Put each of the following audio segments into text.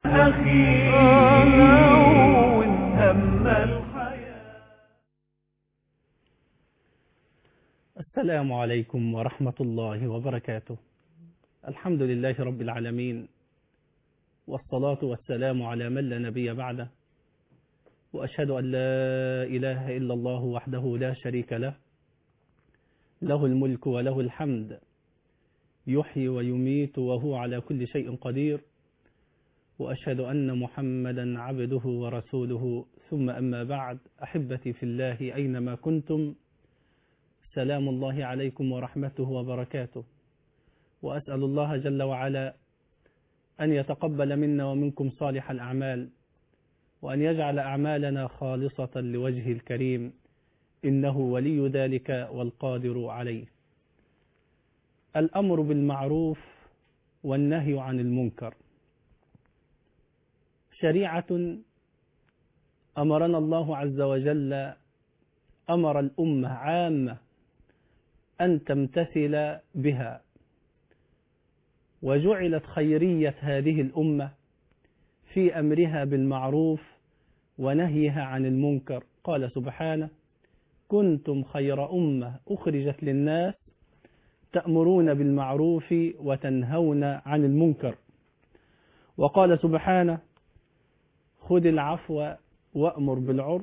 أخي هون هم الحياة السلام عليكم ورحمة الله وبركاته الحمد لله رب العالمين والصلاة والسلام على من لا نبي بعده وأشهد أن لا إله إلا الله وحده لا شريك له له الملك وله الحمد يحيي ويميت وهو على كل شيء قدير وأشهد أن محمدا عبده ورسوله ثم أما بعد أحبتي في الله أينما كنتم سلام الله عليكم ورحمته وبركاته وأسأل الله جل وعلا أن يتقبل منا ومنكم صالح الأعمال وأن يجعل أعمالنا خالصة لوجهه الكريم إنه ولي ذلك والقادر عليه الأمر بالمعروف والنهي عن المنكر شريعة أمرنا الله عز وجل أمر الأمة عامة أن تمتثل بها وجعلت خيرية هذه الأمة في أمرها بالمعروف ونهيها عن المنكر قال سبحانه كنتم خير أمة أخرجت للناس تأمرون بالمعروف وتنهون عن المنكر وقال سبحانه خذ العفو وأمر بالعرف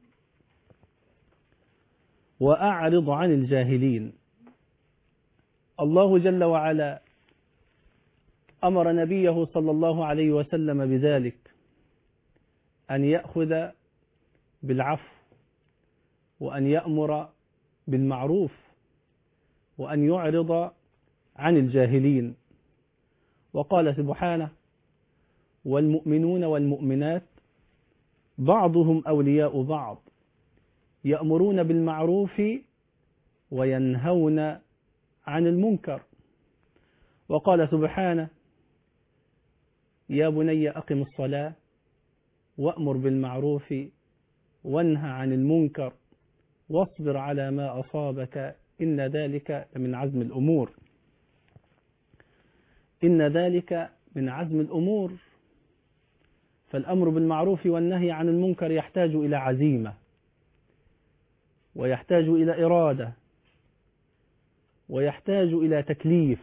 وأعرض عن الجاهلين الله جل وعلا أمر نبيه صلى الله عليه وسلم بذلك أن يأخذ بالعفو وأن يأمر بالمعروف وأن يعرض عن الجاهلين وقال سبحانه والمؤمنون والمؤمنات بعضهم أولياء بعض يأمرون بالمعروف وينهون عن المنكر وقال سبحانه يا بني أقم الصلاة وأمر بالمعروف وانهى عن المنكر واصبر على ما أصابك إن ذلك من عزم الأمور إن ذلك من عزم الأمور فالأمر بالمعروف والنهي عن المنكر يحتاج إلى عزيمة ويحتاج إلى إرادة ويحتاج إلى تكليف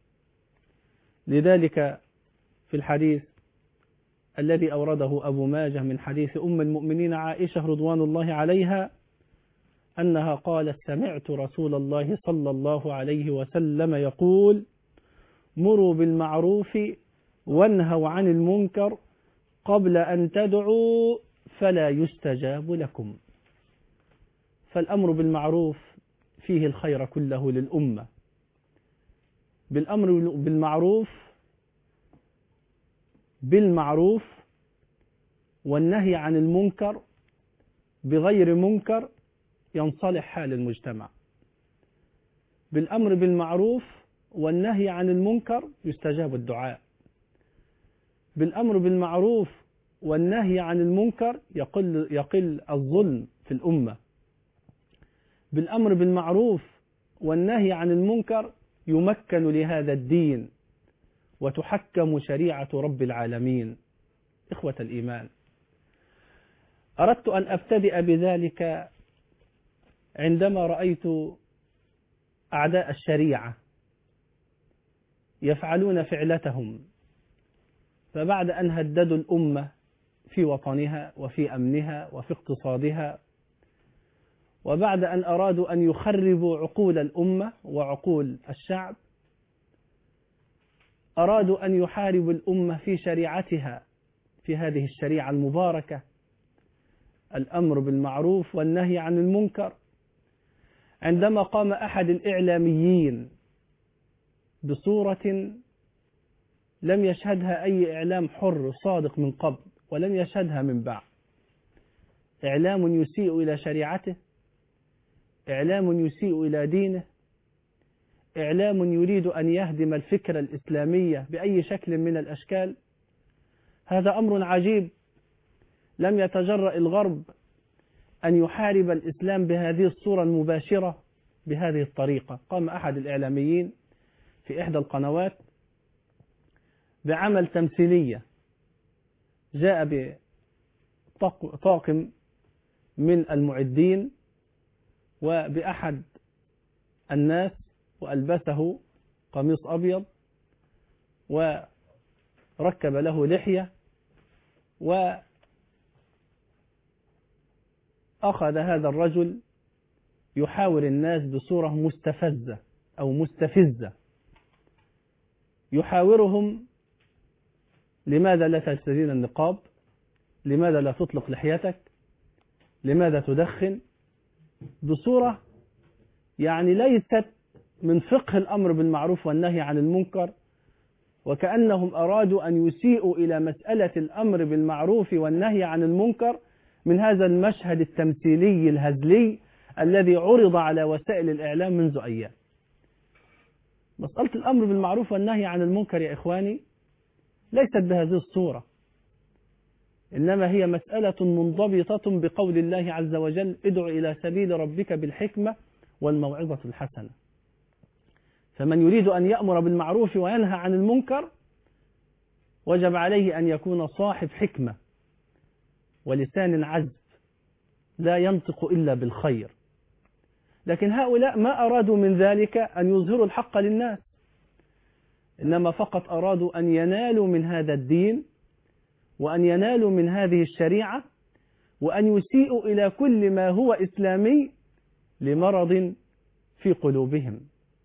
لذلك في الحديث الذي أورده أبو ماجه من حديث أم المؤمنين عائشة رضوان الله عليها أنها قالت سمعت رسول الله صلى الله عليه وسلم يقول مروا بالمعروف وانهوا عن المنكر قبل أن تدعوا فلا يستجاب لكم فالأمر بالمعروف فيه الخير كله للأمة بالأمر بالمعروف بالمعروف والنهي عن المنكر بغير منكر ينصلح حال المجتمع بالأمر بالمعروف والنهي عن المنكر يستجاب الدعاء بالأمر بالمعروف والنهي عن المنكر يقل, يقل الظلم في الأمة بالأمر بالمعروف والنهي عن المنكر يمكن لهذا الدين وتحكم شريعة رب العالمين إخوة الإيمان أردت أن أبتدئ بذلك عندما رأيت أعداء الشريعة يفعلون فعلتهم فبعد أن هددوا الأمة في وطنها وفي أمنها وفي اقتصادها وبعد أن أرادوا أن يخربوا عقول الأمة وعقول الشعب أرادوا أن يحاربوا الأمة في شريعتها في هذه الشريعة المباركة الأمر بالمعروف والنهي عن المنكر عندما قام أحد الإعلاميين بصورة لم يشهدها أي إعلام حر صادق من قبل ولم يشهدها من بعد إعلام يسيء إلى شريعته إعلام يسيء إلى دينه إعلام يريد أن يهدم الفكرة الإسلامية بأي شكل من الأشكال هذا أمر عجيب لم يتجرأ الغرب أن يحارب الإسلام بهذه الصورة المباشرة بهذه الطريقة قام أحد الإعلاميين في إحدى القنوات بعمل تمثيلية جاء بطاقم من المعدين وبأحد الناس وألبسه قميص أبيض وركب له لحية وأخذ هذا الرجل يحاور الناس بصورة مستفزة أو مستفزة يحاورهم لماذا لا تلتزين النقاب لماذا لا تطلق لحيتك لماذا تدخن بصورة يعني ليست من فقه الأمر بالمعروف والنهي عن المنكر وكأنهم أرادوا أن يسيئوا إلى مسألة الأمر بالمعروف والنهي عن المنكر من هذا المشهد التمثيلي الهزلي الذي عرض على وسائل الإعلام منذ أيام مسألة الأمر بالمعروف والنهي عن المنكر يا إخواني ليست بهذه الصورة إنما هي مسألة منضبطة بقول الله عز وجل ادع إلى سبيل ربك بالحكمة والموعظة الحسنة فمن يريد أن يأمر بالمعروف وينهى عن المنكر وجب عليه أن يكون صاحب حكمة ولسان عذب لا ينطق إلا بالخير لكن هؤلاء ما أرادوا من ذلك أن يظهروا الحق للناس إنما فقط أرادوا أن ينالوا من هذا الدين وأن ينالوا من هذه الشريعة وأن يسيئوا إلى كل ما هو إسلامي لمرض في قلوبهم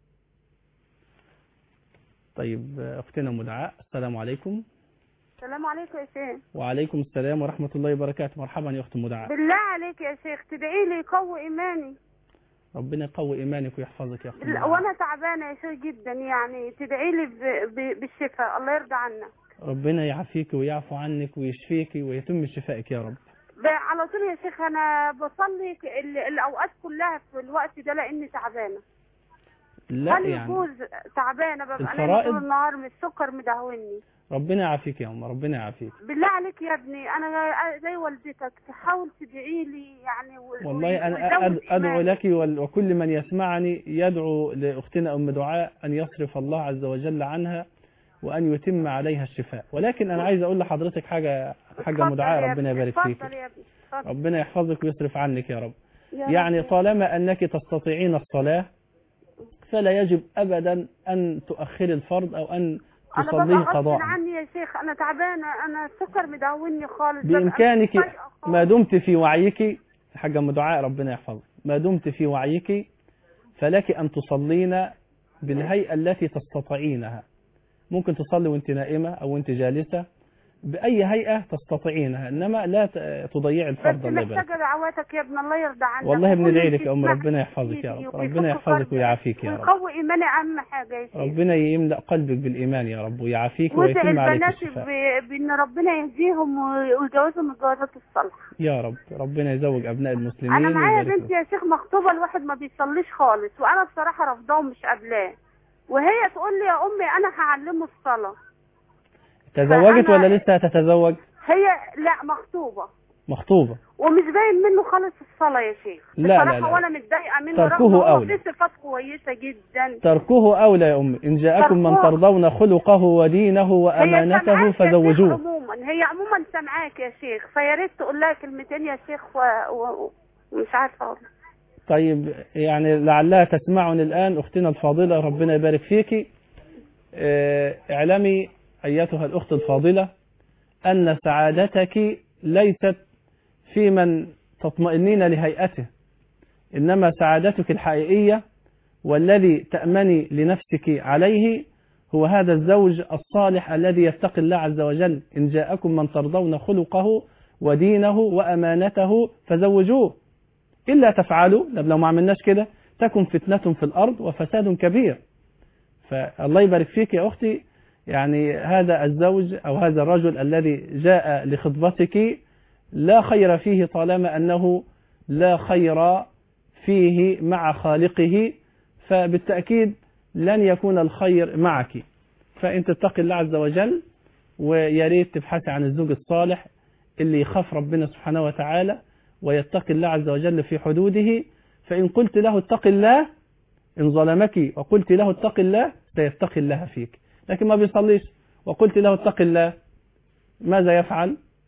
طيب أختنا مدعاء السلام عليكم السلام عليكم يا شيخ وعليكم السلام ورحمة الله وبركاته مرحبا يا أخت مدعاء بالله عليك يا شيخ تدعي لي يقوي ايماني ربنا يقوي إيمانك ويحفظك يا أخت بال- مدعاء وانا تعبانه يا شيخ جدا يعني تدعي لي ب- ب- بالشفاء الله يرضى عنك ربنا يعافيك ويعفو عنك ويشفيك ويتم شفائك يا رب ب- على طول يا شيخ انا بصلي ك- ال- الاوقات كلها في الوقت ده لاني تعبانه لا هل يعني يجوز تعبانه ببقى نايمه الفرائض؟ طول النهار من السكر مدهوني ربنا يعافيك يا أم ربنا يعافيك بالله عليك يا ابني انا زي والدتك تحاول تدعي لي يعني و- والله أنا ويزود أد- أدعو إيماني. لك وال- وكل من يسمعني يدعو لأختنا أم دعاء أن يصرف الله عز وجل عنها وأن يتم عليها الشفاء ولكن أنا عايز أقول لحضرتك حاجة حاجة اتفضل مدعاء يا ربنا ابني، يبارك فيك اتفضل يا ابني اتفضل ربنا يحفظك ويصرف عنك يا رب يا يعني رب. طالما أنك تستطيعين الصلاة فلا يجب أبدا أن تؤخري الفرض أو أن انا تصليه ببقى غصب قضاء عني يا شيخ انا تعبانه انا السكر مدهوني خالص ببقى بإمكانك مش طايقة خالص. ما دمت في وعيك حاجة أم دعاء ربنا يحفظك ما دمت في وعيك فلك أن تصلين بالهيئة التي تستطيعينها ممكن تصلي وانت نائمة أو وانت جالسة بأي هيئة تستطيعينها إنما لا ت- تضيعي بس الفرض الله يبارك محتاجه دعواتك يا ابن الله يرضى عنك والله وكل بندعي لك شيء يا أم اسمع ربنا يحفظك يا سيدي رب ويفك ربنا يحفظك قلبي ويعافيك يا رب ويقوي ايماني اهم حاجه يا شيخ ربنا يملأ قلبك بالإيمان يا رب ويعافيك وادعي ويتم عليك البنات الشفاء ب- بان ربنا يهديهم و- ويجوزهم الجوازات الصالحه يا رب ربنا يزوج أبناء المسلمين انا معايا ويبارك بنتي لهم. يا شيخ مخطوبه الواحد ما بيصليش خالص وانا بصراحه رافضاه ومش قابلاه وهي تقول لي يا امي انا هعلمه الصلاه تزوجت فأنا- ولا لسه تتزوج هي لا مخطوبه مخطوبة ومش باين منه خالص الصلاه يا شيخ لا، لا، بصراحه لا. وانا متضايقه منه تركه رغم هو أولى. فيه صفات كويسه جدا تركه أولى يا أم إن جاءكم من تركه. ترضون خلقه ودينه هي وأمانته سامعاك يا شيخ فزوجوه عموما هي عموما سامعاك يا شيخ فيا ريت تقول لها كلمتين يا شيخ و... و... ومش عارفه اقول طيب يعني لعلها تسمعني الآن أختنا الفاضلة ربنا يبارك فيك آه، اعلمي أيتها الأخت الفاضلة أن سعادتك ليست في من تطمئنين لهيئته إنما سعادتك الحقيقية والذي تأمني لنفسك عليه هو هذا الزوج الصالح الذي يتقي الله عز وجل إن جاءكم من ترضون خلقه ودينه وأمانته فزوجوه إلا تفعلوا لو ما عملناش كده تكن فتنة في الأرض وفساد كبير فالله يبارك فيك يا أختي يعني هذا الزوج أو هذا الرجل الذي جاء لخطبتك لا خير فيه طالما أنه لا خير فيه مع خالقه فبالتأكيد لن يكون الخير معك فإن تتقي الله عز وجل ويا ريت تبحثي عن الزوج الصالح اللي يخاف ربنا سبحانه وتعالى ويتقي الله عز وجل في حدوده فإن قلت له اتق الله إن ظلمك وقلت له اتق الله سيتقي الله فيك لكن ما بيصليش وقلت له اتق الله ماذا يفعل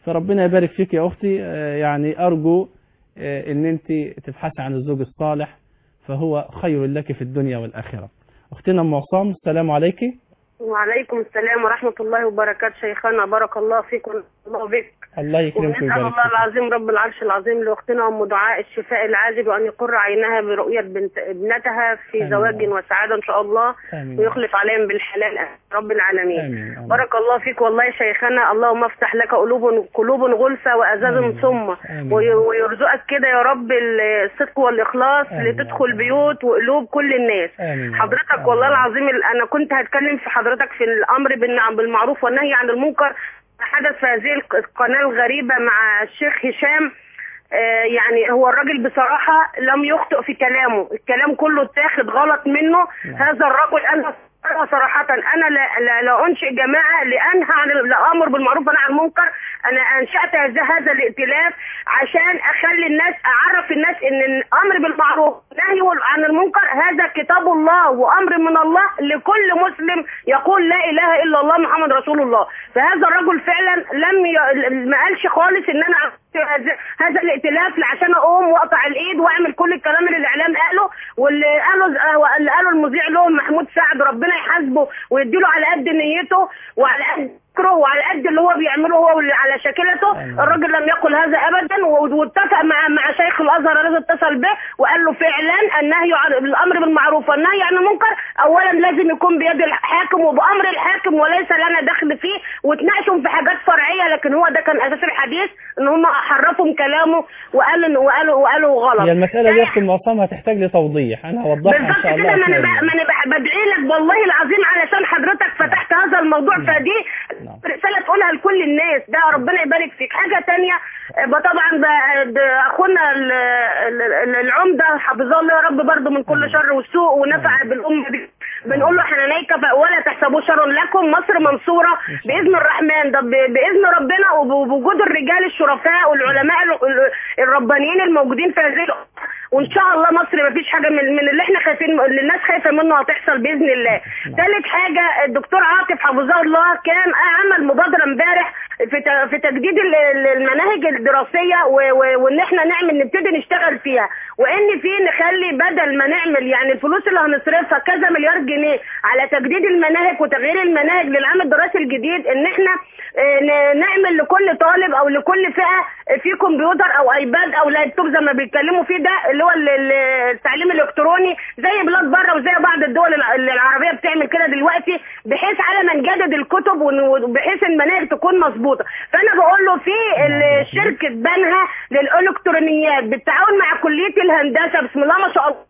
فربنا يبارك فيك يا اختي آه، يعني ارجو آه، ان انت تبحثي عن الزوج الصالح فهو خير لك في الدنيا والاخره اختنا ام عصام السلام عليك وعليكم السلام ورحمة الله وبركاته شيخنا بارك الله فيكم الله بك الله يكرمك ونسأل ويبارك الله فيك العظيم رب العرش العظيم لأختنا أم دعاء الشفاء العاجل وأن يقر عينها برؤية بنت ابنتها في آمين. زواج وسعادة إن شاء الله امين ويخلف عليهم بالحلال رب العالمين امين آمين. بارك الله فيك والله يا شيخنا اللهم افتح لك قلوب قلوب غلسة وأزاز آمين. ثم آمين. وي- ويرزقك كده يا رب الصدق والإخلاص آمين. لتدخل بيوت وقلوب كل الناس امين حضرتك والله العظيم ال- انا كنت هتكلم في حضرتك في الامر بالنعم بالمعروف والنهي عن المنكر حدث في هذه الق- القناه الغريبه مع الشيخ هشام آه، يعني هو الراجل بصراحه لم يخطئ في كلامه الكلام كله اتاخد غلط منه نعم. هذا الرجل انا أنا صراحة أنا لا, لا, لا أنشئ جماعة لأنهى عن الأمر بالمعروف والنهي عن المنكر أنا أنشأت هذا هذا الائتلاف عشان أخلي الناس أعرف الناس إن الأمر بالمعروف والنهي عن المنكر هذا كتاب الله وأمر من الله لكل مسلم يقول لا إله إلا الله محمد رسول الله فهذا الرجل فعلا لم ي... ما قالش خالص إن أنا هذا هذا الائتلاف عشان اقوم واقطع الايد واعمل كل الكلام اللي الاعلام قاله واللي قاله اللي قاله المذيع لهم محمود سعد ربنا يحاسبه ويديله على قد نيته وعلى قد فكره وعلى قد اللي هو بيعمله هو واللي على شاكلته آمين. الراجل لم يقل هذا ابدا و- واتفق مع مع شيخ الازهر الذي اتصل به وقال له فعلا النهي عن الامر بالمعروف والنهي عن المنكر اولا لازم يكون بيد الحاكم وبامر الحاكم وليس لنا دخل فيه وتناقشوا في حاجات فرعيه لكن هو ده كان اساس الحديث ان هم حرفوا كلامه وقالوا وقالوا وقالوا غلط هي المسألة دي يا أختي معصم هتحتاج لتوضيح أنا هوضحها إن بالظبط شاء كده الله ما انا أثناء ب- ما انا ب- بدعي لك والله العظيم علشان حضرتك فتحت هذا الموضوع نعم. فدي نعم. رساله تقولها لكل الناس ده ربنا يبارك فيك حاجه تانية آه، طبعا ب- ب- اخونا ال- ال- ال- العمده حفظه الله يا رب برضه من كل نعم. شر وسوء ونفع بالامه دي بنقول له احنا نيك ولا تحسبوا شر لكم مصر منصوره باذن الرحمن ده ب- باذن ربنا وبوجود الرجال الشرفاء والعلماء ال- ال- الربانيين الموجودين في هذه الأمة. وان شاء الله مصر ما فيش حاجه من, من اللي احنا خايفين اللي الناس خايفه منه هتحصل باذن الله. ثالث حاجه الدكتور عاطف حفظه الله كان عمل مبادره امبارح في ت- في تجديد ال- ال- المناهج الدراسيه و- و- وان احنا نعمل نبتدي نشتغل فيها وان في نخلي بدل ما نعمل يعني الفلوس اللي هنصرفها كذا مليار جنيه على تجديد المناهج وتغيير المناهج للعام الدراسي الجديد ان احنا آه، ن- نعمل لكل طالب او لكل فئه في كمبيوتر او ايباد او لابتوب زي ما بيتكلموا فيه ده اللي هو ال- ال- التعليم الالكتروني زي بلاد بره وزي بعض الدول الع- العربيه بتعمل كده دلوقتي بحيث على ما نجدد الكتب ون- وبحيث المناهج تكون مظبوطه فانا بقول له في ال- شركه بنها للالكترونيات بالتعاون مع كليه الهندسه بسم الله ما شاء الله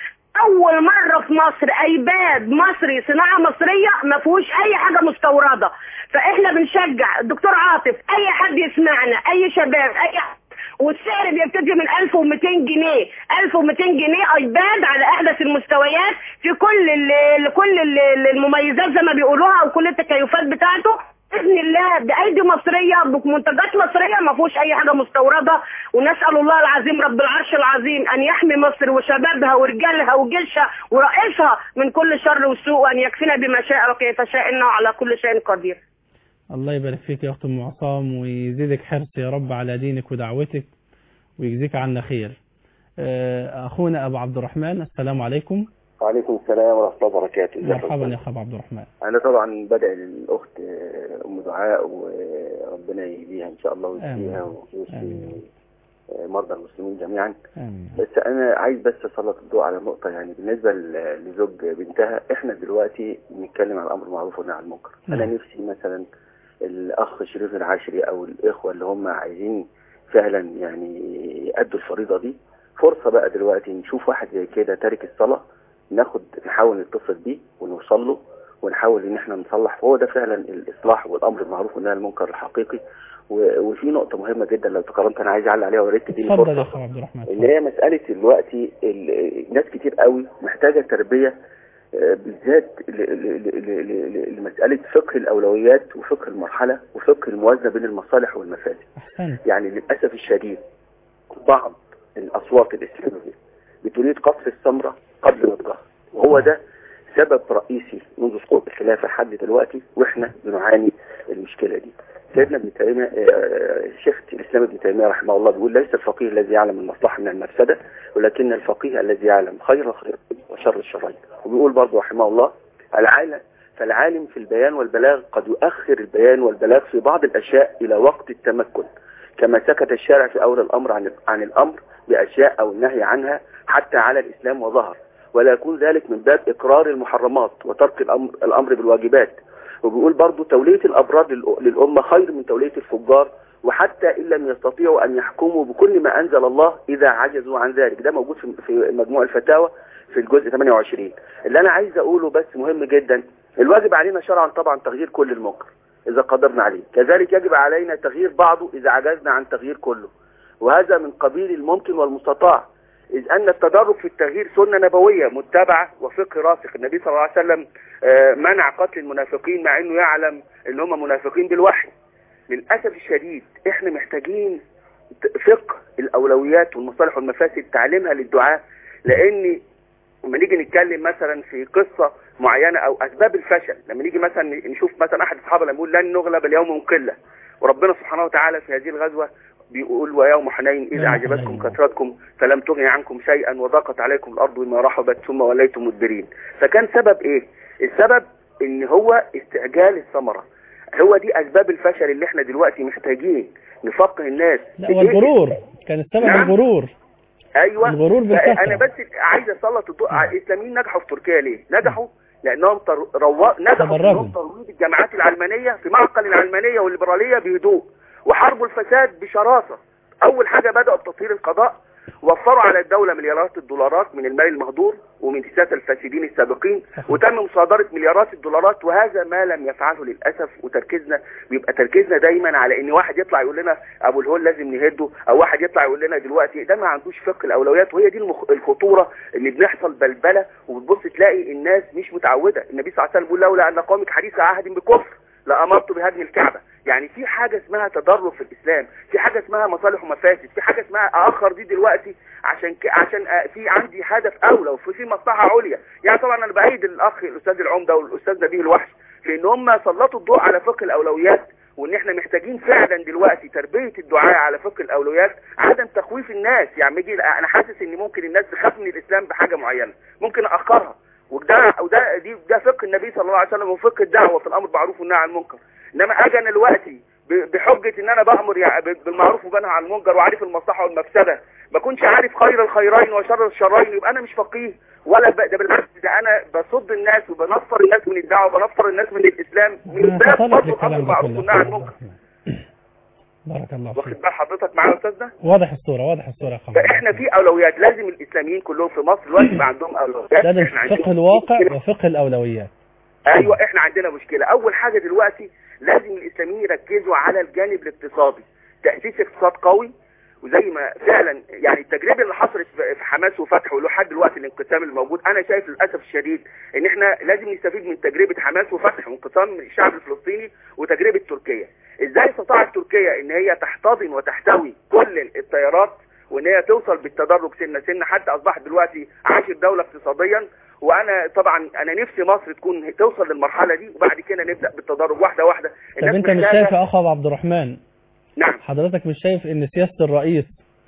اول مره في مصر ايباد مصري صناعه مصريه ما فيهوش اي حاجه مستورده فاحنا بنشجع الدكتور عاطف اي حد يسمعنا اي شباب اي حد والسعر بيبتدي من 1200 جنيه 1200 جنيه ايباد على احدث المستويات في كل ال كل ال- المميزات زي ما بيقولوها او كل التكيفات بتاعته باذن الله بايدي مصريه بمنتجات مصريه ما فيهوش اي حاجه مستورده ونسال الله العظيم رب العرش العظيم ان يحمي مصر وشبابها ورجالها وجيشها ورئيسها من كل شر وسوء وان يكفينا بما شاء وكيف شاء انه على كل شيء قدير الله يبارك فيك يا أخت أم عصام ويزيدك حرص يا رب على دينك ودعوتك ويجزيك عنا خير آه، أخونا أبو عبد الرحمن السلام عليكم وعليكم السلام ورحمة الله وبركاته ازيك يا مرحبا يا أستاذ؟ أخ أبو عبد الرحمن أنا طبعا بدأ للأخت آه، أم دعاء وربنا يهديها إن شاء الله ويهديها آمين. ويشفي آمين. آه، مرضى المسلمين جميعا آمين بس أنا عايز بس أسلط الضوء على نقطة يعني بالنسبة ل- لزوج بنتها إحنا دلوقتي بنتكلم عن الأمر بالمعروف والنهي عن المنكر أنا نعم. نفسي مثلا الأخ شريف العاشري أو الإخوة اللي هم عايزين فعلا يعني يأدوا الفريضة دي فرصة بقى دلوقتي نشوف واحد زي كده تارك الصلاة ناخد نحاول نتصل بيه ونوصل له ونحاول ان احنا نصلح فهو ده فعلا الاصلاح والامر بالمعروف والنهي عن المنكر الحقيقي و- وفي نقطة مهمة جدا لو تكرمت انا عايز اعلق عليها ويا ريت تديني اتفضل يا فرصة أخ عبد الرحمن اللي هي مسألة دلوقتي ال- ناس كتير قوي محتاجة تربية آه، بالذات ل- ل- ل- ل- ل- لمسألة فقه الأولويات وفقه المرحلة وفقه الموازنة بين المصالح والمفاسد أحسنت يعني للأسف الشديد بعض الأصوات الإسلامية بتريد قصف الثمرة قبل نضجها وهو ده سبب رئيسي منذ سقوط الخلافة لحد دلوقتي واحنا بنعاني المشكلة دي سيدنا ابن تيميه آه، شيخ الاسلام ابن تيميه رحمه الله بيقول ليس الفقيه الذي يعلم المصلحه من المفسده ولكن الفقيه الذي يعلم خير الخير وشر الشرين وبيقول برضه رحمه الله العالم فالعالم في البيان والبلاغ قد يؤخر البيان والبلاغ في بعض الاشياء الى وقت التمكن كما سكت الشارع في اول الامر عن عن الامر باشياء او النهي عنها حتى على الاسلام وظهر ولا يكون ذلك من باب اقرار المحرمات وترك الامر الامر بالواجبات وبيقول برضو تولية الأبرار للأ- للأمة خير من تولية الفجار وحتى إن لم يستطيعوا أن يحكموا بكل ما أنزل الله إذا عجزوا عن ذلك ده موجود في في مجموع الفتاوى في الجزء 28 اللي أنا عايز أقوله بس مهم جدا الواجب علينا شرعا طبعا تغيير كل المنكر إذا قدرنا عليه كذلك يجب علينا تغيير بعضه إذا عجزنا عن تغيير كله وهذا من قبيل الممكن والمستطاع إذ أن التدرج في التغيير سنة نبوية متبعة وفقه راسخ النبي صلى الله عليه وسلم آه، منع قتل المنافقين مع أنه يعلم أن هم منافقين بالوحي للأسف الشديد إحنا محتاجين ت- فقه الأولويات والمصالح والمفاسد تعليمها للدعاء لأن لما نيجي نتكلم مثلا في قصة معينة أو أسباب الفشل لما نيجي مثلا نشوف مثلا أحد الصحابة لما يقول لن نغلب اليوم من قلة وربنا سبحانه وتعالى في هذه الغزوة بيقول ويوم حنين إذا يوم أعجبتكم حنين. كثرتكم فلم تغن عنكم شيئا وضاقت عليكم الأرض بما رحبت ثم وليتم مدبرين فكان سبب إيه؟ السبب إن هو استعجال الثمرة هو دي أسباب الفشل اللي احنا دلوقتي محتاجين نفقه الناس لا في إيه؟ والغرور كان السبب نعم. الغرور ايوه الغرور بالكثرة. انا بس عايز اسلط الضوء على الاسلاميين نجحوا في تركيا ليه؟ نجحوا لانهم تر... روا... نجحوا في تدرجوا. انهم ترويج الجامعات العلمانيه في معقل العلمانيه والليبراليه بهدوء وحاربوا الفساد بشراسه اول حاجه بداوا بتطهير القضاء وفروا على الدولة مليارات الدولارات من المال المهدور ومن سياسة الفاسدين السابقين وتم مصادرة مليارات الدولارات وهذا ما لم يفعله للأسف وتركيزنا بيبقى تركيزنا دايما على ان واحد يطلع يقول لنا ابو الهول لازم نهده او واحد يطلع يقول لنا دلوقتي ده ما عندوش فقه الاولويات وهي دي المخ... الخطورة ان بنحصل بلبلة وبتبص تلاقي الناس مش متعودة النبي صلى الله عليه وسلم بيقول لولا ان قومك حديث عهد بكفر لأمرت بهدم الكعبة يعني في حاجة اسمها تدرج في الإسلام في حاجة اسمها مصالح ومفاسد في حاجة اسمها أأخر دي دلوقتي عشان ك... عشان آه، في عندي هدف أولى وفي في مصلحة عليا يعني طبعا أنا بأيد الأخ الأستاذ العمدة والأستاذ نبيه الوحش في إن هم سلطوا الضوء على فقه الأولويات وإن إحنا محتاجين فعلا دلوقتي تربية الدعاء على فقه الأولويات عدم تخويف الناس يعني يجي أنا حاسس إن ممكن الناس تخاف من الإسلام بحاجة معينة ممكن أأخرها وده وده دي ده فقه النبي صلى الله عليه وسلم وفقه الدعوه في الامر بالمعروف والنهي عن المنكر انما اجي انا دلوقتي ب- بحجه ان انا بامر يعني ب- بالمعروف وبنهى عن المنكر وعارف المصلحه والمفسده ما كنتش عارف خير الخيرين وشر الشرين يبقى انا مش فقيه ولا ب... ده بالعكس ده انا بصد الناس وبنفر الناس من الدعوه وبنفر الناس من الاسلام من باب تطرق برضه الامر للكلام ده بالمعروف كله والنهي عن المنكر بارك الله واخد فيك بال حضرتك معايا يا استاذنا واضح الصورة واضح الصورة يا خالد فاحنا في اولويات لازم الاسلاميين كلهم في مصر دلوقتي يبقى عندهم اولويات لازم احنا عندنا فقه الواقع وفقه الأولويات ايوه احنا عندنا مشكله اول حاجه دلوقتي لازم الاسلاميين يركزوا على الجانب الاقتصادي تاسيس اقتصاد قوي وزي ما فعلا يعني التجربه اللي حصلت في في حماس وفتح ولحد دلوقتي الانقسام الموجود انا شايف للاسف الشديد ان احنا لازم نستفيد من تجربه حماس وفتح وانقسام الشعب الفلسطيني وتجربه تركيا ازاي استطاعت تركيا ان هي تحتضن وتحتوي كل التيارات وان هي توصل بالتدرج سنه سنه حتى اصبحت دلوقتي عاشر دوله اقتصاديا وانا طبعا انا نفسي مصر تكون توصل للمرحله دي وبعد كده نبدا بالتدرج واحده واحده طب انت مش محتاجة- شايف يا اخ ابو عبد الرحمن نعم حضرتك مش شايف ان سياسة الرئيس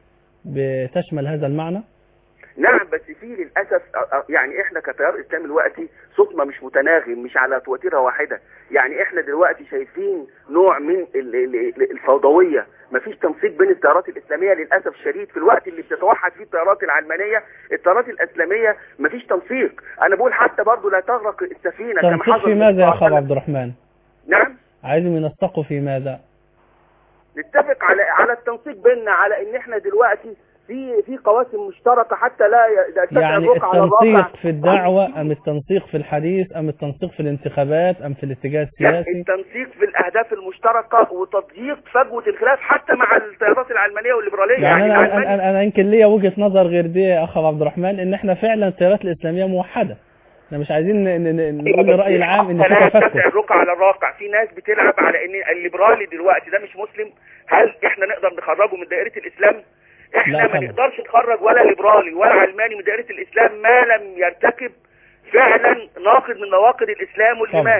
بتشمل هذا المعنى نعم بس في للاسف أ- أ- يعني احنا كتيار اسلامي دلوقتي صوتنا مش متناغم مش على توتيره واحده يعني احنا دلوقتي شايفين نوع من ال- ال- الفوضويه مفيش تنسيق بين التيارات الاسلاميه للاسف الشديد في الوقت اللي بتتوحد فيه التيارات العلمانيه التيارات الاسلاميه مفيش تنسيق انا بقول حتى برضو لا تغرق السفينه كما تنسيق حصل في ماذا يا اخ ابو صلى الله عليه عبد الرحمن وسلم. نعم عايزهم ينسقوا في ماذا نتفق على على التنسيق بيننا على ان احنا دلوقتي في في قواسم مشتركه حتى لا ي- لا تتبع يعني الرقعة على الواقع. التنسيق في الدعوة ام التنسيق في الحديث ام التنسيق في الانتخابات ام في الاتجاه لا، السياسي التنسيق في الاهداف المشتركه وتضييق فجوه الخلاف حتى مع التيارات العلمانيه والليبراليه يعني انا العلماني- انا, أنا, أنا يمكن ليا وجهة نظر غير دي يا اخ أبو عبد الرحمن ان احنا فعلا التيارات الاسلامية موحدة احنا مش عايزين ن- ن- ن- نقول للرأي العام ان في لا تتبع تفكك الرقعة على الواقع في ناس بتلعب على ان الليبرالي دلوقتي ده مش مسلم هل احنا نقدر نخرجه من دائره الاسلام لا احنا ما طبعا. نقدرش نخرج ولا ليبرالي ولا علماني من دائره الاسلام ما لم يرتكب فعلا ناقض من نواقض الاسلام والايمان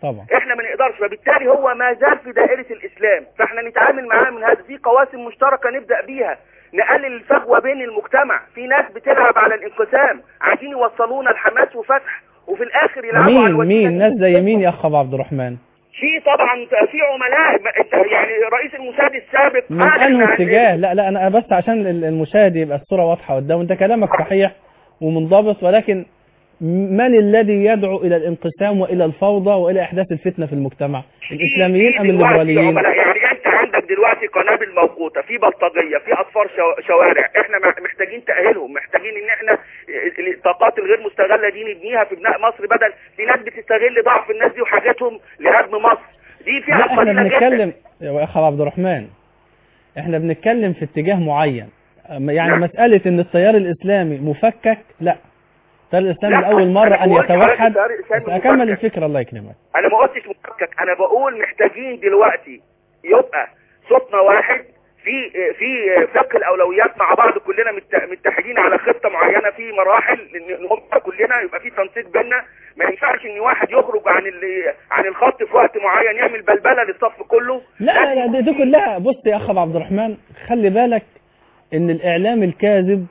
طبعا احنا ما نقدرش فبالتالي هو ما زال في دائرة الاسلام فاحنا نتعامل معاه من هذا في قواسم مشتركة نبدأ بيها نقلل الفجوة بين المجتمع في ناس بتلعب على الانقسام عايزين يوصلونا الحماس وفتح وفي الاخر يلعبوا على مين الوسيلة مين ناس زي مين يا اخ ابو عبد الرحمن في طبعا في عملاء ما انت يعني رئيس الموساد السابق من قال انه إحنا اتجاه لا لا انا بس عشان ال- المشاهد يبقى الصوره واضحه قدامه انت كلامك صحيح ومنضبط ولكن من الذي يدعو الى الانقسام والى الفوضى والى احداث الفتنه في المجتمع الاسلاميين ام في دلوقتي الليبراليين عملاء. يعني انت عندك دلوقتي قنابل موقوته في بلطجيه في اطفال شو- شوارع احنا مع- محتاجين تاهيلهم محتاجين ان احنا ال- الطاقات الغير مستغله دي نبنيها في بناء مصر بدل في ناس بتستغل ضعف الناس دي وحاجاتهم لهدم مصر دي فيها لا احنا قليله بنتكلم جدا يا اخ عبد الرحمن احنا بنتكلم في اتجاه معين أما يعني مساله ان التيار الاسلامي مفكك لا التيار الاسلامي لا، لاول مره أنا ان بقولش على يتوحد التيار الإسلامي بس اكمل مفكك. الفكره الله يكرمك انا ما قلتش مفكك انا بقول محتاجين دلوقتي يبقى صوتنا واحد في في فقه الاولويات مع بعض كلنا مت- متحدين على خطه معينه في مراحل إن نبقى كلنا يبقى في تنسيق بيننا ما ينفعش ان واحد يخرج عن ال- عن الخط في وقت معين يعمل بلبله للصف كله لا لا لا دي, دي كلها بص يا اخ أبو عبد الرحمن خلي بالك ان الاعلام الكاذب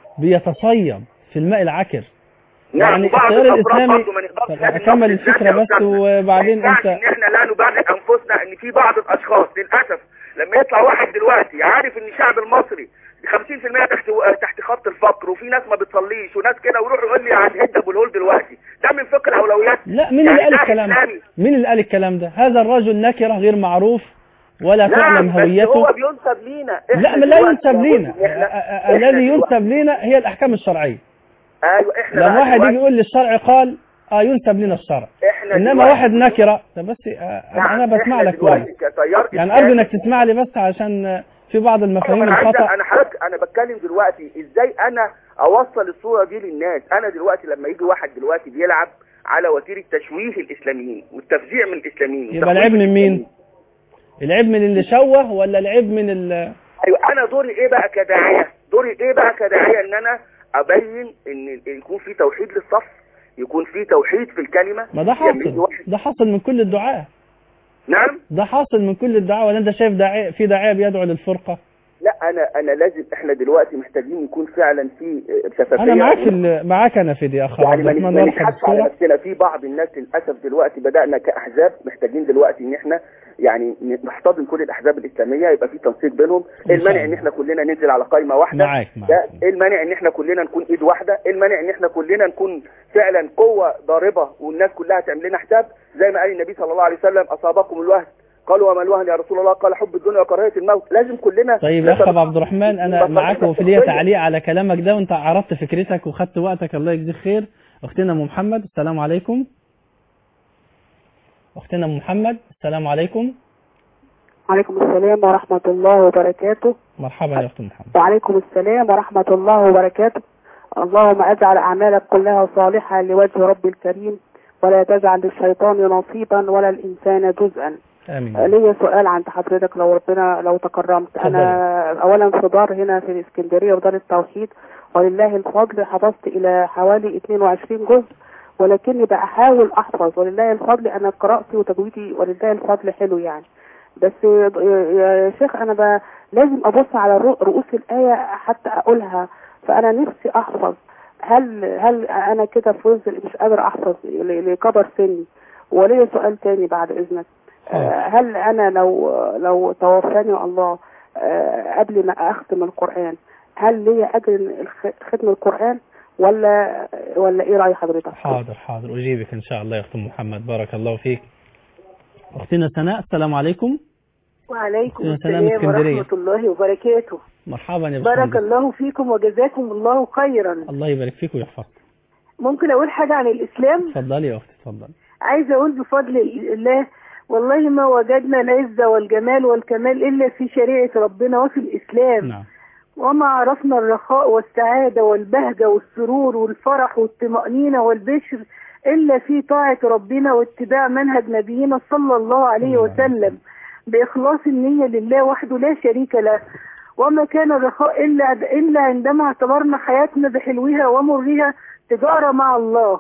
بيتصيب في الماء العكر نعم يعني وبعض التيار الأفراد الإسلامي برضه ما نقدرش طب لازم أكمل نقف الفكرة للذات بس يا أستاذ. وبعدين ما ينفعش أنت- ان احنا لا نبرئ انفسنا ان في بعض الاشخاص للاسف لما يطلع واحد دلوقتي عارف ان الشعب المصري 50% تحت تحت خط الفقر وفي ناس ما بتصليش وناس كده ويروح يقول لي عن هد ابو الهول دلوقتي ده من فقه الاولويات لا مين يعني اللي قال ده الكلام ده إسلامي. مين اللي قال الكلام ده هذا الرجل نكرة غير معروف ولا تعلم نعم بس هويته هو بينسب لينا إحنا لا ما لا دلوقتي ينسب لابد لينا إن إحنا- أ- أ- إحنا الذي دلوقتي- ينسب لينا هي الاحكام الشرعيه ايوه احنا لما بقى واحد دلوقتي- يجي يقول لي الشرع قال اه ينسب لنا الشرع احنا انما دلوقتي- واحد نكره ده بس آه نعم، انا بسمع إحنا لك دلوقتي كويس كتيار يعني إسلامي- ارجو انك تسمع لي بس عشان آه، في بعض المفاهيم أنا عايز الخطا انا حضرتك انا بتكلم دلوقتي ازاي انا اوصل الصوره دي للناس انا دلوقتي لما يجي واحد دلوقتي بيلعب على وتيره تشويه الاسلاميين والتفزيع من الاسلاميين يبقى وتخويف العيب من مين الإسلاميين. العيب من اللي شوه ولا العيب من ال ايوه انا دوري ايه بقى كداعيه دوري ايه بقى كداعيه ان انا ابين ان يكون في توحيد للصف يكون في توحيد في الكلمه ما ده لما يجي حاصل واحد- ده حاصل من كل الدعاء نعم ده حاصل من كل الدعاء ولا انت شايف داعي في داعيه بيدعو للفرقه لا انا انا لازم احنا دلوقتي محتاجين يكون فعلا في شفافيه انا معاك في و- ال- معاك انا في دي يا اخ يعني عبد ما الرحمن ما والحد نضحكش على الصوره نفسنا في بعض الناس للاسف دلوقتي بدانا كاحزاب محتاجين دلوقتي ان احنا يعني نحتضن كل الاحزاب الاسلاميه يبقى في تنسيق بينهم إن ايه شاء المانع ان الله. احنا كلنا ننزل على قائمه واحده معاك معاك ده ايه المانع ان احنا كلنا نكون ايد واحده ايه المانع ان احنا كلنا نكون فعلا قوه ضاربه والناس كلها تعمل لنا حساب زي ما قال النبي صلى الله عليه وسلم اصابكم الوهن قالوا وما الوهن يا رسول الله قال حب الدنيا وكراهيه الموت لازم كلنا طيب يا اخ نتبع- ابو عبد الرحمن انا نتبع معاك وفي ليا الشخصية. تعليق على كلامك ده وانت عرضت فكرتك وخدت وقتك الله يجزيك خير اختنا ام محمد السلام عليكم اختنا ام محمد السلام عليكم وعليكم السلام ورحمة الله وبركاته مرحبا يا اخت محمد وعليكم السلام ورحمة الله وبركاته اللهم اجعل اعمالك كلها صالحة لوجه رب الكريم ولا تجعل للشيطان نصيبا ولا الانسان جزءا امين ليا سؤال عند حضرتك لو ربنا لو تكرمت انا اولا في دار هنا في الاسكندريه ودار التوحيد ولله الفضل حفظت الى حوالي 22 جزء ولكني بحاول احفظ ولله الفضل انا قراءتي وتجويدي ولله الفضل حلو يعني بس يا يا شيخ انا ب... لازم ابص على الرؤ- رؤوس الايه حتى اقولها فانا نفسي احفظ هل هل انا كده في وزن مش قادر احفظ ل- لكبر سني وليا سؤال تاني بعد اذنك آه، هل انا لو لو توفاني الله آه، قبل ما اختم القران هل ليا اجر الخ- ختم القران ولا ولا ايه راي حضرتك حاضر حاضر اجيبك ان شاء الله يا اخت محمد بارك الله فيك اختنا سناء السلام عليكم وعليكم يا سلام السلام اسكندرية. ورحمة الله وبركاته مرحبا يا بارك باشمهندس الله فيكم وجزاكم الله خيرا الله يبارك فيك ويحفظك ممكن أقول حاجة عن الإسلام اتفضلي يا اختي اتفضلي عايزة أقول بفضل الله والله ما وجدنا العزة والجمال والكمال إلا في شريعة ربنا وفي الإسلام نعم وما عرفنا الرخاء والسعادة والبهجة والسرور والفرح والطمأنينة والبشر إلا في طاعة ربنا واتباع منهج نبينا صلى الله عليه صلى الله عليه وسلم بإخلاص النية لله وحده لا شريك له وما كان الرخاء إلا إلا عندما اعتبرنا حياتنا بحلوها ومرها تجارة مع الله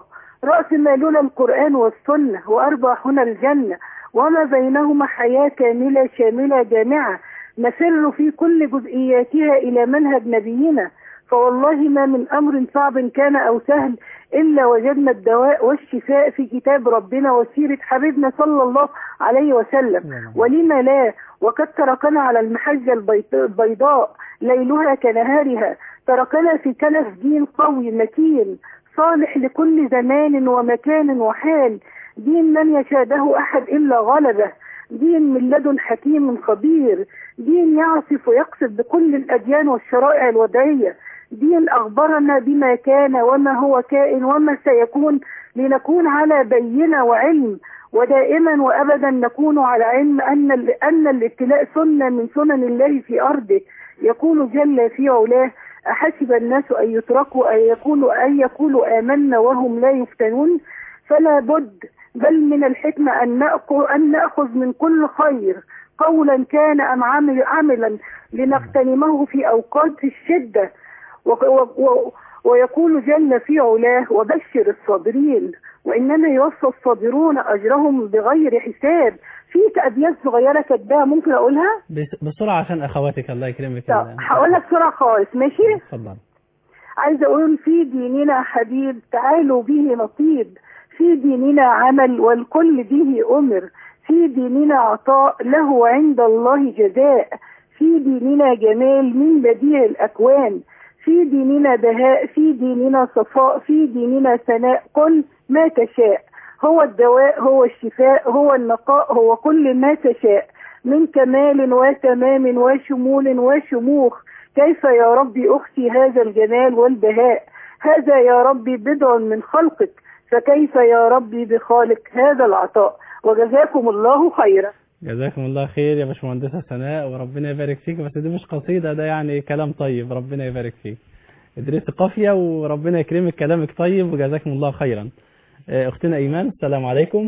رأس مالنا القرآن والسنة وأرباحنا الجنة وما بينهما حياة كاملة شاملة جامعة نسر في كل جزئياتها إلى منهج نبينا فوالله ما من أمر صعب كان أو سهل إلا وجدنا الدواء والشفاء في كتاب ربنا وسيرة حبيبنا صلى الله عليه وسلم ولما لا وقد تركنا على المحجة البيض- البيضاء ليلها كنهارها تركنا في كنف دين قوي متين صالح لكل زمان ومكان وحال دين من يشاده أحد إلا غلبه دين من لدن حكيم خبير دين يعصف ويقصد بكل الأديان والشرائع الوضعية دين أخبرنا بما كان وما هو كائن وما سيكون لنكون على بينة وعلم ودائما وأبدا نكون على علم أن ال- أن الابتلاء سنة من سنن الله في أرضه يقول جل في علاه أحسب الناس أن يتركوا أن يقولوا أن يقولوا آمنا وهم لا يفتنون فلا بد بل من الحكمة أن نأخذ, أن نأخذ من كل خير قولا كان أم عمل عملا لنغتنمه في أوقات الشدة و و و ويقول جل في علاه وبشر الصابرين وإنما يوفى الصابرون أجرهم بغير حساب في أبيات صغيرة كاتباها ممكن أقولها؟ بس- بسرعة عشان أخواتك الله يكرمك طب هقول لك بسرعة خالص ماشي؟ اتفضل عايزة أقول في ديننا حبيب تعالوا به نطيب في ديننا عمل والكل به أمر في ديننا عطاء له عند الله جزاء في ديننا جمال من بديع الأكوان في ديننا بهاء في ديننا صفاء في ديننا ثناء قل ما تشاء هو الدواء هو الشفاء هو النقاء هو كل ما تشاء من كمال وتمام وشمول وشموخ كيف يا ربي أختي هذا الجمال والبهاء هذا يا ربي بضع من خلقك فكيف يا ربي بخالق هذا العطاء وجزاكم الله خيرا جزاكم الله خير يا باشمهندسة سناء وربنا يبارك فيك بس دي مش قصيدة ده يعني كلام طيب ربنا يبارك فيك ادرسي قافية وربنا يكرمك كلامك طيب وجزاكم الله خيرا آه، اختنا ايمان السلام عليكم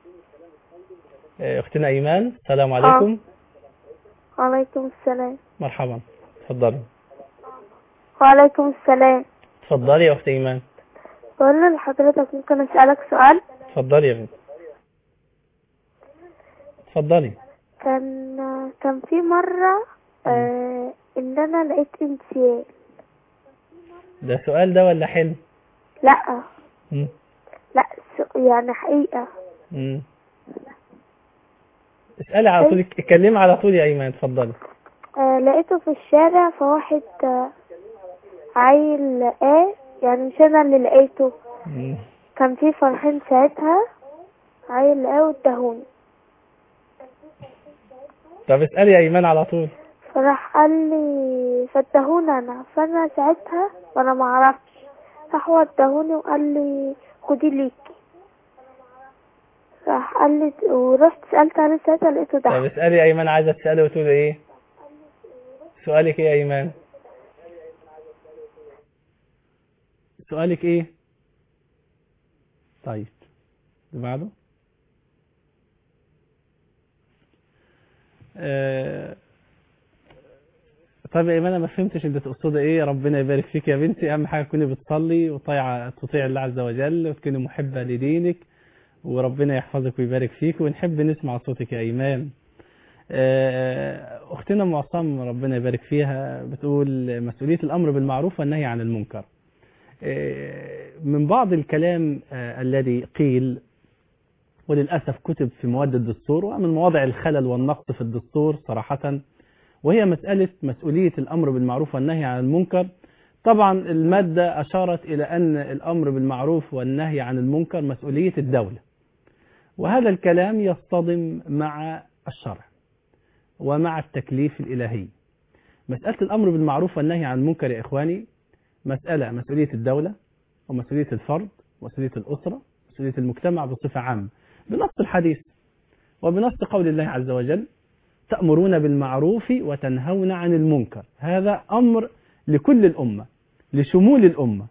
آه، اختنا ايمان السلام عليكم وعليكم السلام مرحبا اتفضلي وعليكم السلام اتفضلي يا اخت ايمان بقول لحضرتك ممكن أسألك سؤال اتفضلي يا بنت اتفضلي كان كان في مرة آه إن أنا لقيت انسيال ده سؤال ده ولا حلم لأ مم. لأ س- يعني حقيقة مم. اسألي على طول اتكلمي على طول يا ايمان اتفضلي آه لقيته في الشارع فواحد آه عيل لقاه يعني مش أنا اللي لقيته مم. كان في فرحين ساعتها عيل لقاه واداهوني طب اسألي يا ايمان على طول فراح قال لي فادهوني انا فانا ساعتها وانا ما اعرفش راح ودهوني وقال لي خدي ليكي راح قال لي ورحت سألت عليه ساعتها لقيته طب ده اسألي يا ايمان عايزة تسألي وتقولي ايه سؤالك ايه يا ايمان سؤالك ايه طيب اللي بعده آه، طيب يا ايمان انا ما فهمتش انت تقصدي ايه ربنا يبارك فيك يا بنتي اهم حاجه تكوني بتصلي وطيعه تطيع الله عز وجل وتكوني محبه لدينك وربنا يحفظك ويبارك فيك ونحب نسمع صوتك يا ايمان آه، اختنا معصم ربنا يبارك فيها بتقول مسؤوليه الامر بالمعروف والنهي عن المنكر آه، من بعض الكلام آه، الذي قيل وللأسف كتب في مواد الدستور ومن مواضع الخلل والنقص في الدستور صراحة وهي مسألة مسؤولية الأمر بالمعروف والنهي عن المنكر طبعا المادة أشارت إلى أن الأمر بالمعروف والنهي عن المنكر مسؤولية الدولة وهذا الكلام يصطدم مع الشرع ومع التكليف الإلهي مسألة الأمر بالمعروف والنهي عن المنكر يا إخواني مسألة مسؤولية الدولة ومسؤولية الفرد ومسؤولية الأسرة مسؤولية المجتمع بصفة عامة بنص الحديث وبنص قول الله عز وجل تأمرون بالمعروف وتنهون عن المنكر هذا أمر لكل الأمة لشمول الأمة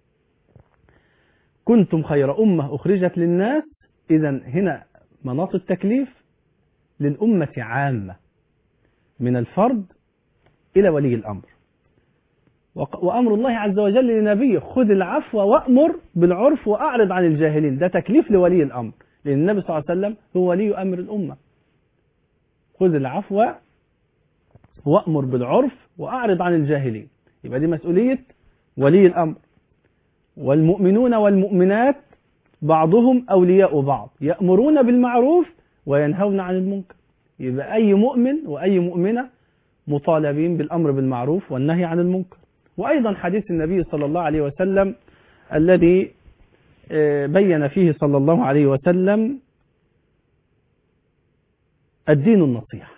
كنتم خير أمة أخرجت للناس إذا هنا مناط التكليف للأمة عامة من الفرد إلى ولي الأمر وق- وأمر الله عز وجل لنبيه خذ العفو وأمر بالعرف وأعرض عن الجاهلين ده تكليف لولي الأمر لأن النبي صلى الله عليه وسلم هو ولي أمر الأمة خذ العفو وأمر بالعرف وأعرض عن الجاهلين يبقى دي مسؤولية ولي الأمر والمؤمنون والمؤمنات بعضهم أولياء بعض يأمرون بالمعروف وينهون عن المنكر يبقى أي مؤمن وأي مؤمنة مطالبين بالأمر بالمعروف والنهي عن المنكر وأيضا حديث النبي صلى الله عليه وسلم الذي آه، بين فيه صلى الله عليه وسلم الدين النصيحة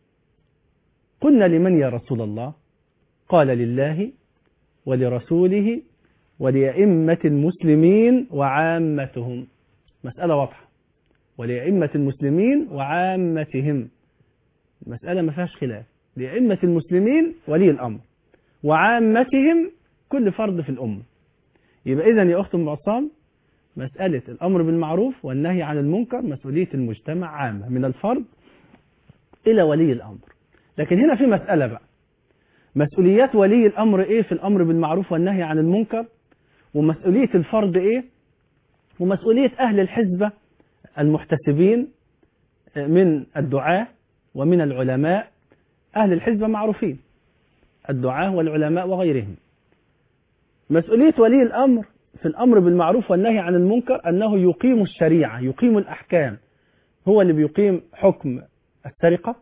قلنا لمن يا رسول الله قال لله ولرسوله ولأئمة المسلمين وعامتهم مسألة واضحة ولأئمة المسلمين وعامتهم مسألة ما فيهاش خلاف لأئمة المسلمين ولي الأمر وعامتهم كل فرد في الأمة يبقى إذن يا أخت أم عصام مسألة الأمر بالمعروف والنهي عن المنكر مسؤولية المجتمع عامة من الفرد إلى ولي الأمر لكن هنا في مسألة بقى مسؤوليات ولي الأمر إيه في الأمر بالمعروف والنهي عن المنكر ومسؤولية الفرد إيه ومسؤولية أهل الحزبة المحتسبين من الدعاة ومن العلماء أهل الحزبة معروفين الدعاة والعلماء وغيرهم مسؤولية ولي الأمر في الأمر بالمعروف والنهي عن المنكر أنه يقيم الشريعة يقيم الأحكام هو اللي بيقيم حكم السرقة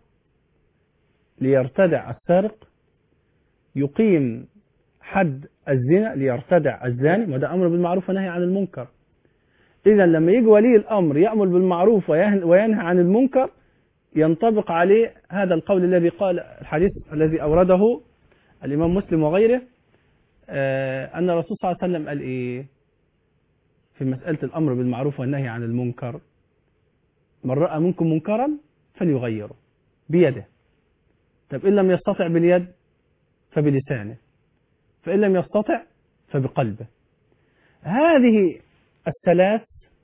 ليرتدع السارق يقيم حد الزنا ليرتدع الزاني وده أمر بالمعروف ونهي عن المنكر إذا لما يجي ولي الأمر يأمر بالمعروف وين- وينهى عن المنكر ينطبق عليه هذا القول الذي قال الحديث الذي أورده الإمام مسلم وغيره آه، أن الرسول صلى الله عليه وسلم قال إيه في مسألة الأمر بالمعروف والنهي عن المنكر من رأى منكم منكرا فليغيره بيده طب إن لم يستطع باليد فبلسانه فإن لم يستطع فبقلبه هذه الثلاث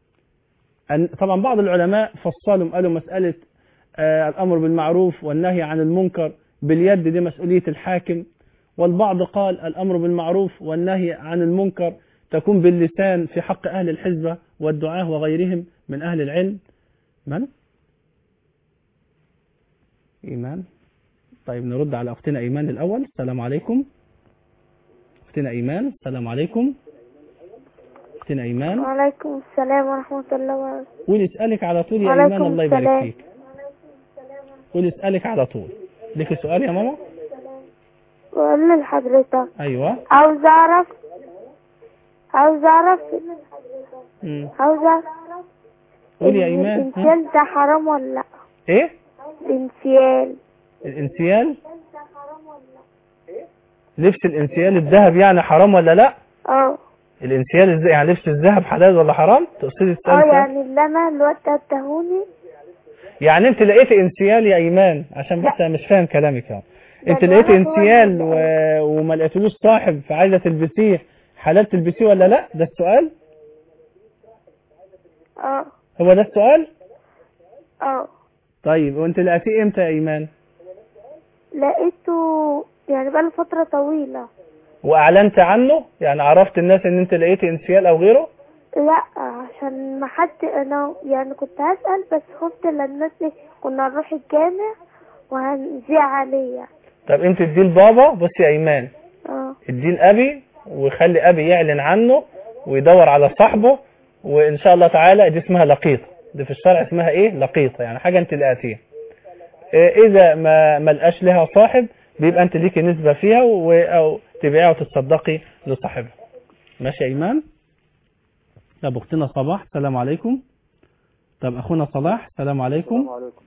أن- طبعا بعض العلماء فصلوا قالوا مسألة آه، الأمر بالمعروف والنهي عن المنكر باليد دي مسؤولية الحاكم والبعض قال الأمر بالمعروف والنهي عن المنكر تكون باللسان في حق أهل الحزبة والدعاة وغيرهم من أهل العلم من؟ إيمان طيب نرد على أختنا إيمان الأول السلام عليكم أختنا إيمان السلام عليكم أختنا إيمان وعليكم السلام ورحمة الله وبركاته قولي اسألك على طول يا وعليكم إيمان الله يبارك السلام. فيك قولي اسألك على طول لك سؤال يا ماما بقول لحضرتك أيوة عاوز أعرف عاوز أعرف مم. عاوز أعرف قولي يا إن إيمان ها؟ الانسيال ده حرام ولا لأ إيه الانسيال الانسيال لبس الانسيال الذهب يعني حرام ولا لا اه الانسيال ازاي يعني لبس الذهب حلال ولا حرام تقصدي اه السؤال ده؟ يعني اللي أنا الوقت اتهوني يعني انت لقيتي انسيال يا ايمان عشان بس انا مش فاهم كلامك يعني انت ده لقيتي الولد هو انسيال اللي و... وما لقيتلوش صاحب فعايزه تلبسيه حلال تلبسيه ولا لا ده السؤال اه هو ده السؤال اه طيب وانت لقيتيه امتى يا ايمان لقيته يعني بقاله فترة طويلة واعلنت عنه يعني عرفت الناس ان انت لقيتي انسيال او غيره لا عشان ما حد انا يعني كنت هسأل بس خفت لما الناس دي كنا نروح الجامع وهنذيع عليه يعني. طب انت اديه لبابا بص يا ايمان اه اديه لابي وخلي ابي يعلن عنه ويدور على صاحبه وان شاء الله تعالى دي اسمها لقيطه دي في الشرع اسمها ايه لقيطه يعني حاجه انت لقيتيها إيه اذا ما ما لقاش لها صاحب بيبقى انت ليكي نسبه فيها و... او تبيعها وتتصدقي لصاحبها ماشي يا ايمان طب اختنا صباح السلام عليكم طب اخونا صلاح السلام عليكم عليكم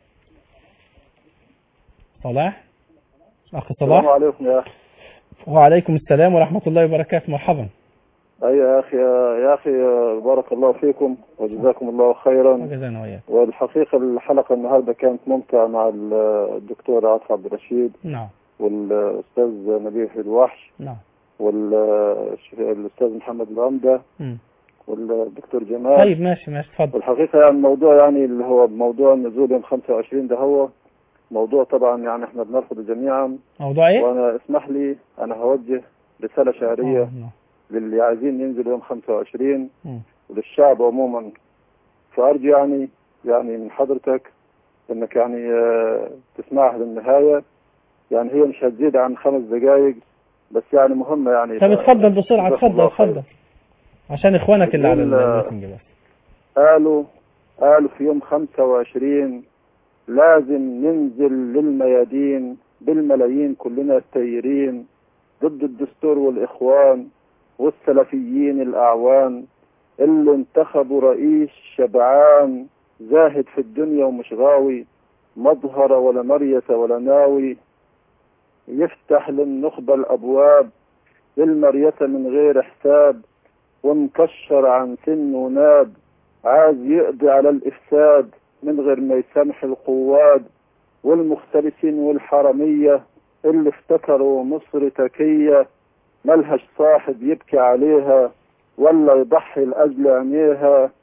صلاح اخ السلام صلاح عليكم يا اخي وعليكم السلام ورحمه الله وبركاته مرحبا ايوه يا اخي يا اخي بارك الله فيكم وجزاكم الله خيرا وجزانا وإياك والحقيقه الحلقه النهارده كانت ممتعه مع الدكتور عاطف عبد الرشيد نعم والاستاذ نبيل في الوحش نعم والاستاذ محمد الغمده مم. والدكتور جمال طيب ماشي ماشي اتفضل والحقيقه يعني الموضوع يعني اللي هو موضوع نزول يوم 25 ده هو موضوع طبعا يعني احنا بنرفضه جميعا موضوع ايه وانا اسمح لي انا هوجه رسالة شهرية آه، نعم. للي عايزين ينزلوا يوم 25 مم. وللشعب عموما فأرجو يعني يعني من حضرتك انك يعني آه، تسمعها للنهاية يعني هي مش هتزيد عن خمس دقائق بس يعني مهمة يعني طب اتفضل بسرعة جزاك اتفضل الله خير. اتفضل عشان اخوانك اللي على بتقول، آه، الميتنج بس قالوا قالوا في يوم 25 لازم ننزل للميادين بالملايين كلنا التايرين ضد الدستور والإخوان والسلفيين الأعوان اللي انتخبوا رئيس شبعان زاهد في الدنيا ومش غاوي مظهر ولا مرية ولا ناوي يفتح للنخبة الأبواب للمرية من غير حساب ومكشر عن سن وناب عايز يقضي على الإفساد من غير ما يسامح القواد والمختلسين والحرمية اللي افتكروا مصر تكية ملهاش صاحب يبكي عليها ولا يضحي لأجل عينيها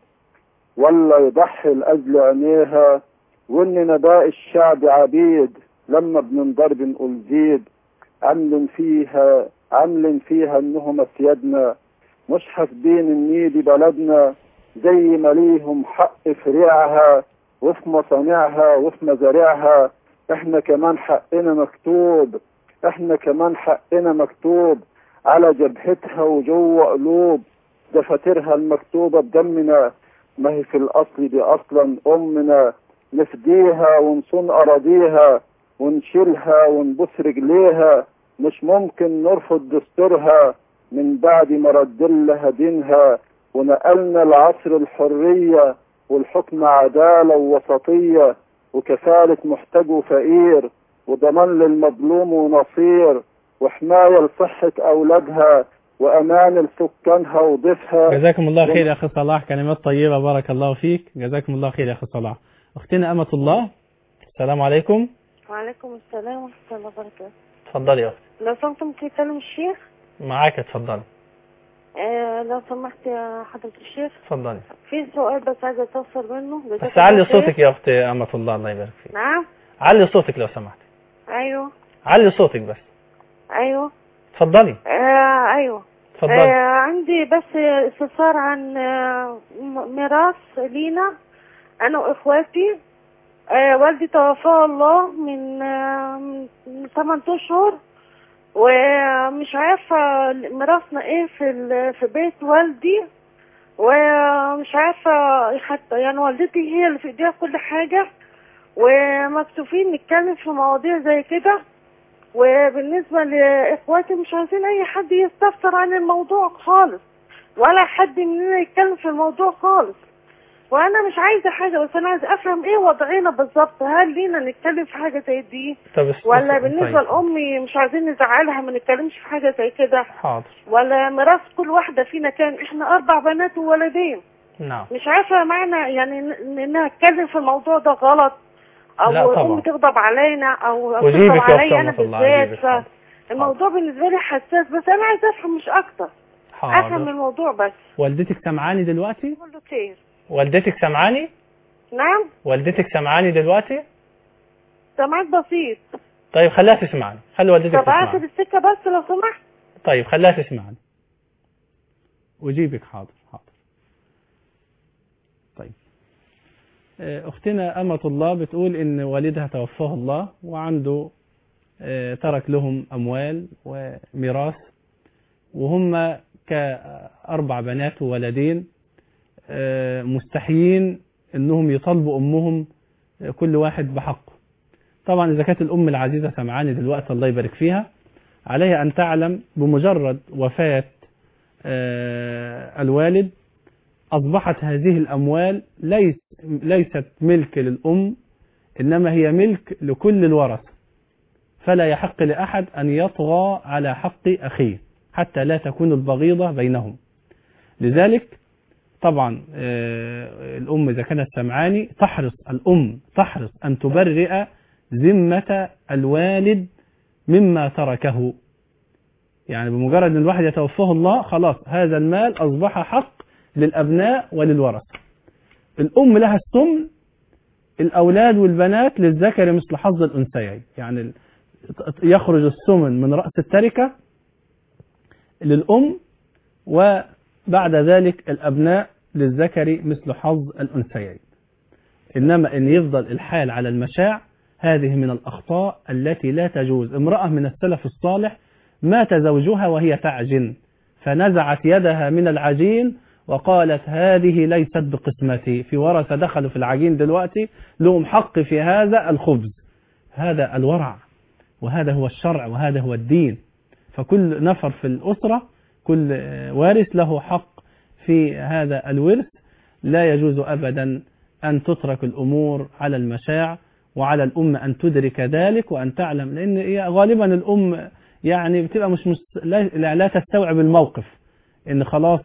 ولا يضحي لأجل عينيها وإن نداء الشعب عبيد لما بننضر بنقول زيد عاملين فيها عاملين فيها إنهم أسيادنا مش حاسبين إن دي بلدنا زي ما ليهم حق في ريعها وفي مصانعها وفي مزارعها احنا كمان حقنا مكتوب احنا كمان حقنا مكتوب على جبهتها وجوه قلوب دفاترها المكتوبة بدمنا ما هي في الأصل دي أصلا أمنا نفديها ونصون أراضيها ونشيلها ونبوس رجليها مش ممكن نرفض دستورها من بعد ما ردلها دينها ونقلنا العصر الحرية والحكم عدالة ووسطية وكفالة محتاج وفقير وضمان للمظلوم ونصير وحماية لصحة أولادها وأمان لسكانها وضيفها جزاكم الله خير يا أخي صلاح كلمات طيبة بارك الله فيك جزاكم الله خير يا أخي صلاح أختنا أمة الله السلام عليكم وعليكم السلام ورحمة الله وبركاته اتفضلي يا أختي لو سمحت ممكن يكلم الشيخ معاك اتفضلي آه لو سمحت يا حضرة الشيخ اتفضلي في سؤال بس عايزة أتوصل منه جزاك بس الله علي خير. صوتك يا أختي أمة الله الله يبارك فيك نعم علي صوتك لو سمحت أيوه علي صوتك بس أيوه اتفضلي آه أيوه اتفضلي آه عندي بس استفسار عن آه م- ميراث لينا أنا وإخواتي آه والدي توفاه الله من آه من 8 أشهر ومش عارفة ميراثنا إيه في ال- في بيت والدي ومش عارفة حتى يعني والدتي هي اللي في إيديها كل حاجة ومكسوفين نتكلم في مواضيع زي كده وبالنسبة لإخواتي مش عايزين أي حد يستفسر عن الموضوع خالص ولا حد مننا يتكلم في الموضوع خالص وأنا مش عايزة حاجة بس أنا عايزة أفهم إيه وضعنا بالظبط هل لينا نتكلم في حاجة زي دي طب است- ولا بالنسبة طيب. لأمي مش عايزين نزعلها ما نتكلمش في حاجة زي كده حاضر ولا ميراث كل واحدة فينا كان إحنا أربع بنات وولدين نعم مش عارفة معنى يعني إن إن أتكلم في الموضوع ده غلط أو لا طبعا. أمي تغضب علينا أو أجيبك تغضب يا عليا أنا أختي الله، بالذات أجيبك، حاضر. فالموضوع بالنسبة لي حساس بس أنا عايزة أفهم مش أكتر أفهم حاضر الموضوع بس والدتك سمعاني دلوقتي كله خير والدتك سمعاني نعم والدتك سمعاني دلوقتي سمعت بسيط طيب خليها تسمعني خلي والدتك طب تسمعني أقفل السكة بس لو سمحت طيب خليها تسمعني أجيبك حاضر حاضر طيب آه، أختنا أمة الله بتقول إن والدها توفاه الله وعنده آه، ترك لهم أموال وميراث وهم كأربع بنات وولدين آه، مستحيين إنهم يطالبوا أمهم آه، كل واحد بحقه طبعا إذا كانت الأم العزيزة سمعاني دلوقتي الله يبارك فيها عليها أن تعلم بمجرد وفاة آه، الوالد أصبحت هذه الأموال ليس ليست ملك للأم إنما هي ملك لكل الورثة فلا يحق لأحد أن يطغى على حق أخيه حتى لا تكون البغيضة بينهم لذلك طبعا آه، الأم إذا كانت سمعاني تحرص الأم تحرص أن تبرئ ذمة الوالد مما تركه يعني بمجرد ان الواحد يتوفاه الله خلاص هذا المال اصبح حق للابناء وللورثه الام لها السمن الاولاد والبنات للذكر مثل حظ الانثيين يعني ال- يخرج السمن من راس التركه للأم وبعد ذلك الأبناء للذكر مثل حظ الأنثيين إنما إن يفضل الحال على المشاع هذه من الأخطاء التي لا تجوز امرأة من السلف الصالح مات زوجها وهي تعجن فنزعت يدها من العجين وقالت هذه ليست بقسمتي في ورثة دخلوا في العجين دلوقتي لهم حق في هذا الخبز هذا الورع وهذا هو الشرع وهذا هو الدين فكل نفر في الأسرة كل وارث له حق في هذا الورث لا يجوز أبدا أن تترك الأمور على المشاع وعلى الأم أن تدرك ذلك وأن تعلم لأن هي غالبا الأم يعني بتبقى مش مس... لا, لا تستوعب الموقف إن خلاص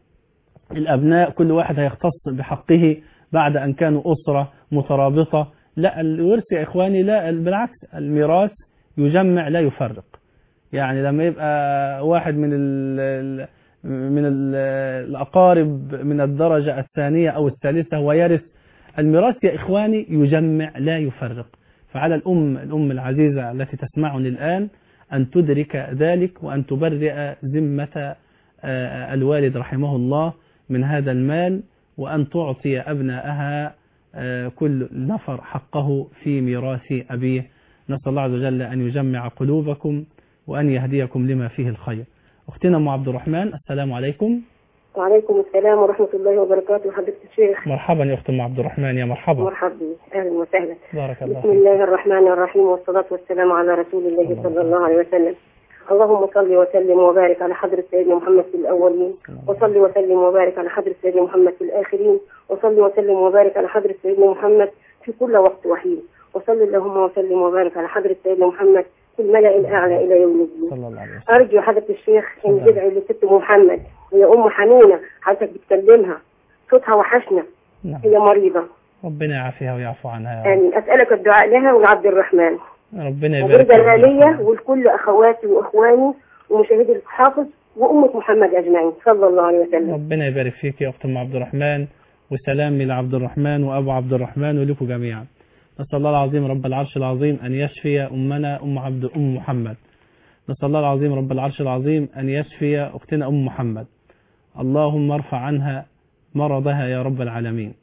الأبناء كل واحد هيختص بحقه بعد أن كانوا أسرة مترابطة لا الورث يا إخواني لا بالعكس الميراث يجمع لا يفرق يعني لما يبقى واحد من ال من ال الأقارب من الدرجة الثانية أو الثالثة هو يرث الميراث يا إخواني يجمع لا يفرق فعلى الأم الأم العزيزة التي تسمعني الآن أن تدرك ذلك وأن تبرئ ذمة الوالد رحمه الله من هذا المال وأن تعطي أبناءها كل نفر حقه في ميراث أبيه نسأل الله عز وجل أن يجمع قلوبكم وأن يهديكم لما فيه الخير أختنا أم عبد الرحمن السلام عليكم وعليكم السلام ورحمة الله وبركاته حضرة الشيخ مرحبا يا أخت أم عبد الرحمن يا مرحبا مرحبا أهلا وسهلا بارك الله بسم الله الرحمن الرحيم والصلاة والسلام على رسول الله صلى الله عليه وسلم اللهم صل وسلم وبارك على حضرة سيدنا محمد في الأولين وصل وسلم وبارك على حضرة سيدنا محمد في الآخرين وصل وسلم وبارك على حضرة سيدنا محمد في كل وقت وحيد وصل اللهم وسلم وبارك على حضرة سيدنا محمد في الملأ الأعلى إلى يوم الدين صلى الله عليه وسلم أرجو حضرة الشيخ إن تدعي لست محمد هي أم حنونة حضرتك بتكلمها صوتها وحشنا نعم. هي مريضة ربنا يعافيها ويعفو عنها يا رب. آمين أسألك الدعاء لها ولعبد الرحمن ربنا يبارك وبرضا فيك. الآلية ولكل أخواتي وإخواني ومشاهدي الحافظ وأمة محمد أجمعين صلى الله عليه وسلم ربنا يبارك فيك يا أخت أم عبد الرحمن وسلامي لعبد الرحمن وأبو عبد الرحمن ولكم جميعا نسأل الله العظيم رب العرش العظيم أن يشفي أمنا أم عبد أم محمد نسأل الله العظيم رب العرش العظيم أن يشفي أختنا أم محمد اللهم ارفع عنها مرضها يا رب العالمين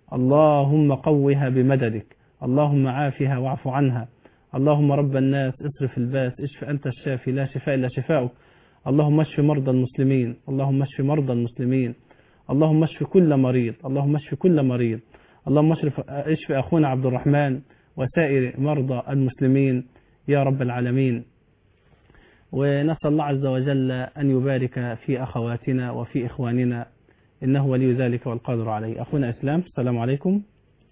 اللهم قوها بمددك اللهم عافها واعف عنها اللهم رب الناس اصرف الباس اشف أنت الشافي لا شفاء إلا شفاؤك اللهم اشف مرضى المسلمين اللهم اشف مرضى المسلمين اللهم اشف كل مريض اللهم اشف كل مريض اللهم اشف اشف أخونا عبد الرحمن وسائر مرضى المسلمين يا رب العالمين ونسأل الله عز وجل أن يبارك في أخواتنا وفي إخواننا إنه ولي ذلك والقادر عليه أخونا إسلام السلام عليكم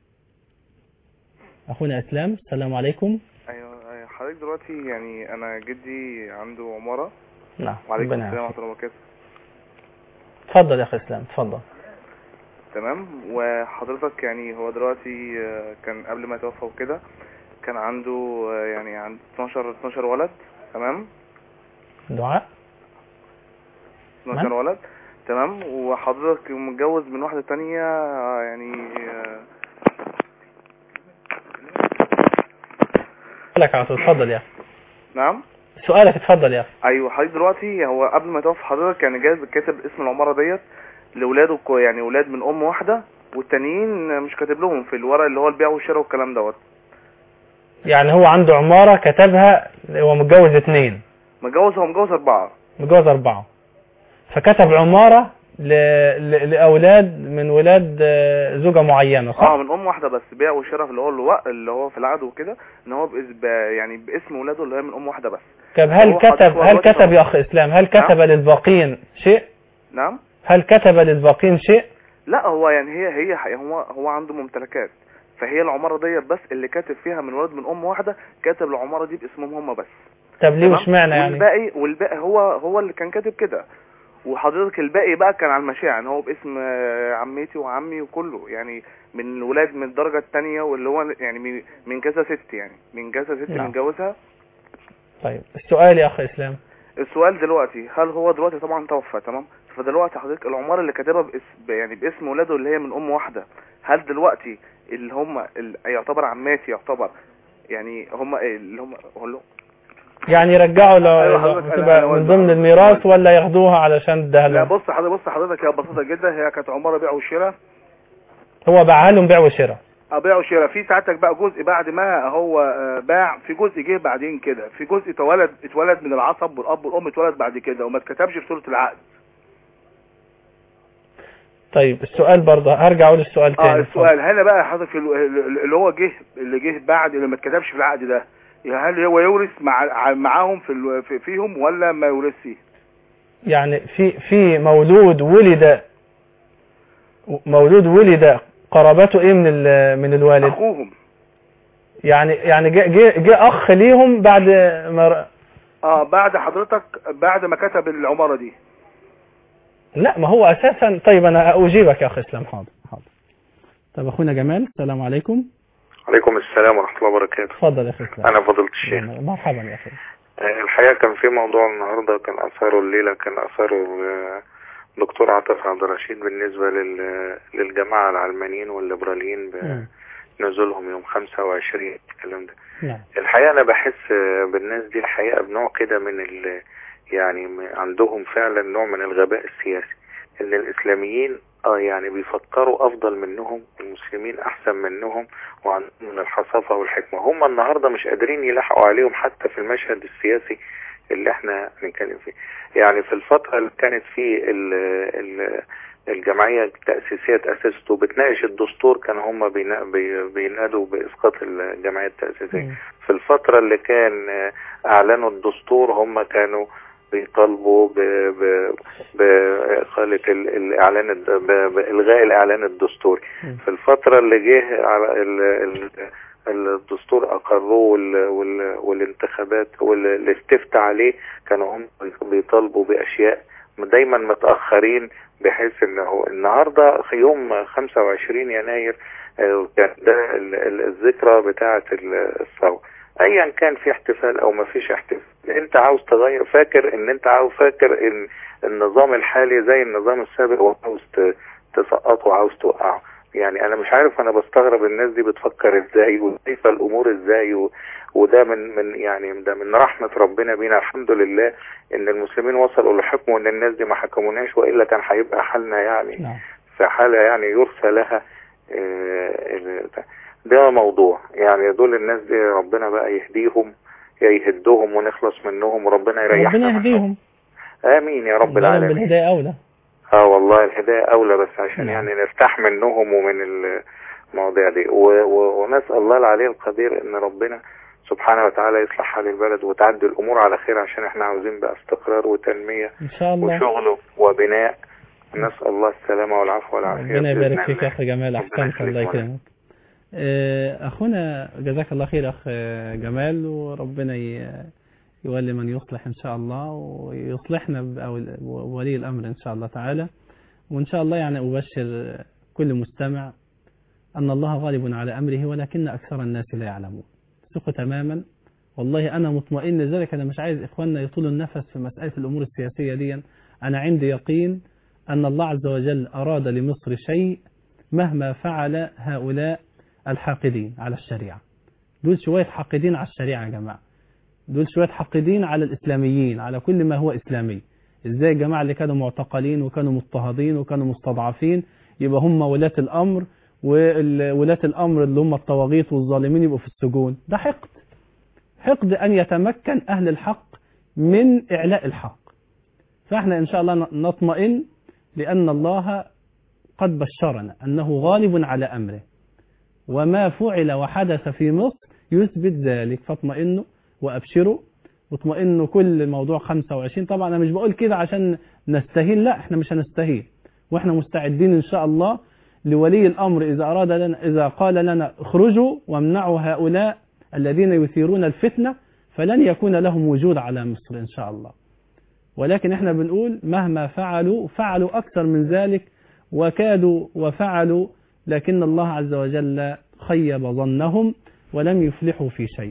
أخونا إسلام السلام عليكم ايوه أيوة، حضرتك دلوقتي يعني انا جدي عنده عمارة نعم وعليكم ربنا السلام يعافيك. ورحمة الله وبركاته تفضل يا أخي إسلام تفضل تمام وحضرتك يعني هو دلوقتي آه، كان قبل ما يتوفى وكده كان عنده آه، يعني عند 12 12 ولد تمام دعاء 12 تمام. ولد تمام وحضرتك متجوز من واحدة تانية آه، يعني آه، سؤالك على طول اتفضل يا أخي نعم سؤالك اتفضل يا أخي ايوه حضرتك دلوقتي هو قبل ما يتوفى حضرتك كان جايز كاتب اسم العمارة ديت لاولاده كو- يعني ولاد من ام واحدة والتانيين مش كاتب لهم في الورق اللي هو البيع والشراء والكلام دوت يعني هو عنده عمارة كتبها هو متجوز اثنين متجوز هو متجوز اربعة متجوز أربعة فكتب عمارة ل... ل... لأولاد من ولاد آه، زوجة معينة صح؟ اه من ام واحدة بس بيع وشراء في اللي هو الوقت اللي هو في العقد وكده ان هو بإس... ب... يعني باسم ولاده اللي هي من ام واحدة بس طب هل هو حاطط كتب هو هل دلوقتي كتب يا أخ إسلام هل كتب للباقين شيء؟ نعم هل كتب للباقين شيء؟ لا هو يعني هي هي هو هو عنده ممتلكات فهي العمارة ديت بس اللي كاتب فيها من ولد من ام واحدة كاتب العمارة دي باسمهم هم بس طب ليه تمام؟ مش معنى يعني؟ والباقي والباقي هو هو اللي كان كاتب كده وحضرتك الباقي بقى كان على المشاع يعني هو باسم آه، عمتي وعمي وكله يعني من الولاد من الدرجة التانية واللي هو يعني من- من كذا ست يعني من كذا ست نعم. متجوزها طيب السؤال يا أخ إسلام السؤال دلوقتي هل هو دلوقتي طبعا توفى تمام فدلوقتي حضرتك العمارة اللي كاتبها باسم يعني باسم ولاده اللي هي من ام واحدة هل دلوقتي اللي هم اللي يعتبر عماتي يعتبر يعني هم اللي هم هقول له يعني يرجعوا لو أيوة لو حضرتك، تبقى أنا- من أنا- ضمن الميراث ولا ياخدوها علشان ده لا لهم بص حضرتك بص حضرتك هي بسيطه جدا هي كانت عماره بيع وشراء هو باعها لهم بيع وشراء اه بيع وشراء في ساعتك بقى جزء بعد ما هو آه، باع في جزء جه بعدين كده في جزء اتولد اتولد من العصب والاب والام اتولد بعد كده وما اتكتبش في صوره العقد طيب السؤال برضه هرجع اقول السؤال تاني اه السؤال هنا بقى حضرتك ال- ال- اللي هو جه اللي جه بعد اللي ما اتكتبش في العقد ده هل هو يورث مع معاهم في ال- في- فيهم ولا ما يورثش يعني في في مولود ولد مولود ولد قرابته ايه من ال- من الوالد اخوهم يعني يعني جه جه جه اخ ليهم بعد ما ر- اه بعد حضرتك بعد ما كتب العماره دي لا ما هو اساسا طيب انا اجيبك يا اخي اسلام حاضر حاضر طب اخونا جمال السلام عليكم عليكم السلام ورحمة الله وبركاته اتفضل يا اخي اسلام أنا فضلت الشيخ مرحبا يا اخي آه، الحقيقة كان في موضوع النهاردة كان أثاره الليلة كان أثاره آه، دكتور عاطف عبد الرشيد بالنسبة لل- للجماعة العلمانيين والليبراليين بنزولهم يوم 25 الكلام ده نعم الحقيقة أنا بحس آه، بالناس دي الحقيقة بنوع كده من ال يعني م- عندهم فعلا نوع من الغباء السياسي إن الإسلاميين اه يعني بيفكروا أفضل منهم المسلمين أحسن منهم وعندهم من الحصافة والحكمة هم النهاردة مش قادرين يلحقوا عليهم حتى في المشهد السياسي اللي احنا بنتكلم فيه يعني في الفترة اللي كانت فيه ال ال الجمعية التأسيسية تأسست وبتناقش الدستور كانوا هم بينا- بي- بينادوا بإسقاط الجمعية التأسيسية في الفترة اللي كان آه، أعلنوا الدستور هم كانوا بيطالبوا ب- ب- بإقالة ال- الإعلان الد- ب- بإلغاء الإعلان الدستوري في الفترة اللي جه على ال- ال- الدستور أقروه وال- وال- والانتخابات والاستفتاء عليه كانوا هم بيطالبوا بأشياء دايما متأخرين بحيث انه النهاردة في يوم 25 يناير آه، كان ده ال- ال- الذكرى بتاعة ال- الثورة ايا كان في احتفال او ما فيش احتفال انت عاوز تغير فاكر ان انت عاوز فاكر ان النظام الحالي زي النظام السابق وعاوز ت- تسقطه وعاوز توقعه يعني انا مش عارف انا بستغرب الناس دي بتفكر ازاي وشايفه الامور ازاي و... وده من من يعني ده من رحمه ربنا بينا الحمد لله ان المسلمين وصلوا لحكم وان الناس دي ما حكموناش والا كان هيبقى حالنا يعني نعم في حاله يعني يرثى لها آه، ال- ده- ده موضوع يعني دول الناس دي ربنا بقى يهديهم يا يهدهم ونخلص منهم وربنا يريحنا ربنا يهديهم امين يا رب ده العالمين بالهدايه اولى اه والله الهداية اولى بس عشان يعني نرتاح منهم ومن المواضيع دي و- و- ونسأل الله العلي القدير ان ربنا سبحانه وتعالى يصلح حال البلد وتعدي الامور على خير عشان احنا عاوزين بقى استقرار وتنمية ان شاء الله وشغل وبناء نسأل الله السلامة والعفو والعافية ربنا بإذن يبارك فيك يا الله. اخي جمال احسنت الله يكرمك آه، اخونا جزاك الله خير اخ آه، جمال وربنا ي- يولي من يصلح ان شاء الله ويصلحنا ب- أو ال- ولي الامر ان شاء الله تعالى وان شاء الله يعني ابشر كل مستمع ان الله غالب على امره ولكن اكثر الناس لا يعلمون ثق تماما والله انا مطمئن لذلك انا مش عايز اخواننا يطولوا النفس في مساله الامور السياسيه دي انا عندي يقين ان الله عز وجل اراد لمصر شيء مهما فعل هؤلاء الحاقدين على الشريعة دول شوية حاقدين على الشريعة يا جماعة دول شوية حاقدين على الإسلاميين على كل ما هو إسلامي إزاي الجماعة اللي كانوا معتقلين وكانوا مضطهدين وكانوا مستضعفين يبقى هم ولاة الأمر وولاة الأمر اللي هم الطواغيت والظالمين يبقوا في السجون ده حقد حقد أن يتمكن أهل الحق من إعلاء الحق فإحنا إن شاء الله نطمئن لأن الله قد بشرنا أنه غالب على أمره وما فعل وحدث في مصر يثبت ذلك فاطمئنوا وأبشروا واطمئنوا كل موضوع 25 طبعا أنا مش بقول كده عشان نستهين لا احنا مش هنستهين واحنا مستعدين إن شاء الله لولي الأمر إذا أراد لنا إذا قال لنا اخرجوا وامنعوا هؤلاء الذين يثيرون الفتنة فلن يكون لهم وجود على مصر إن شاء الله ولكن احنا بنقول مهما فعلوا فعلوا أكثر من ذلك وكادوا وفعلوا لكن الله عز وجل خيب ظنهم ولم يفلحوا في شيء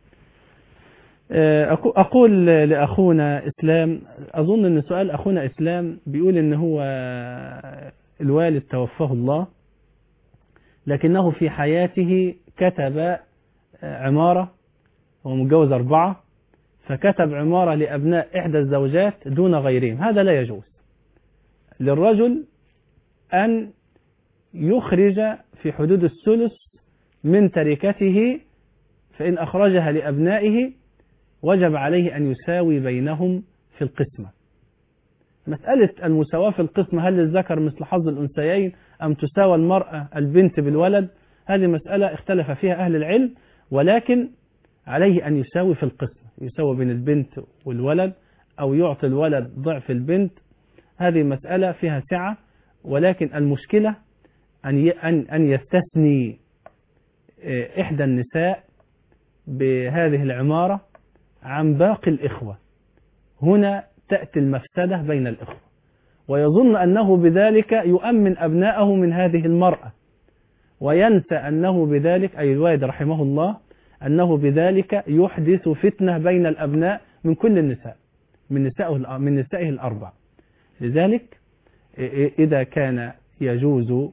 أقول لأخونا إسلام أظن أن سؤال أخونا إسلام بيقول أن هو الوالد توفاه الله لكنه في حياته كتب عمارة هو متجوز أربعة فكتب عمارة لأبناء إحدى الزوجات دون غيرهم هذا لا يجوز للرجل أن يخرج في حدود الثلث من تركته فإن أخرجها لأبنائه وجب عليه أن يساوي بينهم في القسمة مسألة المساواة في القسمة هل للذكر مثل حظ الأنثيين أم تساوى المرأة البنت بالولد هذه مسألة اختلف فيها أهل العلم ولكن عليه أن يساوي في القسمة يساوي بين البنت والولد أو يعطي الولد ضعف البنت هذه مسألة فيها سعة ولكن المشكلة أن أن أن يستثني إحدى النساء بهذه العمارة عن باقي الإخوة هنا تأتي المفسدة بين الإخوة ويظن أنه بذلك يؤمن أبناءه من هذه المرأة وينسى أنه بذلك أي الوالد رحمه الله أنه بذلك يحدث فتنة بين الأبناء من كل النساء من نسائه من نسائه الأربع لذلك إذا كان يجوز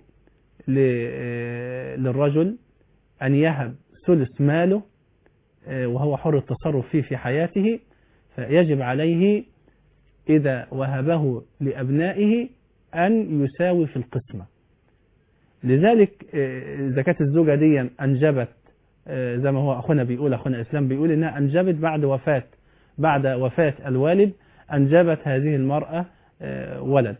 للرجل أن يهب ثلث ماله وهو حر التصرف فيه في حياته فيجب عليه إذا وهبه لأبنائه أن يساوي في القسمة لذلك إذا كانت الزوجة دي أنجبت زي ما هو أخونا بيقول أخونا إسلام بيقول إنها أنجبت بعد وفاة بعد وفاة الوالد أنجبت هذه المرأة ولد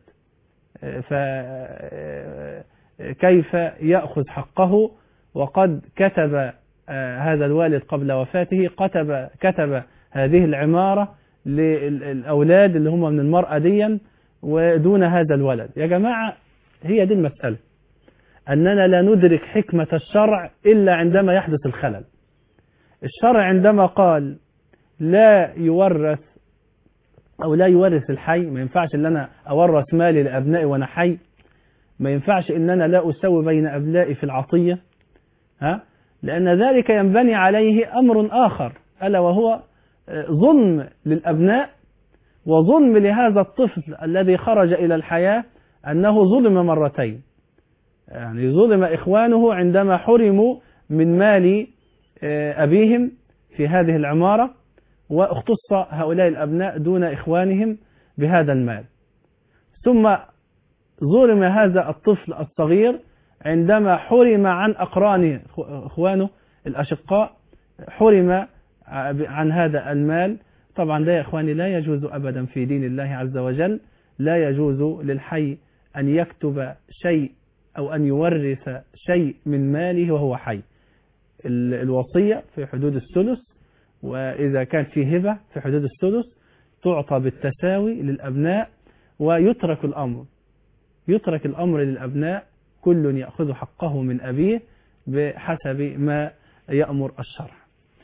فكيف يأخذ حقه وقد كتب هذا الوالد قبل وفاته كتب كتب هذه العمارة للأولاد اللي هم من المرأة ديا ودون هذا الولد يا جماعة هي دي المسألة أننا لا ندرك حكمة الشرع إلا عندما يحدث الخلل الشرع عندما قال لا يورث أو لا يورث الحي ما ينفعش أن أنا أورث مالي لأبنائي وأنا حي ما ينفعش أن أنا لا أسوي بين أبنائي في العطية ها لأن ذلك ينبني عليه أمر آخر ألا وهو ظلم للأبناء وظلم لهذا الطفل الذي خرج إلى الحياة أنه ظلم مرتين يعني ظلم إخوانه عندما حرموا من مال أبيهم في هذه العمارة واختص هؤلاء الأبناء دون إخوانهم بهذا المال ثم ظلم هذا الطفل الصغير عندما حرم عن أقرانه إخوانه الأشقاء حرم عن هذا المال طبعا ده يا إخواني لا يجوز أبدا في دين الله عز وجل لا يجوز للحي أن يكتب شيء أو أن يورث شيء من ماله وهو حي الوصية في حدود الثلث وإذا كان في هبة في حدود الثلث تعطى بالتساوي للأبناء ويترك الأمر يترك الأمر للأبناء كل يأخذ حقه من أبيه بحسب ما يأمر الشرع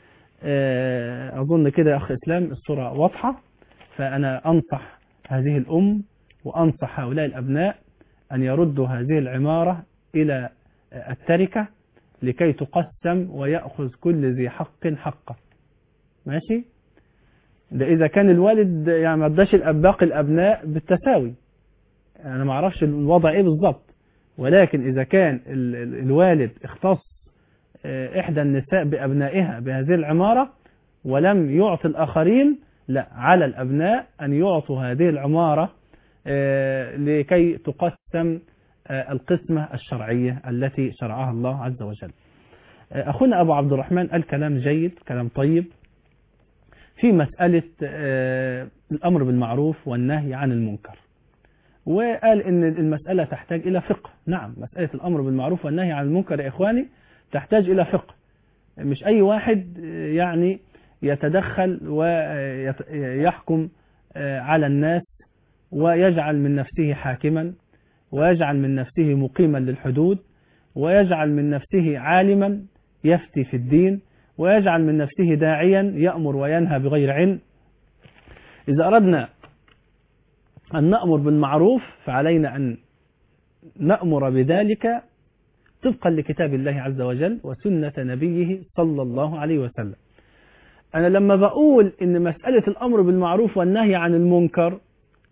أظن كده يا أخي إسلام الصورة واضحة فأنا أنصح هذه الأم وأنصح هؤلاء الأبناء أن يردوا هذه العمارة إلى التركة لكي تقسم ويأخذ كل ذي حق حقه ماشي ده إذا كان الوالد يعني ما اداش باقي الأبناء بالتساوي أنا ما أعرفش الوضع إيه بالظبط ولكن إذا كان الوالد اختص إحدى النساء بأبنائها بهذه العمارة ولم يعطي الآخرين لا على الأبناء أن يعطوا هذه العمارة لكي تقسم القسمة الشرعية التي شرعها الله عز وجل أخونا أبو عبد الرحمن قال كلام جيد كلام طيب في مسألة الأمر بالمعروف والنهي عن المنكر وقال إن المسألة تحتاج إلى فقه نعم مسألة الأمر بالمعروف والنهي عن المنكر يا إخواني تحتاج إلى فقه مش أي واحد يعني يتدخل ويحكم على الناس ويجعل من نفسه حاكما ويجعل من نفسه مقيما للحدود ويجعل من نفسه عالما يفتي في الدين ويجعل من نفسه داعيا يأمر وينهى بغير علم إذا أردنا أن نأمر بالمعروف فعلينا أن نأمر بذلك طبقا لكتاب الله عز وجل وسنة نبيه صلى الله عليه وسلم أنا لما بقول إن مسألة الأمر بالمعروف والنهي عن المنكر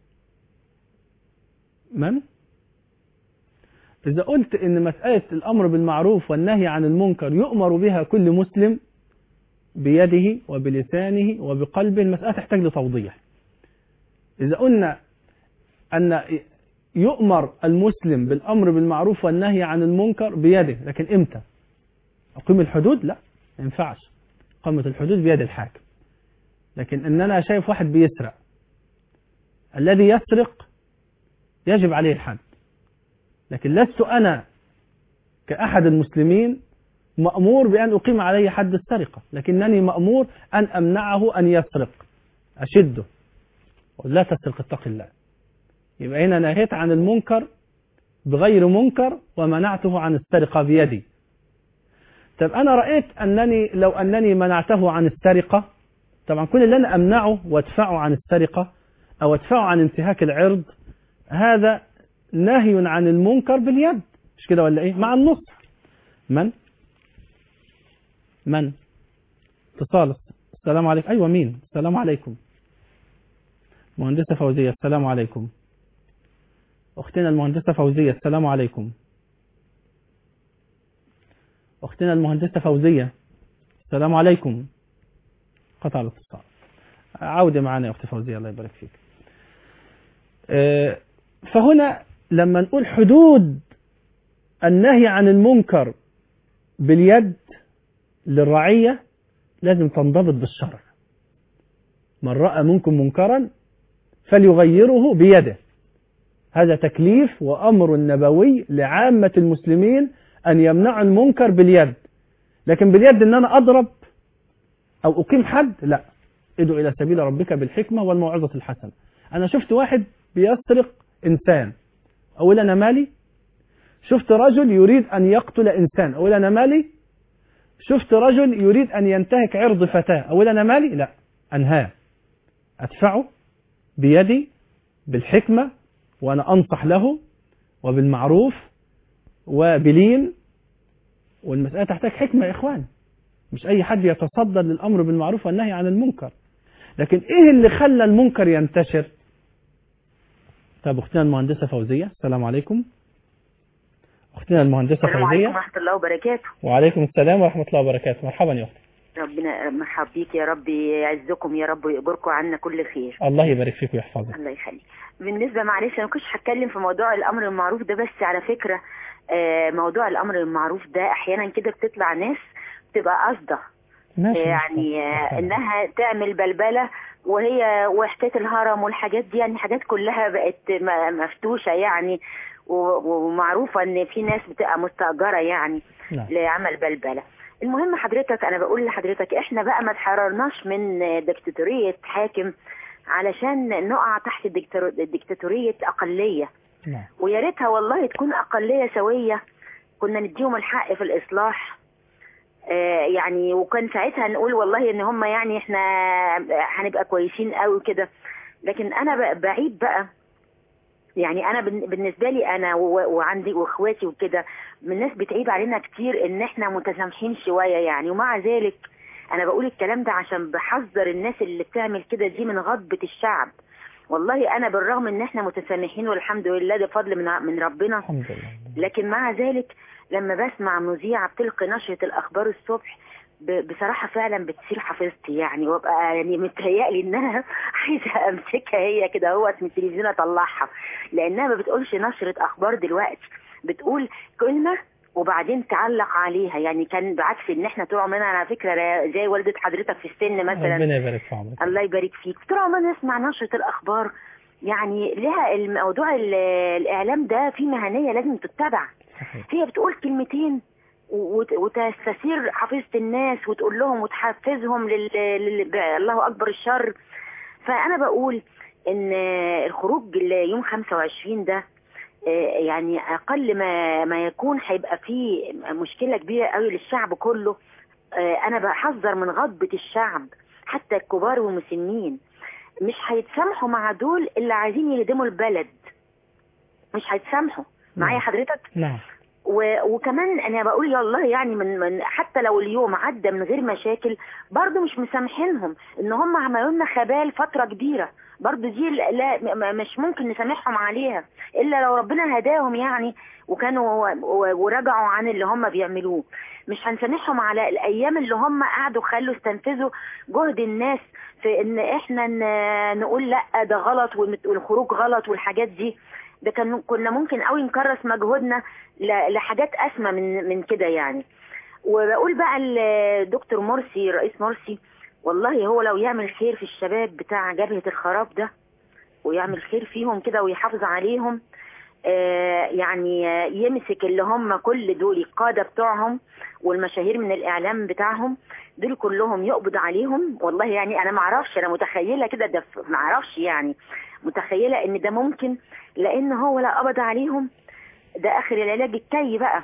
من؟ إذا قلت إن مسألة الأمر بالمعروف والنهي عن المنكر يؤمر بها كل مسلم بيده وبلسانه وبقلبه المسألة تحتاج لتوضيح إذا قلنا أن يؤمر المسلم بالأمر بالمعروف والنهي عن المنكر بيده لكن إمتى أقيم الحدود لا ما ينفعش قامة الحدود بيد الحاكم لكن إن أنا شايف واحد بيسرق الذي يسرق يجب عليه الحد لكن لست أنا كأحد المسلمين مأمور بأن أقيم عليه حد السرقة لكنني مأمور أن أمنعه أن يسرق أشده لا تسرق اتق الله يبقى هنا نهيت عن المنكر بغير منكر ومنعته عن السرقة بيدي طب أنا رأيت أنني لو أنني منعته عن السرقة طبعا كل اللي أنا أمنعه وادفعه عن السرقة أو ادفعه عن انتهاك العرض هذا نهي عن المنكر باليد مش كده ولا إيه مع النصح من من اتصال السلام عليكم أيوة مين السلام عليكم مهندسة فوزية السلام عليكم أختنا المهندسة فوزية السلام عليكم أختنا المهندسة فوزية السلام عليكم قطع الاتصال عودة معنا يا أخت فوزية الله يبارك فيك فهنا لما نقول حدود النهي عن المنكر باليد للرعية لازم تنضبط بالشرع من رأى منكم منكرا فليغيره بيده هذا تكليف وأمر نبوي لعامة المسلمين أن يمنعوا المنكر باليد لكن باليد أن أنا أضرب أو أقيم حد لا ادعو إلى سبيل ربك بالحكمة والموعظة الحسنة أنا شفت واحد بيسرق إنسان أقول أنا مالي شفت رجل يريد أن يقتل إنسان أقول أنا مالي شفت رجل يريد أن ينتهك عرض فتاة أقول أنا مالي لا أنهاه أدفعه بيدي بالحكمة وأنا أنصح له وبالمعروف وبلين والمسألة تحتاج حكمة يا إخوان مش أي حد يتصدر للأمر بالمعروف والنهي عن المنكر لكن إيه اللي خلى المنكر ينتشر طب أختنا المهندسة فوزية السلام عليكم أختنا المهندسة السلام عليكم فوزية ورحمة الله وبركاته وعليكم السلام ورحمة الله وبركاته مرحبا يا أختي ربنا مرحب بيك يا رب يعزكم يا رب ويجبركم عنا كل خير الله يبارك فيك ويحفظك الله يخليك بالنسبة معلش أنا ما كنتش هتكلم في موضوع الأمر المعروف ده بس على فكرة آه، موضوع الأمر المعروف ده أحيانا كده بتطلع ناس بتبقى قصده ماشي يعني آه، انها تعمل بلبله وهي وحدة الهرم والحاجات دي يعني حاجات كلها بقت م- مفتوشه يعني و- ومعروفه ان في ناس بتبقى مستاجره يعني نعم. لعمل بلبله المهم حضرتك انا بقول لحضرتك احنا بقى ما تحررناش من ديكتاتوريه حاكم علشان نقع تحت ديكتاتور- ديكتاتوريه اقليه نعم. ويا ريتها والله تكون اقليه سويه كنا نديهم الحق في الاصلاح آه، يعني وكان ساعتها نقول والله ان هم يعني احنا هنبقى كويسين قوي كده لكن انا ب- بعيد بقى يعني انا بن- بالنسبه لي انا و- وعندي واخواتي وكده الناس بتعيب علينا كتير ان احنا متسامحين شويه يعني ومع ذلك انا بقول الكلام ده عشان بحذر الناس اللي بتعمل كده دي من غضبه الشعب والله انا بالرغم ان احنا متسامحين والحمد لله ده فضل من من ربنا الحمد لله لكن مع ذلك لما بسمع مذيعة بتلقي نشرة الأخبار الصبح ب- بصراحة فعلا بتثير حفيظتي يعني وابقى يعني متهيألي انها عايزة امسكها هي كده هو من التلفزيون اطلعها لانها ما بتقولش نشرة اخبار دلوقتي بتقول كلمة وبعدين تعلق عليها يعني كان بعكس ان احنا طول عمرنا على فكرة زي والدة حضرتك في السن مثلا ربنا يبارك في عمرك الله يبارك فيك طول عمرنا نسمع نشرة الأخبار يعني لها الموضوع ال- الإعلام ده فيه مهنية لازم تتبع هي بتقول كلمتين وت- وتستثير حفيظة الناس وتقول لهم وتحفزهم لل... لل... الله أكبر الشر فأنا بقول إن الخروج يوم 25 ده آه، يعني أقل ما ما يكون هيبقى فيه مشكلة كبيرة قوي للشعب كله آه، أنا بحذر من غضبة الشعب حتى الكبار والمسنين مش هيتسامحوا مع دول اللي عايزين يهدموا البلد مش هيتسامحوا معايا حضرتك نعم و... وكمان انا بقول يا الله يعني من... من حتى لو اليوم عدى من غير مشاكل برضه مش مسامحينهم ان هم عملوا لنا خبال فتره كبيره برضو دي لا لا- م- مش ممكن نسامحهم عليها الا لو ربنا هداهم يعني وكانوا و- ورجعوا عن اللي هم بيعملوه مش هنسامحهم على الايام اللي هم قعدوا خلوا استنفذوا جهد الناس في ان احنا ن- نقول لا ده غلط والمت- والخروج غلط والحاجات دي ده كان كنا ممكن قوي نكرس مجهودنا ل- لحاجات اسمى من من كده يعني وبقول بقى الدكتور مرسي رئيس مرسي والله هو لو يعمل خير في الشباب بتاع جبهة الخراب ده ويعمل خير فيهم كده ويحافظ عليهم آه يعني آه، يمسك اللي هم كل دول القادة بتوعهم والمشاهير من الإعلام بتاعهم دول كلهم يقبض عليهم والله يعني أنا معرفش أنا متخيلة كده ده ف- معرفش يعني متخيلة إن ده ممكن لأن هو لو قبض عليهم ده آخر العلاج الكي بقى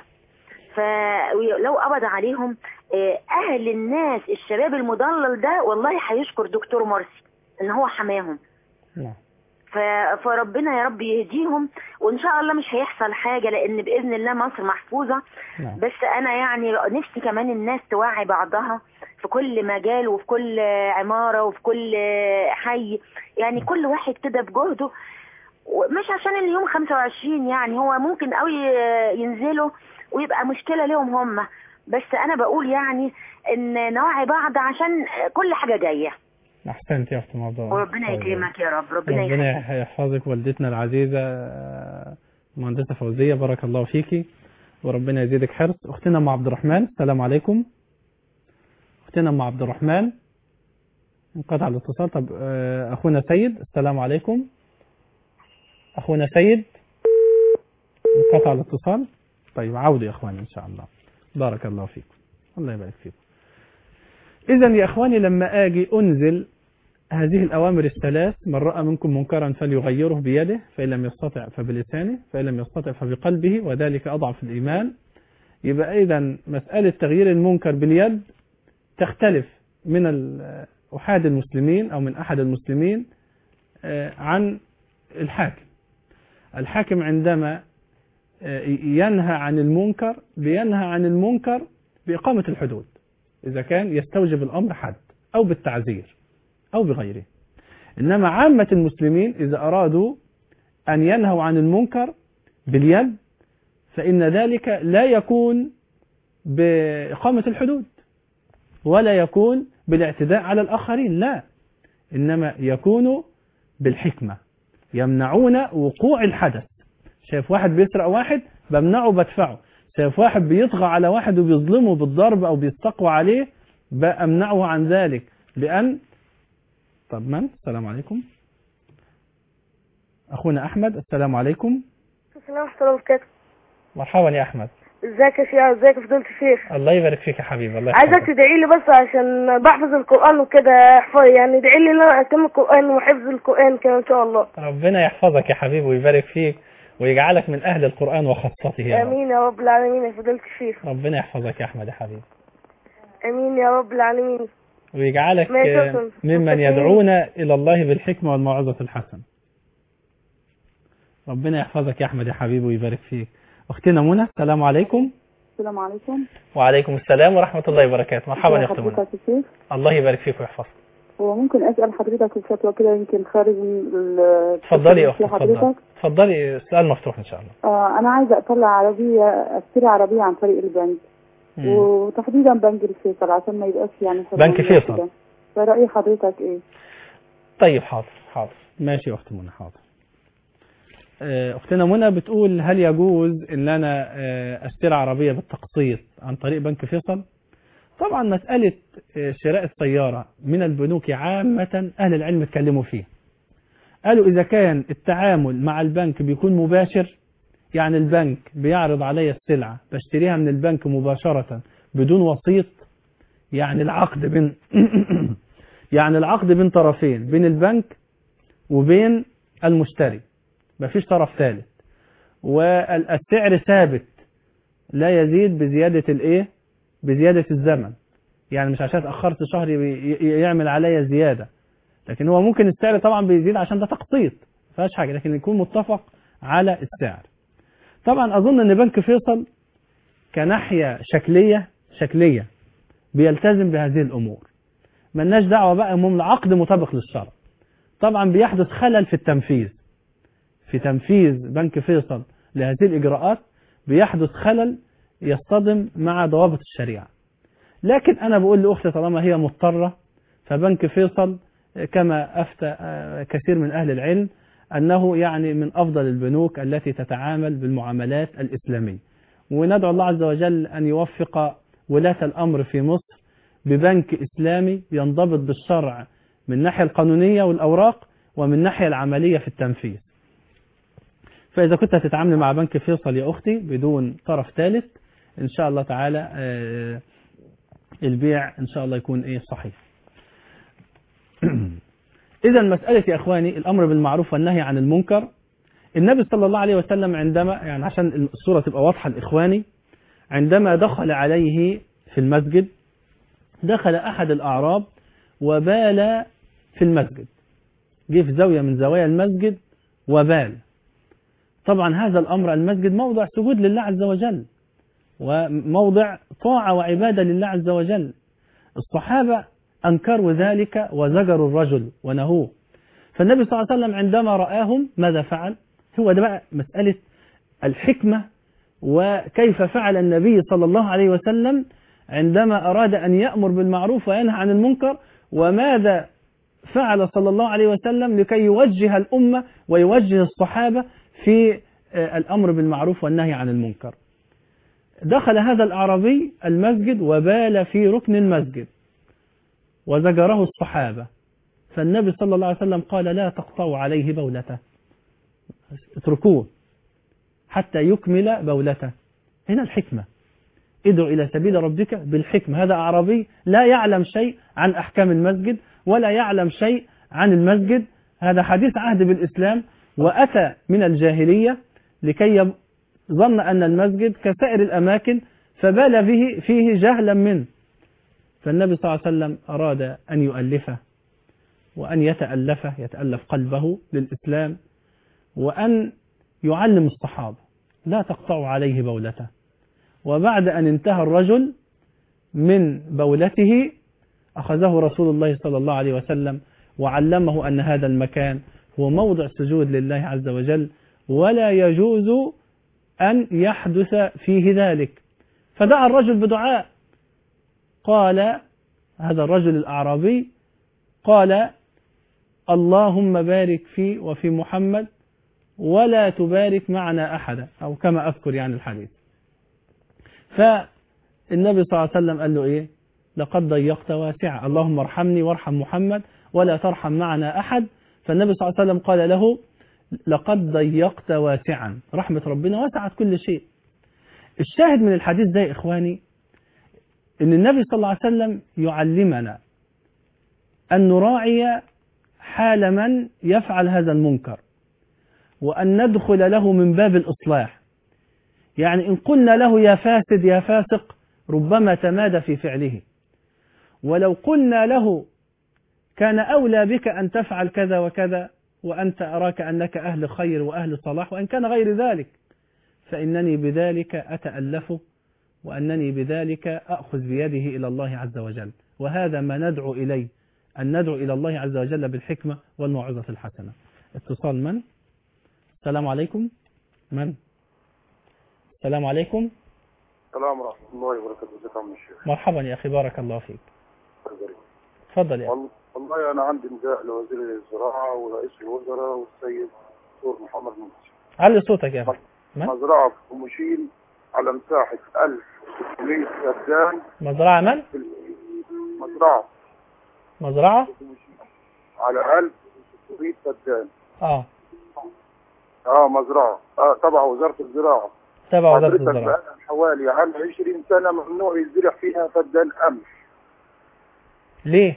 فلو قبض عليهم آه، اهل الناس الشباب المضلل ده والله هيشكر دكتور مرسي ان هو حماهم نعم. ف- فربنا يا رب يهديهم وان شاء الله مش هيحصل حاجه لان باذن الله مصر محفوظه نعم. بس انا يعني نفسي كمان الناس توعي بعضها في كل مجال وفي كل عماره وفي كل حي يعني كل واحد كده بجهده مش عشان اليوم 25 يعني هو ممكن قوي ينزلوا ويبقى مشكلة لهم هم بس انا بقول يعني ان نوعي بعض عشان كل حاجة جاية احسنت يا اخت موضوع وربنا يكرمك يا رب ربنا يخليك ربنا يحفظك والدتنا العزيزة آه، المهندسة فوزية بارك الله فيكي وربنا يزيدك حرص اختنا ام عبد الرحمن السلام عليكم اختنا ام عبد الرحمن انقطع الاتصال طب آه، اخونا سيد السلام عليكم اخونا سيد انقطع الاتصال طيب عودوا يا اخواني ان شاء الله بارك الله فيكم الله يبارك فيكم اذا يا اخواني لما اجي انزل هذه الأوامر الثلاث من رأى منكم منكرا فليغيره بيده فإن لم يستطع فبلسانه فإن لم يستطع فبقلبه وذلك أضعف الإيمان يبقى إذا مسألة تغيير المنكر باليد تختلف من ال- أحد المسلمين أو من أحد المسلمين آه، عن الحاكم الحاكم عندما آه، ينهى عن المنكر بينهى عن المنكر بإقامة الحدود إذا كان يستوجب الأمر حد أو بالتعزير أو بغيره إنما عامة المسلمين إذا أرادوا أن ينهوا عن المنكر باليد فإن ذلك لا يكون بإقامة الحدود ولا يكون بالاعتداء على الآخرين لا إنما يكون بالحكمة يمنعون وقوع الحدث شايف واحد بيسرق واحد بمنعه بدفعه شايف واحد بيطغى على واحد وبيظلمه بالضرب أو بيستقوى عليه بأمنعه عن ذلك بأن طب من السلام عليكم أخونا أحمد السلام عليكم السلام ورحمة الله وبركاته مرحبا يا أحمد ازيك يا شيخ ازيك يا فضيلة الشيخ الله يبارك فيك يا حبيبي الله عايزك يحفظك تدعي لي بس عشان بحفظ القرآن وكده احفظ يعني ادعي لي ان انا اتم القرآن وحفظ القرآن كده ان شاء الله ربنا يحفظك يا حبيبي ويبارك فيك ويجعلك من أهل القرآن وخاصته يا رب امين يا رب العالمين يا فضيلة الشيخ ربنا يحفظك يا أحمد يا حبيبي امين يا رب العالمين ويجعلك ماشي يا آه، أستاذ. ممن متشكرين. يدعون إلى الله بالحكمة والموعظة الحسنة ربنا يحفظك يا أحمد يا حبيبي ويبارك فيك أختنا منى السلام عليكم السلام عليكم وعليكم السلام ورحمة الله وبركاته مرحبا يا أخت منى حضرتك يا شيخ الله يبارك فيك ويحفظك هو ممكن اسال حضرتك الفتوى كده يمكن خارج ال اتفضلي يا أختي في اتفضلي حضرتك اتفضلي السؤال مفتوح إن شاء الله آه انا عايزه اطلع عربيه اشتري عربيه عن طريق البنك مم. وتحديدا بنك الفيصل عشان ما يبقاش يعني بنك حرمانية فيصل. كده. فرأي حضرتك ايه؟ طيب حاضر حاضر ماشي يا أخت منى حاضر آه، أختنا منى بتقول هل يجوز إن أنا آه، أشتري عربية بالتقسيط عن طريق بنك فيصل طبعا مسألة آه، شراء السيارة من البنوك عامة أهل العلم اتكلموا فيه قالوا إذا كان التعامل مع البنك بيكون مباشر يعني البنك بيعرض علي السلعة بشتريها من البنك مباشرة بدون وسيط يعني العقد بين يعني العقد بين طرفين بين البنك وبين المشتري مفيش طرف ثالث والسعر ثابت لا يزيد بزيادة الايه بزيادة الزمن يعني مش عشان اتأخرت شهر ي- ي- يعمل عليا زيادة لكن هو ممكن السعر طبعا بيزيد عشان ده تقسيط ما فيهاش حاجة لكن يكون متفق على السعر طبعا اظن ان بنك فيصل كناحية شكلية شكلية بيلتزم بهذه الامور ملناش دعوة بقى المهم العقد مطابق للشرع طبعا بيحدث خلل في التنفيذ في تنفيذ بنك فيصل لهذه الإجراءات بيحدث خلل يصطدم مع ضوابط الشريعة لكن أنا بقول لأختي طالما هي مضطرة فبنك فيصل كما أفتى كثير من أهل العلم أنه يعني من أفضل البنوك التي تتعامل بالمعاملات الإسلامية وندعو الله عز وجل أن يوفق ولاة الأمر في مصر ببنك إسلامي ينضبط بالشرع من الناحية القانونية والأوراق ومن الناحية العملية في التنفيذ فإذا كنت هتتعامل مع بنك فيصل يا أختي بدون طرف ثالث إن شاء الله تعالى آه، البيع إن شاء الله يكون إيه صحيح إذا مسألة يا إخواني الأمر بالمعروف والنهي عن المنكر النبي صلى الله عليه وسلم عندما يعني عشان الصورة تبقى واضحة لإخواني عندما دخل عليه في المسجد دخل أحد الأعراب وبال في المسجد جه في زاوية من زوايا المسجد وبال طبعا هذا الأمر المسجد موضع سجود لله عز وجل وموضع طاعة وعبادة لله عز وجل الصحابة أنكروا ذلك وزجروا الرجل ونهوه فالنبي صلى الله عليه وسلم عندما رآهم ماذا فعل هو ده بقى مسألة الحكمة وكيف فعل النبي صلى الله عليه وسلم عندما أراد أن يأمر بالمعروف وينهى عن المنكر وماذا فعل صلى الله عليه وسلم لكي يوجه الأمة ويوجه الصحابة في الأمر بالمعروف والنهي عن المنكر دخل هذا الأعرابي المسجد وبال في ركن المسجد وزجره الصحابة فالنبي صلى الله عليه وسلم قال لا تقطعوا عليه بولته اتركوه حتى يكمل بولته هنا الحكمة ادعو إلى سبيل ربك بالحكمة هذا أعرابي لا يعلم شيء عن أحكام المسجد ولا يعلم شيء عن المسجد هذا حديث عهد بالإسلام وأتى من الجاهلية لكي يب... ظن أن المسجد كسائر الأماكن فبال به فيه جهلا منه فالنبي صلى الله عليه وسلم أراد أن يؤلفه وأن يتألفه يتألف قلبه للإسلام وأن يعلم الصحابة لا تقطعوا عليه بولته وبعد أن انتهى الرجل من بولته أخذه رسول الله صلى الله عليه وسلم وعلمه أن هذا المكان هو موضع سجود لله عز وجل ولا يجوز أن يحدث فيه ذلك فدعا الرجل بدعاء قال هذا الرجل الأعرابي قال اللهم بارك في وفي محمد ولا تبارك معنا أحدا أو كما أذكر يعني الحديث فالنبي صلى الله عليه وسلم قال له إيه لقد ضيقت واسعا اللهم ارحمني وارحم محمد ولا ترحم معنا أحد فالنبي صلى الله عليه وسلم قال له لقد ضيقت واسعا رحمة ربنا وسعت كل شيء الشاهد من الحديث ده يا إخواني أن النبي صلى الله عليه وسلم يعلمنا أن نراعي حال من يفعل هذا المنكر وأن ندخل له من باب الإصلاح يعني إن قلنا له يا فاسد يا فاسق ربما تمادى في فعله ولو قلنا له كان أولى بك أن تفعل كذا وكذا وأنت أراك أنك أهل خير وأهل صلاح وإن كان غير ذلك فإنني بذلك أتألفه وأنني بذلك أأخذ بيده إلى الله عز وجل وهذا ما ندعو إليه أن ندعو إلى الله عز وجل بالحكمة والموعظة الحسنة اتصال من؟ السلام عليكم من؟ السلام عليكم السلام ورحمة الله وبركاته ازيك يا عم الشيخ مرحبا يا أخي بارك الله فيك تفضل يا وال- والله أنا عندي نداء لوزير الزراعة ورئيس الوزراء والسيد دكتور محمد منصور علي صوتك يا أخي من؟ مزرعة في كوموشين على مساحة 1600 فدان مزرعة من؟ مزرعة مزرعة؟ على 1600 فدان آه اه مزرعة اه تبع وزارة الزراعة تبع وزارة حضرتك الزراعة بقى حوالي عن 20 سنة ممنوع يزرع فيها فدان قمح ليه؟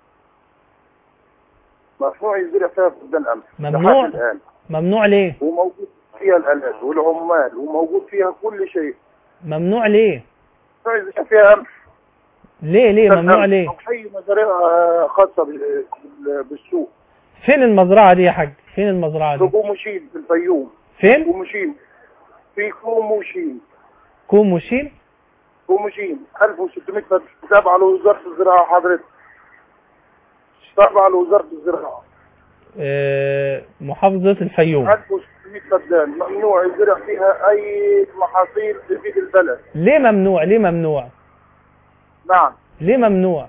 ممنوع يزرع فيها فدان قمح ممنوع؟ لحد الآن ممنوع ليه؟ وموجود فيها الآلات والعمال وموجود فيها كل شيء ممنوع ليه؟ ممنوع يزرع فيها قمح ليه ليه ممنوع ليه؟ أو أي مزارع آه، خاصة بال- بال- بالسوق فين المزرعة دي يا حاج؟ فين المزرعة في دي؟ كوموشين في الفيوم فين؟ كوموشين في كوموشين كوم وشين؟ كوموشين 1600 فدان تابعة لوزارة الزراعة حضرتك تابعة لوزارة الزراعة آه، محافظة الفيوم 1600 فدان ممنوع يزرع فيها اي محاصيل تفيد البلد ليه ممنوع ليه ممنوع نعم ليه ممنوع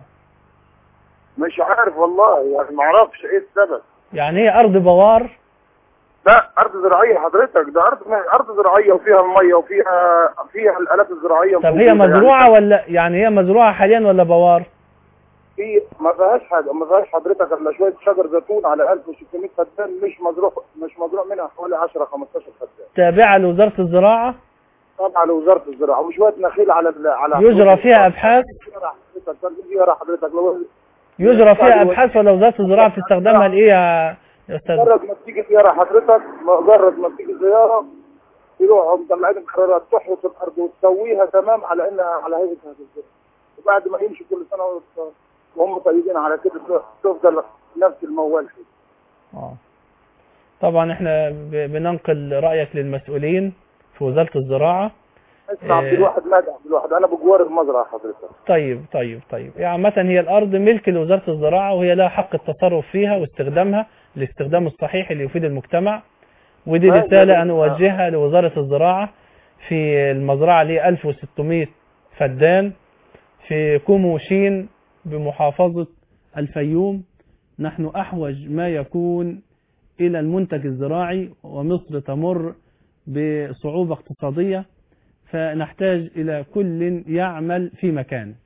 مش عارف والله يعني ما اعرفش ايه السبب يعني هي أرض بوار لا ارض زراعيه حضرتك ده ارض ارض زراعيه وفيها الميه وفيها فيها الالات الزراعيه طب هي موجودة مزروعة ولا يعني هي مزروعة حاليا ولا بوار في ما فيهاش حاجه ما فيهاش حضرتك الا شويه شجر زيتون على 1600 فدان مش مزروع مش مزروع منها حوالي 10 15 فدان تابعة لوزارة الزراعة طبعا لوزاره الزراعه وشويه نخيل على ال- على يجرى فيها أبحاث يجرى حضرتك لو يجرى فيها أبحاث ولا وزارة الزراعة بتستخدمها لإيه يا يا أستاذ مجرد ما تيجي زياره حضرتك مجرد ما تيجي زياره يروحوا مطلعين القرارات تحرث الارض وتسويها تمام على انها على هيئه هذا الزرع وبعد ما يمشي كل سنه وت- وهم طيبين على كده تفضل نفس الموال فيه آه. طبعا احنا ب- بننقل رأيك للمسؤولين في وزارة الزراعة بس عبد الواحد مات عبد الواحد انا بجوار المزرعه حضرتك طيب طيب طيب يعني عامة هي الأرض ملك لوزارة الزراعة وهي لها حق التصرف فيها واستخدامها الاستخدام الصحيح اللي يفيد المجتمع ودي ما رسالة يجب- أنا أوجهها لوزارة الزراعة في المزرعة اللي 1600 فدان في كوموشين بمحافظة الفيوم نحن أحوج ما يكون إلى المنتج الزراعي ومصر تمر بصعوبة اقتصادية فنحتاج إلى كل يعمل في مكان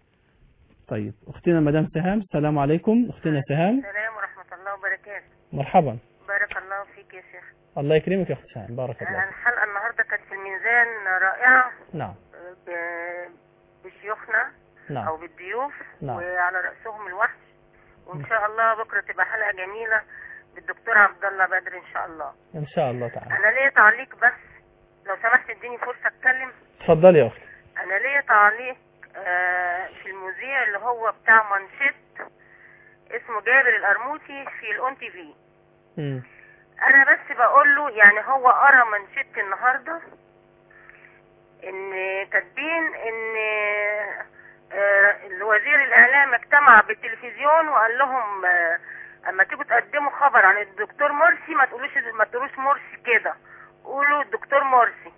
طيب أختنا مدام سهام السلام عليكم أختنا سهام السلام ورحمة الله وبركاته مرحبا بارك الله فيك يا شيخ الله يكرمك يا أخت سهام بارك الله فيك. الحلقة النهاردة كانت في الميزان رائعة نعم ب- بشيوخنا نعم. أو بالضيوف نعم. وعلى رأسهم الوحش وإن شاء الله بكرة تبقى حلقة جميلة بالدكتور عبد الله بدر إن شاء الله إن شاء الله تعالى أنا ليا تعليق بس لو سمحت اديني فرصة أتكلم اتفضلي يا أختي أنا ليا تعليق آه، في المذيع اللي هو بتاع مانشيت اسمه جابر القرموطي في الأون تي في مم. انا بس بقول له يعني هو قرا منشط النهارده ان كاتبين ان آه، وزير الاعلام اجتمع بالتلفزيون وقال لهم آه، اما تيجوا تقدموا خبر عن الدكتور مرسي ما تقولوش ما تقولوش مرسي كده قولوا الدكتور مرسي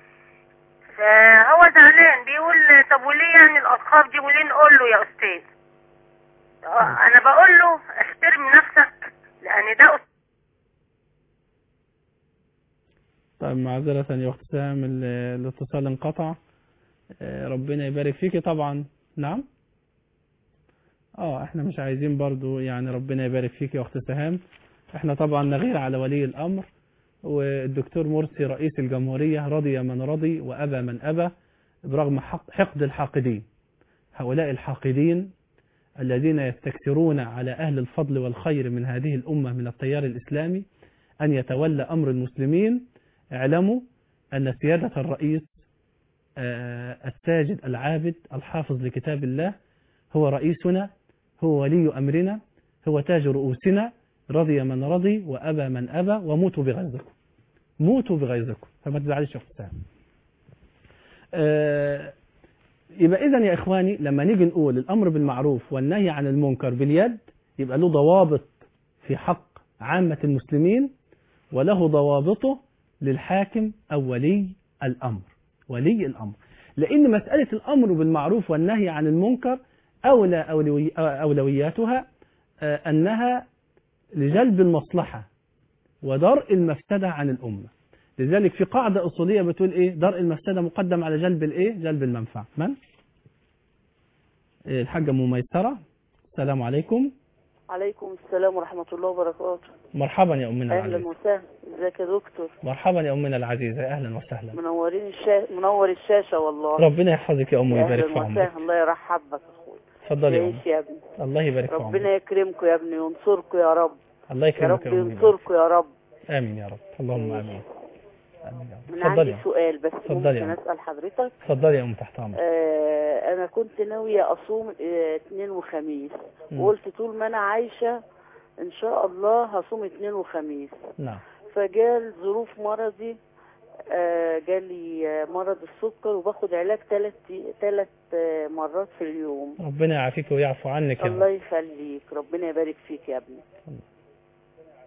فهو زعلان بيقول طب وليه يعني الالقاب دي وليه نقول له يا استاذ آه، انا بقول له احترم نفسك لان ده طيب معذرة يا أخت سهام ال- الاتصال انقطع آه، ربنا يبارك فيكي طبعا نعم اه احنا مش عايزين برضو يعني ربنا يبارك فيك يا اخت سهام احنا طبعا نغير على ولي الامر والدكتور مرسي رئيس الجمهورية رضي من رضي وأبى من أبى برغم حق- حقد الحاقدين هؤلاء الحاقدين الذين يستكثرون على أهل الفضل والخير من هذه الأمة من التيار الإسلامي أن يتولى أمر المسلمين اعلموا أن سيادة الرئيس آه، الساجد العابد الحافظ لكتاب الله هو رئيسنا هو ولي أمرنا هو تاج رؤوسنا رضي من رضي وأبى من أبى وموتوا بغيظكم موتوا بغيظكم فما تزعلش يا أخت سام. آه، يبقى إذا يا إخواني لما نيجي نقول الأمر بالمعروف والنهي عن المنكر باليد يبقى له ضوابط في حق عامة المسلمين وله ضوابطه للحاكم أو ولي الأمر ولي الأمر لأن مسألة الأمر بالمعروف والنهي عن المنكر أولى أولوي أولوياتها آه، أنها لجلب المصلحة ودرء المفسدة عن الأمة لذلك في قاعدة أصولية بتقول إيه درء المفسدة مقدم على جلب الإيه جلب المنفعة من إيه، الحاجة أم ميسرة السلام عليكم عليكم السلام ورحمة الله وبركاته مرحبا يا أمنا أهلا العزيزة وسهلا ازيك يا دكتور مرحبا يا أمنا العزيزة أهلا وسهلا منورين الشاشة منور الشاشة والله ربنا يحفظك يا أم يا ويبارك أهلا في عمرك وسهلا الله يرحبك اخوي اتفضلي يا أم يعيش يا ابني الله يبارك في عمرك ربنا يكرمكم يا ابني وينصركم يا رب الله يا يكرمك رب يا أم ويبارك. ينصركم يا رب آمين يا رب اللهم آمين آمين يا رب من اتفضلي عندي يا أم. سؤال بس اتفضلي يا ممكن أم. أسأل حضرتك اتفضلي يا أم تحت أمرك آه أنا كنت ناوية أصوم آه اثنين وخميس مم. وقلت طول ما أنا عايشة إن شاء الله هصوم اثنين وخميس نعم فجال ظروف مرضي آه، جالي آه، مرض السكر وباخد علاج ثلاث ثلاث مرات في اليوم ربنا يعافيك ويعفو عنك يا الله رب يخليك ربنا يبارك فيك يا ابني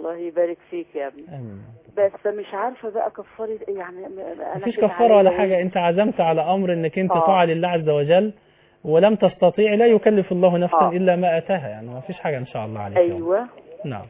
الله يبارك فيك يا ابني آمين بس مش عارفة بقى كفارة إيه يعني انا مفيش كده كفارة ولا عليا حاجة إيه؟ انت عزمت على امر انك انت آه. طاعة لله عز وجل ولم تستطيع لا يكلف الله نفسا آه. الا ما اتاها يعني ما فيش حاجة ان شاء الله عليك يوم. ايوه نعم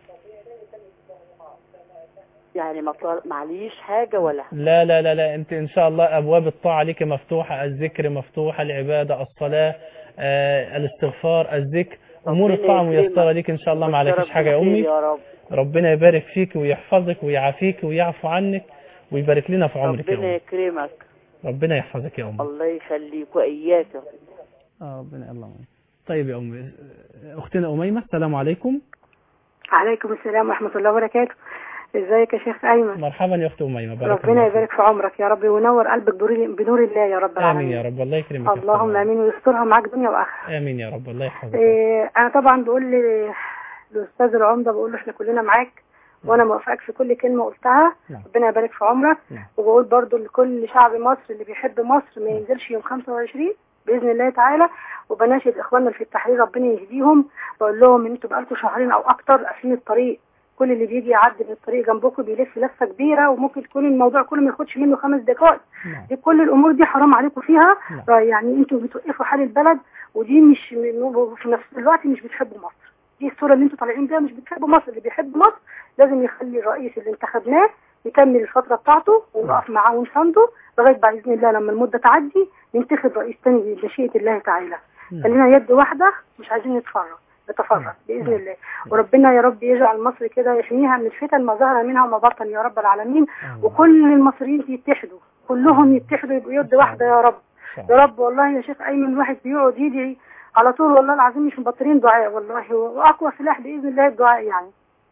يعني ما طال- معليش حاجة ولا لا لا لا لا انت ان شاء الله ابواب الطاعة لك مفتوحة الذكر مفتوحة العبادة الصلاة آه الاستغفار الذكر امور ربنا الطاعة يكرمك. ميسرة لك ان شاء الله ما عليكش بشرك حاجة يا بالخير امي يا رب ربنا يبارك فيك ويحفظك ويعافيك ويعفو عنك ويبارك لنا في عمرك يا ربنا امي يكرمك ربنا يحفظك يا امي الله يخليك وإياك اه ربنا الله معاك. طيب يا امي اختنا اميمة السلام عليكم عليكم السلام ورحمة الله وبركاته ازيك يا شيخ أيمن مرحبا يا اخت اميمة بارك ربنا الله يبارك في عمرك يا رب وينور قلبك بنور بنور الله يا رب فيك. امين العالمين يا رب الله يكرمك يا أخت اللهم امين ويسترها معاك دنيا واخره امين يا رب الله يحفظك إيه انا طبعا بقول ل- للاستاذ العمده بقول له احنا كلنا معاك وانا موافقك في كل كلمه قلتها نعم. ربنا يبارك في عمرك نعم. وبقول برضو لكل شعب مصر اللي بيحب مصر ما ينزلش يوم 25 باذن الله تعالى وبناشد اخواننا اللي في التحرير ربنا يهديهم بقول لهم ان انتوا بقالكم شهرين او اكتر قافلين الطريق كل اللي بيجي يعدي من الطريق جنبكم بيلف لفه كبيره وممكن يكون الموضوع كله ما ياخدش منه خمس دقائق دي كل الامور دي حرام عليكم فيها يعني انتوا بتوقفوا حال البلد ودي مش م- في نفس الوقت مش بتحبوا مصر دي الصوره اللي انتوا طالعين بيها مش بتحبوا مصر اللي بيحب مصر لازم يخلي الرئيس اللي انتخبناه يكمل الفتره بتاعته ونقف معاه ونسانده لغايه باذن الله لما المده تعدي ننتخب رئيس تاني بمشيئه الله تعالى خلينا يد واحده مش عايزين نتفرق نتفرق باذن الله وربنا يا رب يجعل مصر كده يحميها من الفتن ما ظهر منها وما بطن يا رب العالمين وكل المصريين يتحدوا كلهم يتحدوا يبقوا يد واحده يا رب يا رب والله يا شيخ ايمن واحد بيقعد يدعي على طول والله العظيم مش مبطلين دعاء والله واقوى سلاح باذن الله الدعاء يعني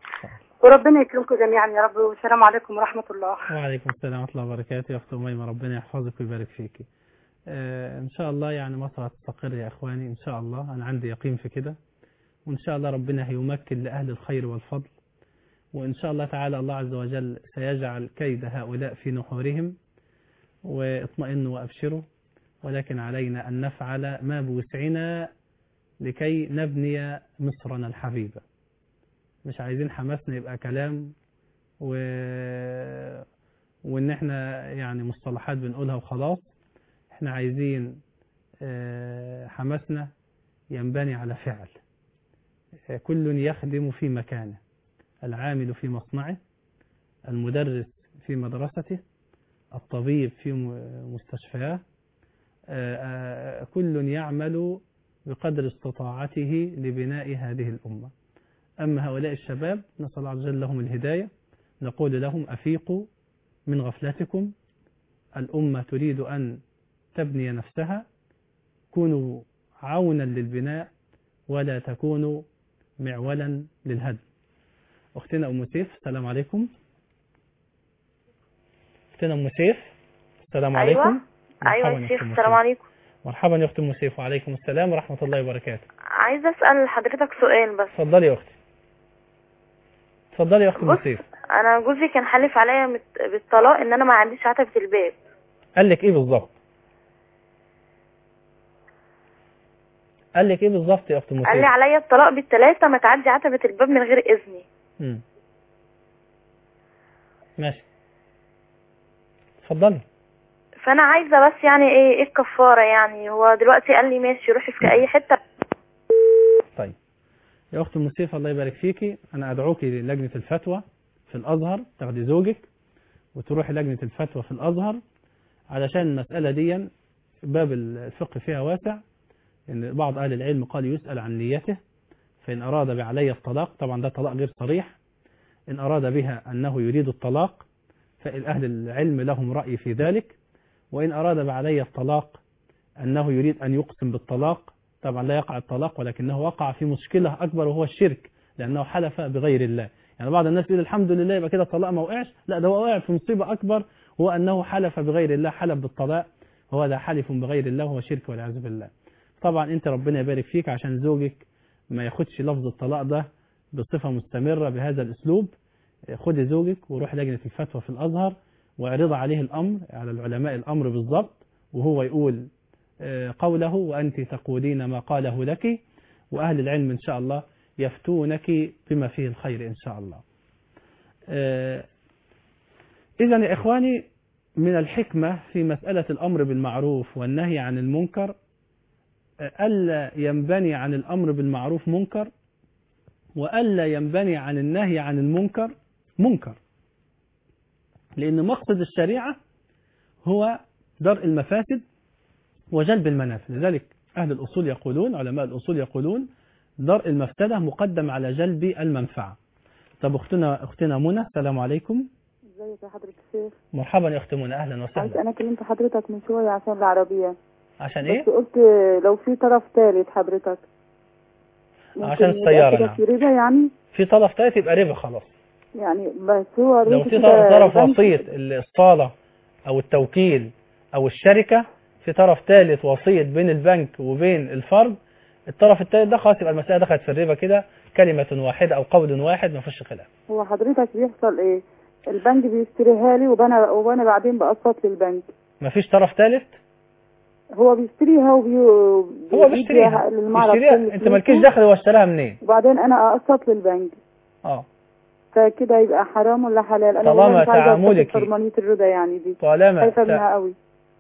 وربنا يكرمكم جميعا يا رب والسلام عليكم ورحمه الله وعليكم السلام ورحمة الله وبركاته يا أخت أميمة ربنا يحفظك ويبارك فيك آه إن شاء الله يعني مصر هتستقر يا إخواني إن شاء الله أنا عندي يقين في كده وإن شاء الله ربنا هيمكن لأهل الخير والفضل وإن شاء الله تعالى الله عز وجل سيجعل كيد هؤلاء في نحورهم واطمئنوا وأبشروا ولكن علينا أن نفعل ما بوسعنا لكي نبني مصرنا الحبيبة مش عايزين حماسنا يبقى كلام و... وان احنا يعني مصطلحات بنقولها وخلاص احنا عايزين آه، حماسنا ينبني على فعل آه، كل يخدم في مكانه العامل في مصنعه المدرس في مدرسته الطبيب في م- مستشفياه آه، آه، كل يعمل بقدر استطاعته لبناء هذه الأمة أما هؤلاء الشباب نسأل الله عز وجل لهم الهداية نقول لهم أفيقوا من غفلتكم الأمة تريد أن تبني نفسها كونوا عونا للبناء ولا تكونوا معولا للهدم أختنا أم سيف السلام عليكم أختنا أم سيف السلام أيوة. عليكم ايوه مرحبا يا يا شيخ أخت أم السلام سيف. عليكم مرحبا يا أخت أم سيف وعليكم السلام ورحمة الله وبركاته عايزه اسال حضرتك سؤال بس اتفضلي يا أختي اتفضلي يا أخت أم بص. سيف انا جوزي كان حالف عليا مت- بالطلاق ان انا ما عنديش عتبه الباب قال لك إيه بالظبط قال لك إيه بالظبط يا أخت أم قال لي سيف عليا الطلاق بالثلاثه ما تعدي عتبه الباب من غير اذني مم. ماشي اتفضلي فانا عايزه بس يعني ايه ايه الكفاره يعني هو دلوقتي قال لي ماشي روحي في اي حته طيب يا أخت أم سيف الله يبارك فيكي أنا أدعوك للجنة الفتوى في الأزهر تاخدي زوجك وتروحي لجنة الفتوى في الأزهر علشان المسألة دي باب الفقه فيها واسع إن بعض أهل العلم قال يسأل عن نيته فإن أراد بعلي الطلاق طبعا ده طلاق غير صريح إن أراد بها أنه يريد الطلاق فأهل العلم لهم رأي في ذلك وإن أراد بعلي الطلاق أنه يريد أن يقسم بالطلاق طبعا لا يقع الطلاق ولكنه وقع في مشكلة أكبر وهو الشرك لأنه حلف بغير الله يعني بعض الناس يقول الحمد لله يبقى كده الطلاق ما وقعش لا ده هو وقع في مصيبة أكبر هو أنه حلف بغير الله حلف بالطلاق وهو ده حلف بغير الله وهو شرك والعياذ بالله طبعا أنت ربنا يبارك فيك عشان زوجك ما ياخدش لفظ الطلاق ده بصفة مستمرة بهذا الأسلوب خد زوجك وروح لجنة الفتوى في الأزهر واعرض عليه الأمر على العلماء الأمر بالضبط وهو يقول آه، قوله وأنت تقولين ما قاله لك وأهل العلم إن شاء الله يفتونك بما فيه الخير إن شاء الله إذا يا إخواني من الحكمة في مسألة الأمر بالمعروف والنهي عن المنكر ألا ينبني عن الأمر بالمعروف منكر وألا ينبني عن النهي عن المنكر منكر لأن مقصد الشريعة هو درء المفاسد وجلب المنافع لذلك أهل الأصول يقولون علماء الأصول يقولون درء المفسدة مقدم على جلب المنفعة طب أختنا أختنا منى السلام عليكم ازيك يا حضرة الشيخ مرحبا يا أخت منى أهلا عايز وسهلا انا كلمت حضرتك من شوية عشان العربية عشان بس إيه؟ قلت لو في طرف ثالث حضرتك ممكن عشان يبقى السيارة كده نعم في ربا يعني في طرف ثالث يبقى ربا خلاص يعني بس هو لو ربا في كده طرف بنك- وسيط الصالة أو التوكيل أو الشركة في طرف ثالث وسيط بين البنك وبين الفرد الطرف الثالث ده خلاص يبقى المسألة دخلت في الربا كده كلمة واحدة أو قول واحد ما فيش خلاف هو حضرتك بيحصل ايه البنك بيشتريها لي وانا وانا بعدين بقسط للبنك ما فيش طرف ثالث هو بيشتريها وبي هو بيشتريها للمعرض بيشتريها كل انت فلوسه، مالكيش دخل هو اشتراها منين وبعدين انا اقسط للبنك اه فكده يبقى حرام ولا حلال انا طالما والله مش عايزه تعاملك- أتخذ حرمانية الربا يعني دي طالما خايفه ت- منها قوي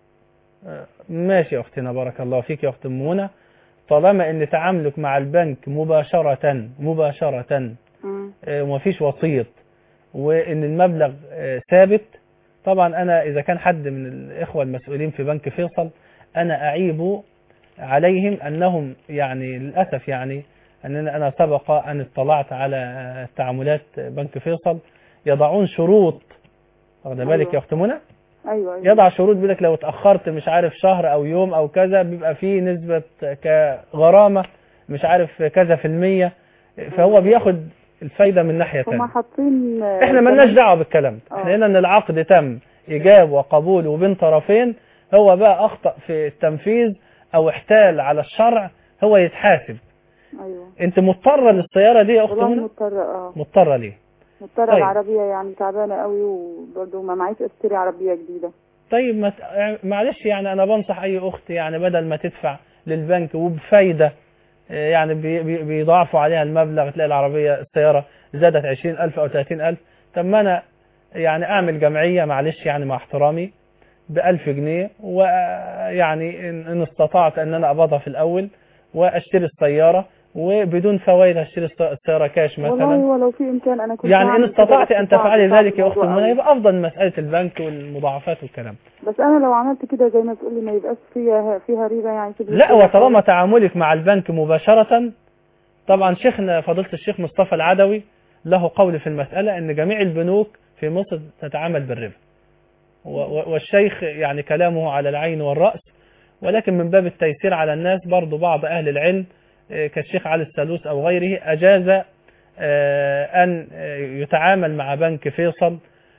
ماشي يا اختنا بارك الله فيك يا اخت أم منى طالما ان تعاملك مع البنك مباشرة مباشرة مم. آه، ومفيش وسيط وان المبلغ آه، ثابت طبعا انا اذا كان حد من الاخوة المسؤولين في بنك فيصل انا اعيب عليهم انهم يعني للاسف يعني اننا انا سبق ان اطلعت على آه، تعاملات بنك فيصل يضعون شروط واخد بالك أيوة. يا اخت منى ايوه ايوه يضع شروط بيقول لك لو اتاخرت مش عارف شهر او يوم او كذا بيبقى فيه نسبه كغرامه مش عارف كذا في المية فهو بياخد الفايده من ناحيه هما ثانيه حاطين احنا ملناش دعوه بالكلام ده احنا هنا ان العقد تم ايجاب وقبول وبين طرفين هو بقى اخطا في التنفيذ او احتال على الشرع هو يتحاسب ايوه انت مضطره للسياره دي يا اخت والله منى مضطرة اه مضطره ليه مضطرة طيب. العربية يعني تعبانة قوي وبرضه ما معيش اشتري عربية جديدة طيب ما ت- معلش يعني انا بنصح اي اخت يعني بدل ما تدفع للبنك وبفايدة آه، يعني بي- بي- بيضاعفوا عليها المبلغ تلاقي العربية السيارة زادت 20000 او 30000 طب ما انا يعني اعمل جمعية معلش يعني مع احترامي بألف جنيه ويعني إن إن استطعت أن أنا أقبضها في الأول وأشتري السيارة وبدون فوائد أشتري الس- السيارة كاش والله مثلا هو لو في امكان انا كنت يعني إن هعمل كده، استطعت بس أن صعب- تفعلي صعب ذلك يا أخت الموضوع منى قوي. يبقى أفضل من مسألة البنك والمضاعفات والكلام بس انا لو عملت كده زي ما تقولي ما يبقاش فيها فيها ريبة يعني تبقى لا فيها وطالما تعاملك مع البنك مباشرة طبعا شيخنا فضيلة الشيخ مصطفى العدوي له قول في المسألة أن جميع البنوك في مصر تتعامل بالربا و- و- والشيخ يعني كلامه على العين والرأس ولكن من باب التيسير على الناس برضو بعض أهل العلم آه، كالشيخ علي السالوس أو غيره أجاز آه، أن آه، يتعامل مع بنك فيصل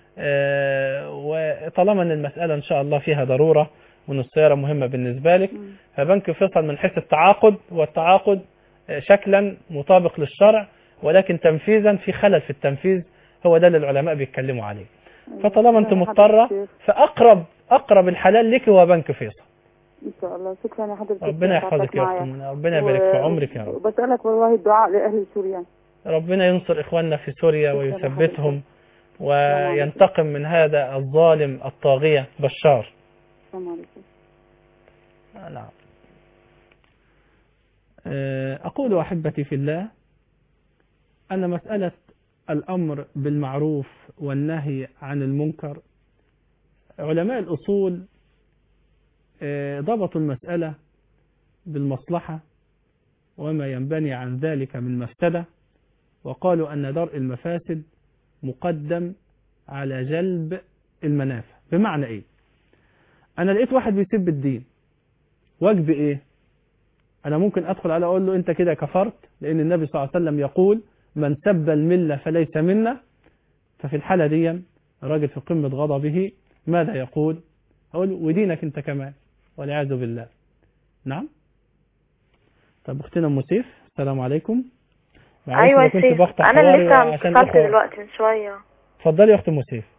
آه، وطالما أن المسألة إن شاء الله فيها ضرورة وأن السيارة مهمة بالنسبة لك فبنك فيصل من حيث التعاقد والتعاقد آه، شكلا مطابق للشرع ولكن تنفيذا في خلل في التنفيذ هو ده اللي العلماء بيتكلموا عليه فطالما انت مضطرة فأقرب أقرب الحلال لك هو بنك فيصل ان شاء الله شكرا يا حضرتك ربنا تعبتك يحفظك يا معايا. أخت منى ربنا يبارك في عمرك يا رب وبسألك والله الدعاء لأهل سوريا ربنا ينصر إخواننا في سوريا ويثبتهم وينتقم من هذا الظالم الطاغية بشار السلام عليكم نعم أقول أحبتي في الله أن مسألة الأمر بالمعروف والنهي عن المنكر علماء الأصول آه، ضبطوا المسألة بالمصلحة وما ينبني عن ذلك من مفسدة وقالوا أن درء المفاسد مقدم على جلب المنافع بمعنى إيه أنا لقيت واحد بيسب الدين واجبي إيه أنا ممكن أدخل على أقول له أنت كده كفرت لأن النبي صلى الله عليه وسلم يقول من سب الملة فليس منا ففي الحالة دي الراجل في قمة غضبه ماذا يقول أقول ودينك أنت كمان والعياذ بالله نعم طب أختنا أم سيف السلام عليكم معلش ايوه أنا يا كنت سيف بفتح انا حواري اللي لسه عشان اتصلت الإخوة. دلوقتي من شويه اتفضلي يا أخت أم سيف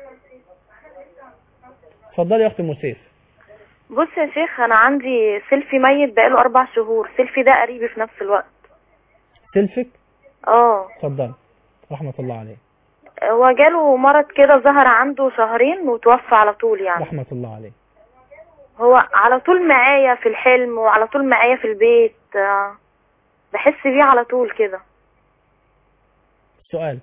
اتفضلي يا أخت أم سيف بص يا شيخ انا عندي سيلفي ميت بقاله اربع شهور سيلفي ده قريبي في نفس الوقت سلفك اه اتفضل رحمة الله عليه هو جاله مرض كده ظهر عنده شهرين وتوفى على طول يعني رحمة الله عليه هو على طول معايا في الحلم وعلى طول معايا في البيت آه، بحس بيه على طول كده السؤال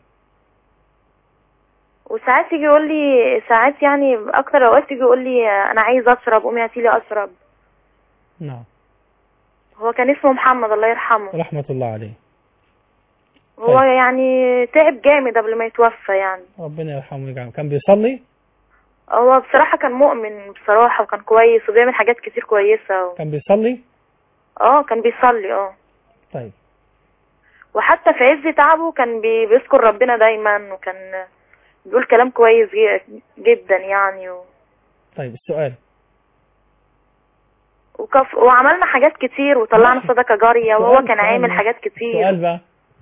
وساعات يجي يقول لي ساعات يعني اكتر اوقات يجي يقول لي آه، انا عايز اشرب قومي هاتي لي اشرب نعم هو كان اسمه محمد الله يرحمه رحمة الله عليه هو يعني تعب جامد قبل ما يتوفى يعني ربنا يرحمه ويجعله كان بيصلي هو بصراحة كان مؤمن بصراحة وكان كويس وبيعمل حاجات كتير كويسة و... كان بيصلي اه كان بيصلي اه طيب وحتى في عز تعبه كان بي... بيذكر ربنا دايما وكان بيقول كلام كويس ج- جدا يعني و... طيب السؤال وكف... وعملنا حاجات كتير وطلعنا صدقة جارية وهو السؤال- كان السؤال عامل بقى. حاجات كتير السؤال بقى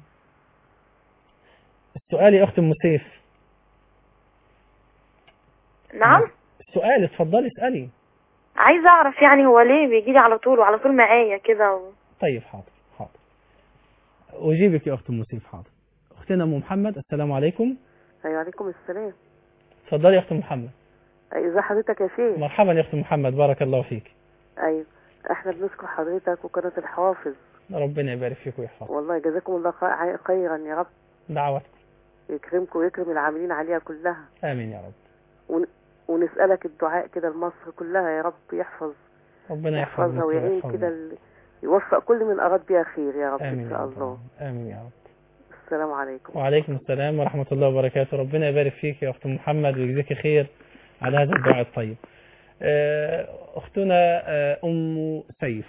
السؤال يا أخت أم سيف نعم السؤال اتفضلي اسألي عايزة اعرف يعني هو ليه بيجيلي على طول وعلى طول معايا كده و... طيب حاضر حاضر أجيبك يا أخت أم سيف حاضر أختنا أم محمد السلام عليكم ايوه عليكم السلام اتفضلي يا أخت محمد ازي حضرتك يا شيخ مرحبا يا أخت محمد بارك الله فيك ايوه احنا بنشكر حضرتك وقناة الحوافظ ربنا يبارك فيك ويحفظك والله جزاكم الله خير- خيرا يا رب دعوتك يكرمكم ويكرم العاملين عليها كلها آمين يا رب ون... ونسألك الدعاء كده لمصر كلها يا رب يحفظ ربنا يحفظ يحفظها مصر ويعين ويحفظنا. كده ال... يوفق كل من أراد بها خير يا رب آمين إن يا شاء رب الله آمين يا رب السلام عليكم وعليكم السلام ورحمة الله وبركاته ربنا يبارك فيك يا أخت محمد ويجزيك خير على هذا الدعاء الطيب آه، أختنا آه، أم سيف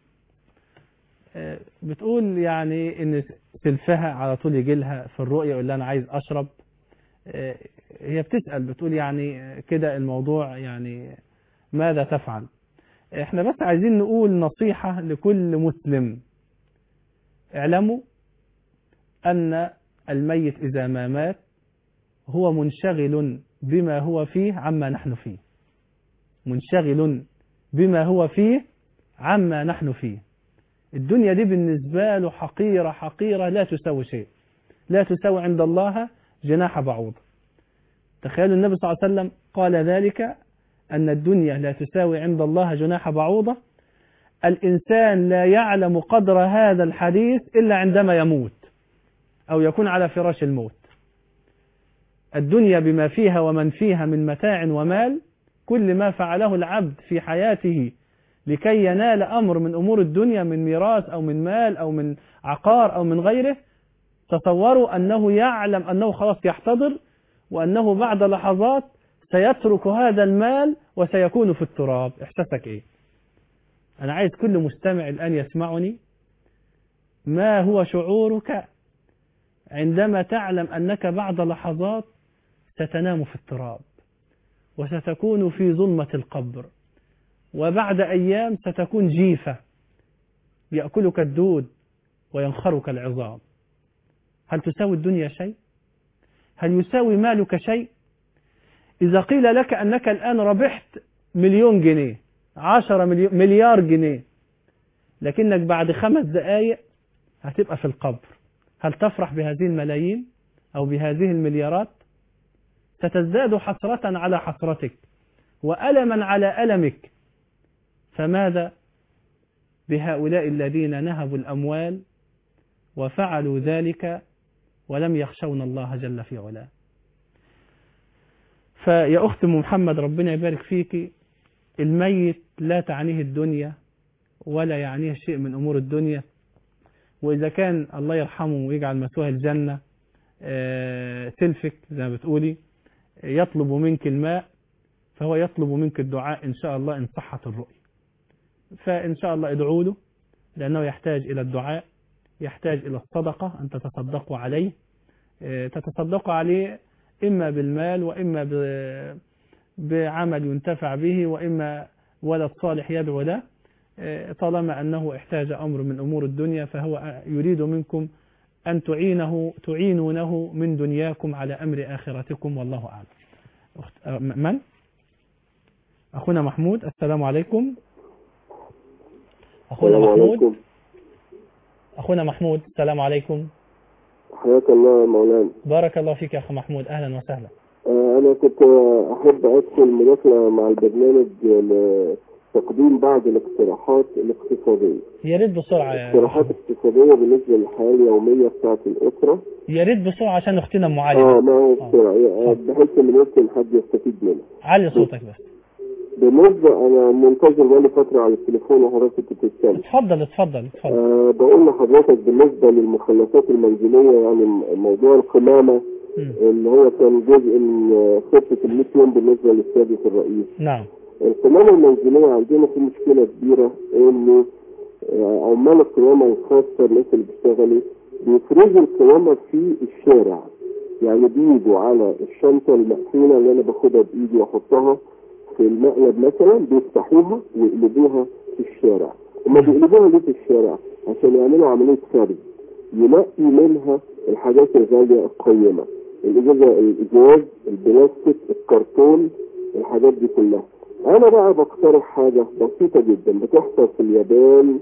آه، بتقول يعني إن سلفها على طول يجي لها في الرؤية يقول لها أنا عايز أشرب آه، هي بتسأل بتقول يعني آه، كده الموضوع يعني ماذا تفعل احنا بس عايزين نقول نصيحة لكل مسلم اعلموا أن الميت إذا ما مات هو منشغل بما هو فيه عما نحن فيه منشغل بما هو فيه عما نحن فيه الدنيا دي بالنسبة له حقيرة حقيرة لا تساوي شيء لا تساوي عند الله جناح بعوض تخيلوا النبي صلى الله عليه وسلم قال ذلك أن الدنيا لا تساوي عند الله جناح بعوضة الإنسان لا يعلم قدر هذا الحديث إلا عندما يموت أو يكون على فراش الموت الدنيا بما فيها ومن فيها من متاع ومال كل ما فعله العبد في حياته لكي ينال أمر من أمور الدنيا من ميراث أو من مال أو من عقار أو من غيره تصوروا أنه يعلم أنه خلاص يحتضر وأنه بعد لحظات سيترك هذا المال وسيكون في التراب إحساسك إيه أنا عايز كل مستمع الآن يسمعني ما هو شعورك عندما تعلم أنك بعد لحظات ستنام في التراب وستكون في ظلمة القبر وبعد أيام ستكون جيفة يأكلك الدود وينخرك العظام هل تساوي الدنيا شيء؟ هل يساوي مالك شيء؟ إذا قيل لك أنك الآن ربحت مليون جنيه عشرة مليون مليار جنيه لكنك بعد خمس دقايق هتبقى في القبر هل تفرح بهذه الملايين أو بهذه المليارات ستزداد حسرة على حسرتك وألما على ألمك فماذا بهؤلاء الذين نهبوا الأموال وفعلوا ذلك ولم يخشون الله جل في علاه فيا أخت أم محمد ربنا يبارك فيك الميت لا تعنيه الدنيا ولا يعنيه شيء من أمور الدنيا وإذا كان الله يرحمه ويجعل مثواه الجنة آه، تلفك زي ما بتقولي يطلب منك الماء فهو يطلب منك الدعاء إن شاء الله إن صحت الرؤية فإن شاء الله ادعوا له لأنه يحتاج إلى الدعاء يحتاج إلى الصدقة أن تتصدقوا عليه آه، تتصدقوا عليه إما بالمال وإما ب- بعمل ينتفع به وإما ولد صالح يدعو له آه، طالما أنه احتاج أمر من أمور الدنيا فهو يريد منكم أن تعينه تعينونه من دنياكم على أمر آخرتكم والله أعلم أخت- آه، من؟ أخونا محمود السلام عليكم أخونا السلام محمود عليكم. أخونا محمود السلام عليكم حياك الله يا مولانا بارك الله فيك يا أخ محمود أهلا وسهلا آه، أنا كنت آه، أحب أدخل مداخلة مع البرنامج لتقديم بعض الاقتراحات الاقتصادية يا ريت بسرعة يا اقتراحات اقتصادية بالنسبة للحياة اليومية بتاعت الأسرة يا ريت بسرعة عشان أختنا أم علي اه بس. ما هو بسرعة آه، بحيث إن ممكن حد يستفيد منها علي صوتك بس بالنسبة أنا منتظر بقالي فترة على التليفون وحضرتك بتتكلم اتفضل اتفضل اتفضل أه بقول لحضرتك بالنسبة للمخلفات المنزلية يعني م- موضوع القمامة اللي هو كان جزء من آه، خطة ال 100 يوم بالنسبة للسيادة الرئيس نعم القمامة المنزلية عندنا في مشكلة كبيرة إن آه، عمال القمامة الخاصة الناس اللي بيشتغلوا بيفرزوا القمامة في الشارع يعني بيجوا على الشنطة المقفولة اللي أنا باخدها بإيدي وأحطها في المقلب مثلا بيفتحوها ويقلبوها في الشارع هما بيقلبوها ليه في الشارع عشان يعملوا عملية فرز ينقي منها الحاجات الغالية القيمة الإزازة الإزاز البلاستيك الكرتون الحاجات دي كلها أنا بقى بقترح حاجة بسيطة جدا بتحصل في اليابان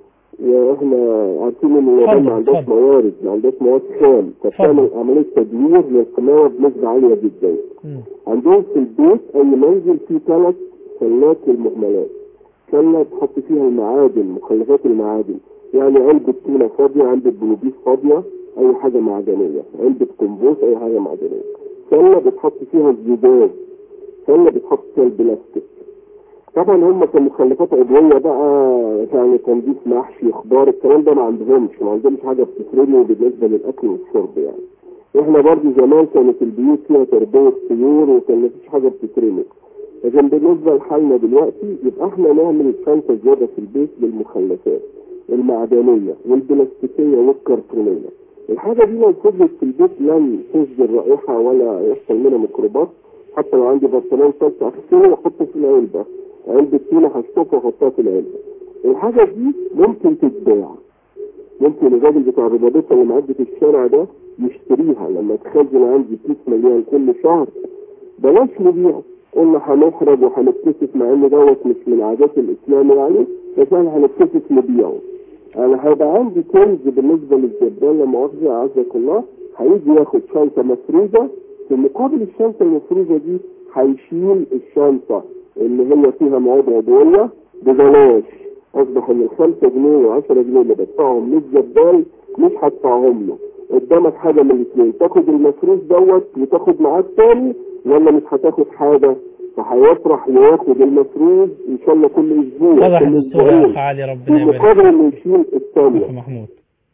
واحنا عارفين ان اليابان ما اتفضل، عندهاش موارد ما عندهاش مواد خام فبتعمل عملية تدوير للقمامة بنسبة عالية جدا عندهم في البيت اي منزل فيه ثلاث سلات للمهملات سلة تحط فيها المعادن مخلفات المعادن يعني علبة تونة فاضية علبة بلوبيس فاضية اي حاجة معدنية علبة كمبوست اي حاجة معدنية سلة بتحط فيها الزجاج سلة بتحط فيها البلاستيك طبعا هم كمخلفات عضوية بقى يعني تنظيف محشي خضار الكلام ده ما عندهمش ما عندهمش حاجة بتترمي بالنسبة للأكل والشرب يعني احنا برضو زمان كانت البيوت فيها تربية طيور وكان مفيش حاجة بتترمي لكن بالنسبة لحالنا دلوقتي يبقى احنا نعمل شنطة زيادة في البيت للمخلفات المعدنية والبلاستيكية والكرتونية الحاجة دي لو فضلت في البيت لن تصدر رائحة ولا يحصل منها ميكروبات حتى لو عندي برطمان صلصة اغسله واحطه في العلبة علبة تونة هشطفها واحطها في العلبة الحاجة دي ممكن تتباع ممكن الراجل بتاع الربابيطة اللي معدي في الشارع ده يشتريها لما تخزن عندي كيس مليان كل شهر بلاش نبيعه قلنا هنحرج وهنتكسف مع ان دوت مش من عادات الاسلام يعني بس احنا هنتكسف نبيعه انا هيبقى عندي كنز بالنسبه للزبال لما مؤاخذه اعزك الله هيجي ياخد شنطه مفروضه في مقابل الشنطه المفروضه دي هيشيل الشنطه اللي هي فيها مواد عضويه ببلاش اصبح ان الخمسة جنيه وعشرة جنيه اللي بدفعهم للزبال مش هدفعهم له قدامك حاجة من الاثنين تاخد المفروض دوت وتاخد معاه التاني ولا مش هتاخد حاجة فهيفرح وياخد المفروض ان شاء الله كل اسبوع وضحت كل الصورة يا اسبوعين أخ علي في ربنا يبارك مقابل انه يشيل الثانية أخ محمود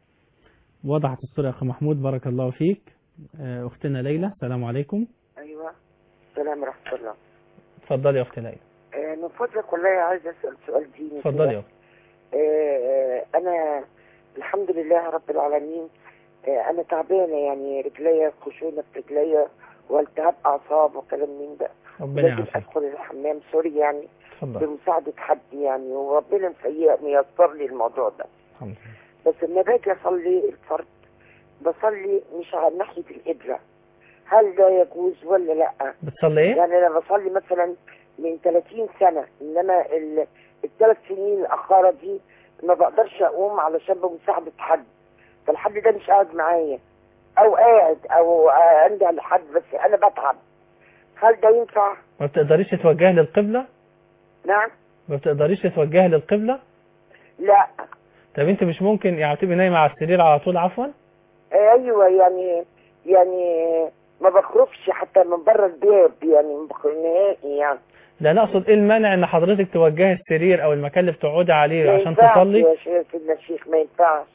وضحت الصورة يا أخ محمود بارك الله فيك آه، أختنا ليلى السلام عليكم ايوه السلام ورحمه الله اتفضلي يا أخت ليلى آه، من فضلك والله عايزه اسال سؤال ديني اتفضلي يا كده. أخت آه، آه، انا الحمد لله رب العالمين آه، انا تعبانه يعني رجليا خشونه في رجليا والتهاب اعصاب وكلام من ده ربنا لازم يعافيك ادخل الحمام سوري يعني اتفضل بمساعده حد يعني وربنا مسيء ميسر لي الموضوع ده الحمد بس لما باجي اصلي الفرد بصلي مش على ناحيه القبله هل ده يجوز ولا لا بتصلي إيه؟ يعني انا بصلي مثلا من 30 سنه انما ال- الثلاث سنين الاخيره دي ما بقدرش اقوم علشان بمساعده حد فالحد ده مش قاعد معايا او قاعد او عندي على حد بس انا بتعب هل ده ينفع؟ ما بتقدريش تتوجهي للقبلة نعم ما بتقدريش تتوجهي للقبلة لا طب انت مش ممكن يعني تبقي نايمة على السرير على طول عفوا ايوه يعني يعني ما بخرجش حتى من بره الباب يعني ما بخرج نهائي يعني لا انا اقصد ايه المانع ان حضرتك توجهي السرير او المكان اللي بتقعدي عليه ما عشان ينفعش تصلي يا شيخ سيدنا الشيخ ما ينفعش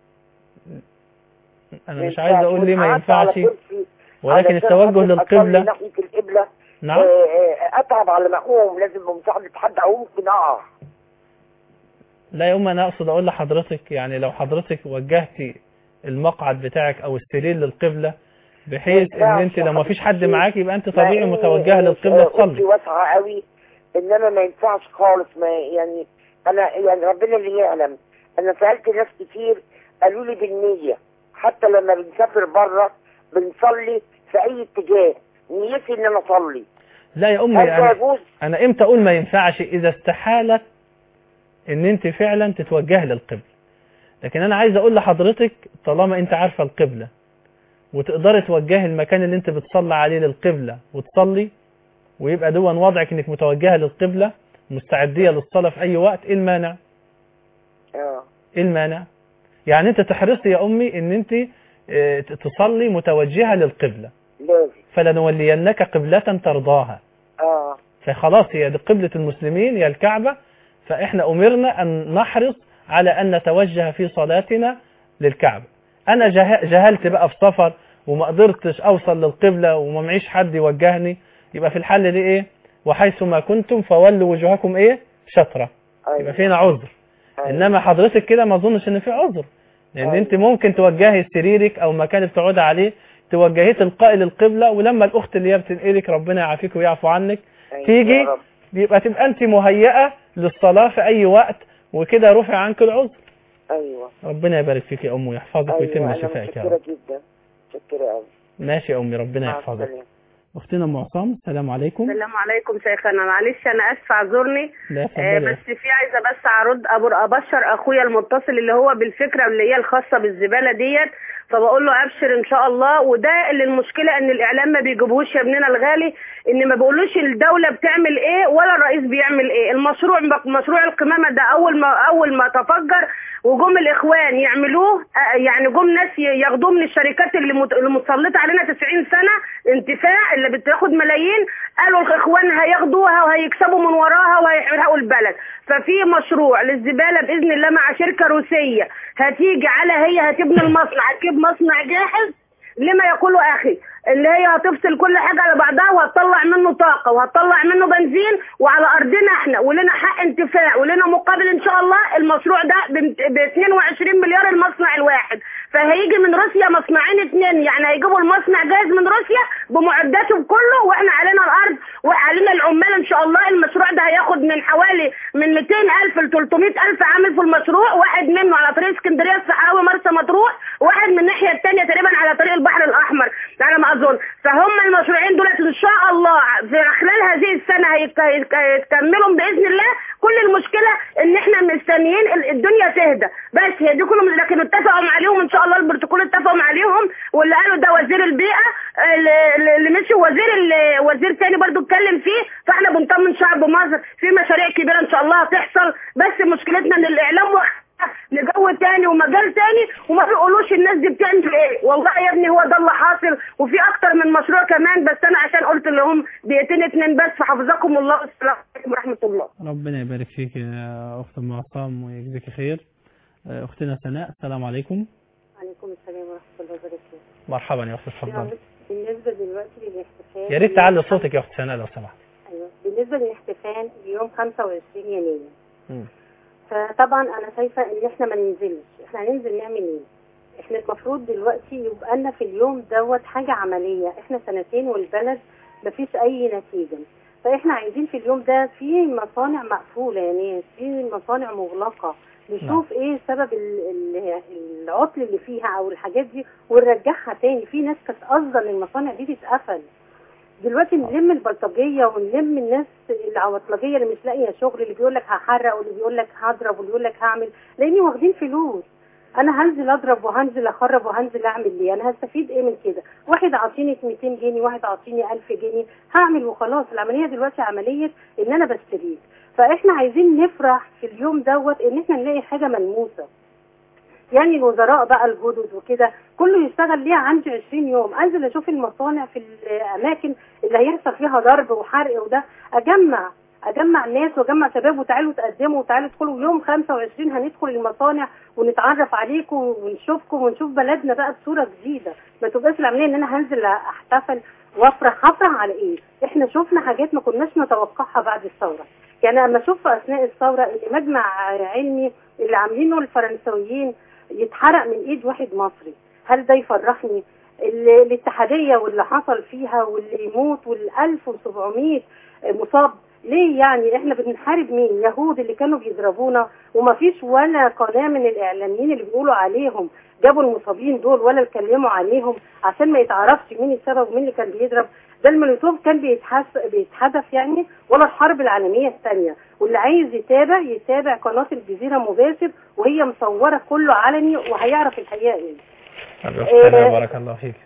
انا ما مش عايز ينفعش. اقول ليه ما وقعدت على ينفعش كرسي ولكن علشان التوجه خاطر أصلي للقبلة ناحية القبلة نعم. آه، آه، اتعب على ما اقوم لازم بمساعدة حد او ممكن اقع لا يا أم أنا أقصد أقول لحضرتك يعني لو حضرتك وجهتي المقعد بتاعك أو السرير للقبلة بحيث إن ينفعش أنت لو ما فيش حد حضرتك. معاك يبقى أنت مع طبيعي إن متوجهة للقبلة اوضتي تصلي واسعة قوي انما ما ينفعش خالص ما يعني انا يعني ربنا اللي يعلم انا سألت ناس كتير قالوا لي بالنية حتى لما بنسافر بره بنصلي في اي اتجاه نيتي ان انا اصلي لا يا أمي هل ده أنا, يجوز؟ أنا إمتى أقول ما ينفعش إذا استحالت إن أنت فعلا تتوجهي للقبلة لكن أنا عايز أقول لحضرتك طالما أنت عارفة القبلة وتقدري توجهي المكان اللي انت بتصلي عليه للقبلة وتصلي ويبقى دون وضعك انك متوجهة للقبلة مستعدية للصلاة في اي وقت ايه المانع اه ايه المانع يعني انت تحرصي يا امي ان انت اه، تصلي متوجهة للقبلة لازم فلنولينك قبلة ترضاها اه فخلاص هي دي قبلة المسلمين هي الكعبة فإحنا أمرنا أن نحرص على أن نتوجه في صلاتنا للكعبة أنا جه- جهلت بقى في سفر وما قدرتش أوصل للقبلة وما معيش حد يوجهني يبقى في الحل دي إيه وحيث ما كنتم فولوا وجوهكم إيه شطرة يبقى فينا عذر إنما حضرتك كده ما أظنش إن في عذر لأن أنت ممكن توجهي سريرك أو مكان اللي بتقعدي عليه توجهيه تلقائي للقبلة ولما الأخت اللي هي بتنقلك ربنا يعافيك ويعفو عنك تيجي يبقى تبقى انت مهيئة للصلاة في اي وقت وكده رفع عنك العذر ايوه ربنا يبارك فيك يا ام ويحفظك ويتم ايوه انا شفائك يا متشكره رب جدا متشكره قوي ماشي يا امي ربنا مع يحفظك السلامة. اختنا ام عصام السلام عليكم السلام عليكم شيخنا معلش انا اسفه اعذرني لا آه اتفضلي بس في عايزه بس ارد أبر ابشر اخويا المتصل اللي هو بالفكره اللي هي الخاصه بالزباله ديت فبقول له ابشر ان شاء الله وده اللي المشكله ان الاعلام ما بيجيبوش يا ابننا الغالي ان ما بيقولوش الدوله بتعمل ايه ولا الرئيس بيعمل ايه المشروع مشروع القمامه ده اول ما اول ما تفجر وجم الاخوان يعملوه آه، يعني جم ناس ي- ياخدوه من الشركات اللي مت- اللي متسلطه علينا 90 سنه انتفاع اللي بتاخد ملايين قالوا الاخوان هياخدوها وهيكسبوا من وراها وهيحرقوا البلد ففي مشروع للزباله باذن الله مع شركه روسيه هتيجي على هي هتبني المصنع هتجيب مصنع جاهز لما يقوله اخي اللي هي هتفصل كل حاجه على بعضها وهتطلع منه طاقه وهتطلع منه بنزين وعلى ارضنا احنا ولنا حق انتفاع ولنا مقابل ان شاء الله المشروع ده ب 22 مليار المصنع الواحد فهيجي من روسيا مصنعين اتنين يعني هيجيبوا المصنع جاهز من روسيا بمعداته بكله واحنا علينا الارض وعلينا العمال ان شاء الله المشروع ده هياخد من حوالي من 200 الف ل 300 الف عامل في المشروع واحد منه على طريق اسكندريه الصحراوي مرسى مطروح واحد من الناحيه الثانيه تقريبا على طريق البحر الاحمر على ما اظن فهم المشروعين دولت ان شاء الله في خلال هذه السنه هيك- هيك- هيكملوا باذن الله كل المشكله ان احنا مستنيين ال- الدنيا تهدى بس هي دي كلهم لكن اتفقوا عليهم ان شاء الله البروتوكول اتفقوا عليهم واللي قالوا ده وزير البيئه اللي اللي مشي وزير ال- وزير تاني برضو اتكلم فيه فاحنا بنطمن شعب مصر في مشاريع كبيره ان شاء الله هتحصل بس مشكلتنا ان الاعلام وقع لجو تاني ومجال تاني وما بيقولوش الناس دي بتعمل ايه والله يا ابني هو ده اللي حاصل وفي اكتر من مشروع كمان بس انا عشان قلت لهم دقيقتين اتنين بس فحفظكم الله والسلام عليكم ورحمه الله ربنا يبارك فيك يا اخت ام عصام ويجزيك خير آه، اختنا سناء السلام عليكم عليكم السلام ورحمة الله وبركاته مرحبا يا اخت اتفضلي بالنسبة دلوقتي للاحتفال يا ريت تعلي صوتك يا اخت سناء لو سمحت أيوة بالنسبة للاحتفال يوم 25 يناير مم. فطبعا أنا شايفة إن إحنا ما ننزلش إحنا هننزل نعمل إيه؟ إحنا المفروض دلوقتي يبقى لنا في اليوم دوت حاجة عملية إحنا سنتين والبلد مفيش أي نتيجة فإحنا عايزين في اليوم ده في مصانع مقفولة يا ناس في مصانع مغلقة نشوف ايه سبب ال- ال- العطل اللي فيها او الحاجات دي ونرجعها تاني في ناس كانت قصدا ان المصانع دي تتقفل دلوقتي نلم البلطجيه ونلم الناس العواطلجيه اللي مش لاقيه شغل اللي بيقول لك هحرق واللي بيقول لك هضرب واللي بيقول لك هعمل لاني واخدين فلوس انا هنزل اضرب وهنزل اخرب وهنزل اعمل ليه انا هستفيد ايه من كده واحد عاطيني 200 جنيه واحد عاطيني 1000 جنيه هعمل وخلاص العمليه دلوقتي عمليه ان انا بستريك فاحنا عايزين نفرح في اليوم دوت ان احنا نلاقي حاجه ملموسه يعني الوزراء بقى الجدد وكده كله يشتغل ليها عندي 20 يوم انزل اشوف المصانع في الاماكن اللي هيحصل فيها ضرب وحرق وده اجمع اجمع الناس واجمع شباب وتعالوا تقدموا وتعالوا ادخلوا يوم 25 هندخل المصانع ونتعرف عليكم ونشوفكم ونشوف بلدنا بقى بصوره جديده ما تبقاش العمليه ان انا هنزل احتفل وافرح هفرح على ايه احنا شفنا حاجات ما كناش نتوقعها بعد الثوره يعني لما اشوف في اثناء الثوره ان مجمع علمي اللي عاملينه الفرنسويين يتحرق من ايد واحد مصري هل ده يفرحني ال- الاتحاديه واللي حصل فيها واللي يموت وال 1700 مصاب ليه يعني احنا بنحارب مين يهود اللي كانوا بيضربونا ومفيش ولا قناه من الاعلاميين اللي بيقولوا عليهم جابوا المصابين دول ولا اتكلموا عليهم عشان ما يتعرفش مين السبب ومين اللي كان بيضرب ده المولوتوف كان بيتحس بيتحدث يعني ولا الحرب العالميه الثانيه واللي عايز يتابع يتابع قناه الجزيره مباشر وهي مصوره كله علني وهيعرف الحقيقه ايه طب يا أخت سناء إيه. بارك الله فيك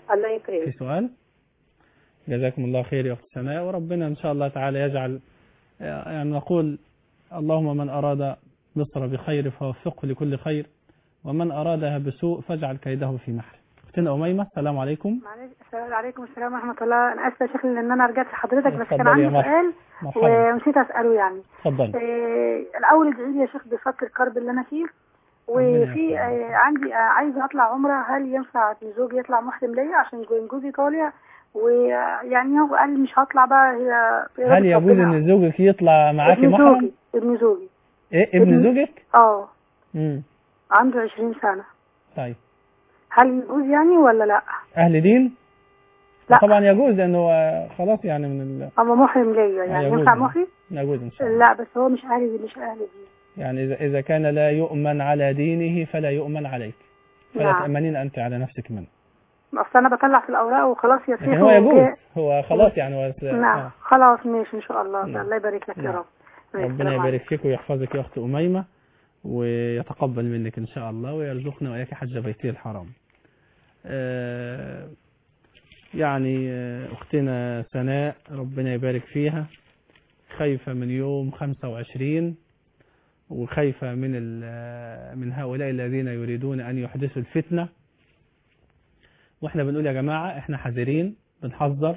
الله في يكرمك سؤال جزاكم الله خير يا أخت سماء وربنا إن شاء الله تعالى يجعل يعني نقول اللهم من أراد مصر بخير فوفقه لكل خير ومن أرادها بسوء فاجعل كيده في نحره أختنا أميمة السلام عليكم معلش السلام عليكم السلام ورحمة الله أنا آسفة يا شيخ لأن أنا رجعت لحضرتك بس كان اتفضلي يا عندي مرحبا. سؤال مرحبا. ونسيت أسأله يعني اتفضلي إيه الأول ادعي لي يا شيخ بفك الكرب اللي أنا فيه وفي آه، عندي آه، عايزة أطلع عمرة هل ينفع إن زوجي يطلع محرم ليا عشان جو- جوزي طالع ويعني هو قال لي مش هطلع بقى هي في هل إرادة يجوز ربنا. ان زوجك يطلع معاكي ابن محرم زوجي ابن زوجي ايه ابن ابن- زوجك اه امم عنده 20 سنة طيب هل يجوز يعني ولا لا؟ اهل دين لا. طبعا يجوز لانه هو خلاص يعني من ال... أما محرم ليا يعني يجوز. ينفع محرم؟ يجوز ان شاء الله لا بس هو مش أهلي مش أهلي دي يعني اذا اذا كان لا يؤمن على دينه فلا يؤمن عليك فلا نعم. تأمنين انت على نفسك منه أصل أنا بطلع في الأوراق وخلاص يا لكن شيخ هو يجوز وجاء- هو خلاص يعني هو نعم آه. خلاص ماشي إن شاء الله نعم. الله يبارك لك يا نعم. رب ماشي، ربنا السلام يبارك فيك ويحفظك يا اخت اميمه ويتقبل منك ان شاء الله ويرزقنا واياك حج بيته الحرام. آه، يعني آه، اختنا سناء ربنا يبارك فيها خايفه من يوم 25 وخايفه من ال- من هؤلاء الذين يريدون ان يحدثوا الفتنه واحنا بنقول يا جماعه احنا حذرين بنحذر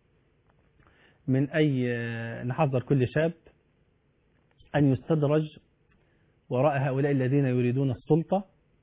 من اي نحذر كل شاب أن يستدرج وراء هؤلاء الذين يريدون السلطة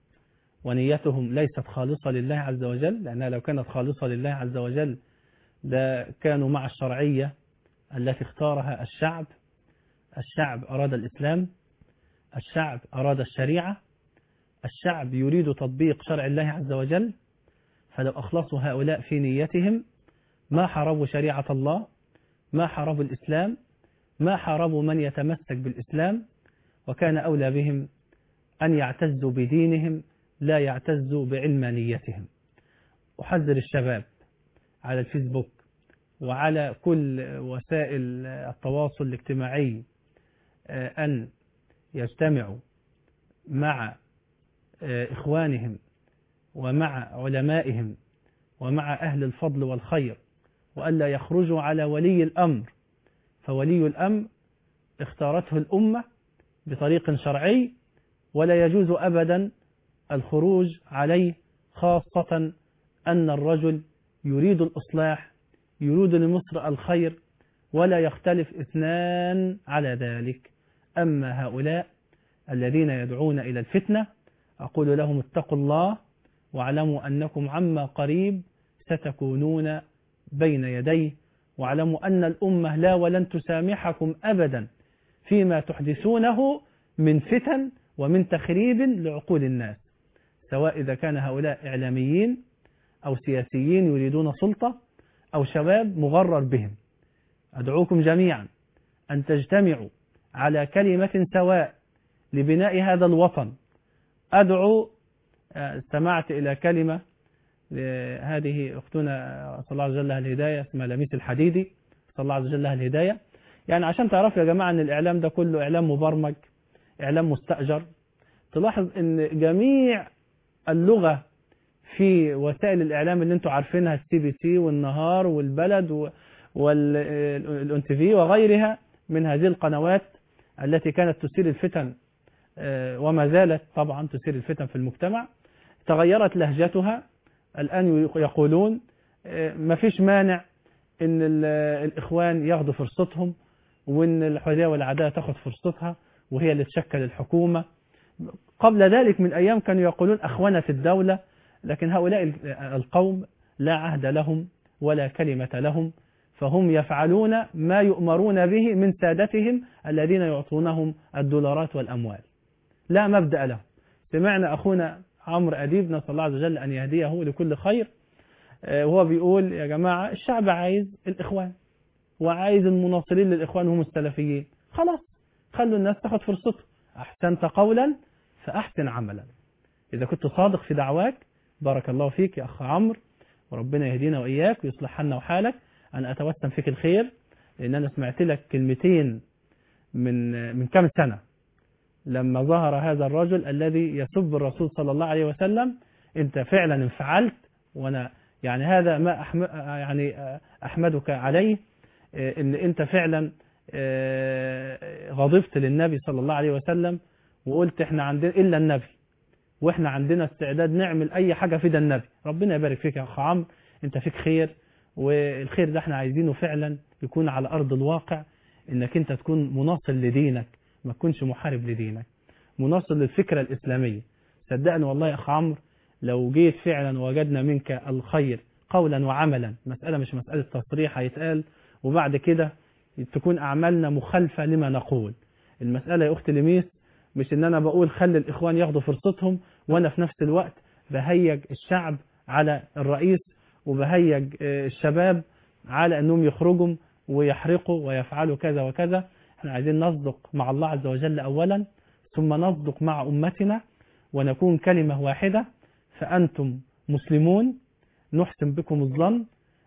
ونيتهم ليست خالصة لله عز وجل لأنها لو كانت خالصة لله عز وجل ده كانوا مع الشرعية التي اختارها الشعب الشعب أراد الإسلام الشعب أراد الشريعة الشعب يريد تطبيق شرع الله عز وجل فلو أخلصوا هؤلاء في نيتهم ما حاربوا شريعة الله ما حاربوا الإسلام ما حاربوا من يتمسك بالإسلام وكان أولى بهم أن يعتزوا بدينهم لا يعتزوا بعلمانيتهم أحذر الشباب على الفيسبوك وعلى كل وسائل التواصل الاجتماعي آه، أن يجتمعوا مع آه، إخوانهم ومع علمائهم ومع أهل الفضل والخير وألا يخرجوا على ولي الأمر فولي الأمر اختارته الأمة بطريق شرعي ولا يجوز أبدا الخروج عليه خاصة أن الرجل يريد الإصلاح يريد لمصر الخير ولا يختلف اثنان على ذلك أما هؤلاء الذين يدعون إلى الفتنة أقول لهم اتقوا الله واعلموا أنكم عما قريب ستكونون بين يديه واعلموا أن الأمة لا ولن تسامحكم أبدا فيما تحدثونه من فتن ومن تخريب لعقول الناس سواء إذا كان هؤلاء إعلاميين أو سياسيين يريدون سلطة أو شباب مغرر بهم أدعوكم جميعا أن تجتمعوا على كلمة سواء لبناء هذا الوطن أدعو آه، استمعت إلى كلمة آه، هذه أختنا صلى الله عز وجل لها الهداية اسمها لميس الحديدي صلى الله عز وجل لها الهداية يعني عشان تعرفوا يا جماعة أن الإعلام ده كله إعلام مبرمج إعلام مستأجر تلاحظ أن جميع اللغة في وسائل الإعلام اللي انتم عارفينها السي بي سي والنهار والبلد والان تي في وغيرها من هذه القنوات التي كانت تثير الفتن آه، وما زالت طبعا تثير الفتن في المجتمع تغيرت لهجتها الآن يقولون آه، ما فيش مانع ان ال- الإخوان ياخدوا فرصتهم وان الحرية والعدالة تاخد فرصتها وهي اللي تشكل الحكومة قبل ذلك من أيام كانوا يقولون أخونة الدولة لكن هؤلاء ال- القوم لا عهد لهم ولا كلمة لهم فهم يفعلون ما يؤمرون به من سادتهم الذين يعطونهم الدولارات والأموال لا مبدأ لهم سمعنا أخونا عمرو أديب نسأل الله عز وجل أن يهديه لكل خير آه، وهو بيقول يا جماعة الشعب عايز الإخوان وعايز المناصرين للإخوان هم السلفيين خلاص خلوا الناس تاخد فرصته أحسنت قولا فأحسن عملا إذا كنت صادق في دعواك بارك الله فيك يا أخ عمرو وربنا يهدينا وإياك ويصلح حالنا وحالك أنا أتوسم فيك الخير لأن أنا سمعت لك كلمتين من من كام سنة لما ظهر هذا الرجل الذي يسب الرسول صلى الله عليه وسلم أنت فعلا انفعلت وأنا يعني هذا ما أحم... يعني أحمدك عليه إن أنت فعلا غضبت للنبي صلى الله عليه وسلم وقلت إحنا عندنا إلا النبي وإحنا عندنا استعداد نعمل أي حاجة في ده النبي ربنا يبارك فيك يا أخ عمرو أنت فيك خير والخير ده احنا عايزينه فعلا يكون على أرض الواقع إنك أنت تكون مناصر لدينك ما تكونش محارب لدينك مناصر للفكرة الإسلامية صدقني والله يا أخ عمرو لو جيت فعلا وجدنا منك الخير قولا وعملا مسألة مش مسألة تصريح هيتقال وبعد كده تكون أعمالنا مخالفة لما نقول المسألة يا أختي لميس مش إن أنا بقول خلي الإخوان ياخدوا فرصتهم وأنا في نفس الوقت بهيج الشعب على الرئيس وبهيج الشباب على أنهم يخرجوا ويحرقوا ويفعلوا كذا وكذا احنا عايزين نصدق مع الله عز وجل أولا ثم نصدق مع أمتنا ونكون كلمة واحدة فأنتم مسلمون نحسن بكم الظن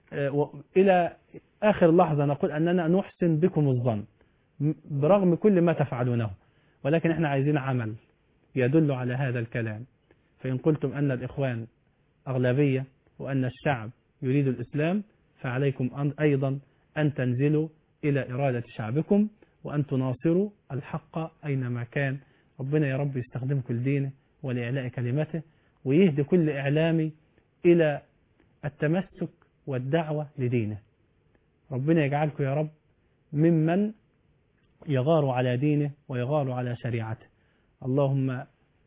إلى آخر لحظة نقول أننا نحسن بكم الظن برغم كل ما تفعلونه ولكن احنا عايزين عمل يدل على هذا الكلام فإن قلتم أن الإخوان أغلبية وأن الشعب يريد الإسلام فعليكم أيضا أن تنزلوا إلى إرادة شعبكم وأن تناصروا الحق أينما كان ربنا يا رب يستخدمكم لدينه ولإعلاء كلمته ويهدي كل إعلامي إلى التمسك والدعوة لدينه ربنا يجعلكم يا رب ممن يغار على دينه ويغار على شريعته اللهم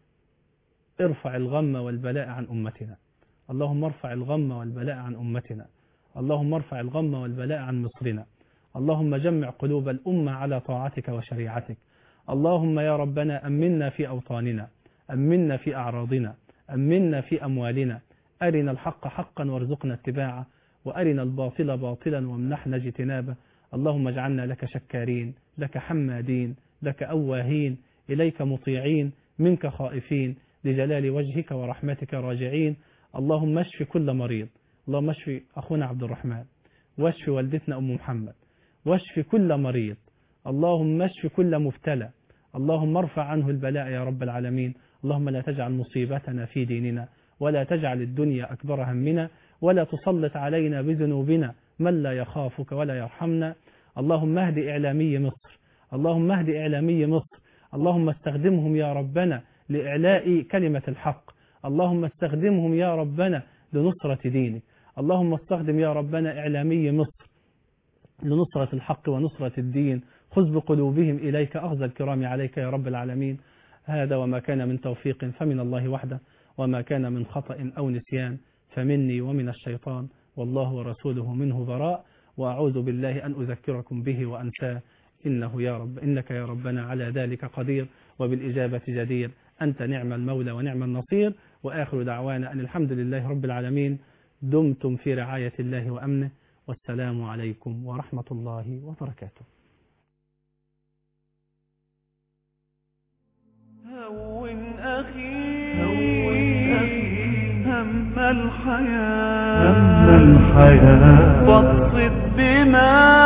ارفع الغم والبلاء عن أمتنا اللهم ارفع الغم والبلاء عن أمتنا اللهم ارفع الغم والبلاء عن مصرنا اللهم جمع قلوب الأمة على طاعتك وشريعتك اللهم يا ربنا أمنا في أوطاننا أمنا في أعراضنا أمنا في أموالنا أرنا الحق حقا وارزقنا اتباعه وأرنا الباطل باطلا وامنحنا اجتنابه اللهم اجعلنا لك شكارين لك حمادين لك أواهين إليك مطيعين منك خائفين لجلال وجهك ورحمتك راجعين اللهم اشف كل مريض اللهم اشف أخونا عبد الرحمن واشف والدتنا أم محمد واشف كل مريض اللهم اشف كل مبتلى اللهم ارفع عنه البلاء يا رب العالمين اللهم لا تجعل مصيبتنا في ديننا ولا تجعل الدنيا أكبر همنا ولا تسلط علينا بذنوبنا من لا يخافك ولا يرحمنا اللهم اهد إعلامي مصر اللهم اهد إعلامي مصر اللهم استخدمهم يا ربنا لإعلاء كلمة الحق اللهم استخدمهم يا ربنا لنصرة دينك اللهم استخدم يا ربنا إعلامي مصر لنصرة الحق ونصرة الدين خذ بقلوبهم إليك أخذ الكرام عليك يا رب العالمين هذا وما كان من توفيق فمن الله وحده وما كان من خطأ أو نسيان فمني ومن الشيطان والله ورسوله منه براء وأعوذ بالله أن أذكركم به وأنساه إنه يا رب إنك يا ربنا على ذلك قدير وبالإجابة جدير أنت نعم المولى ونعم النصير وآخر دعوانا أن الحمد لله رب العالمين دمتم في رعاية الله وأمنه والسلام عليكم ورحمة الله وبركاته هون أخي هون أخي هم الحياة هم الحياة بسط بما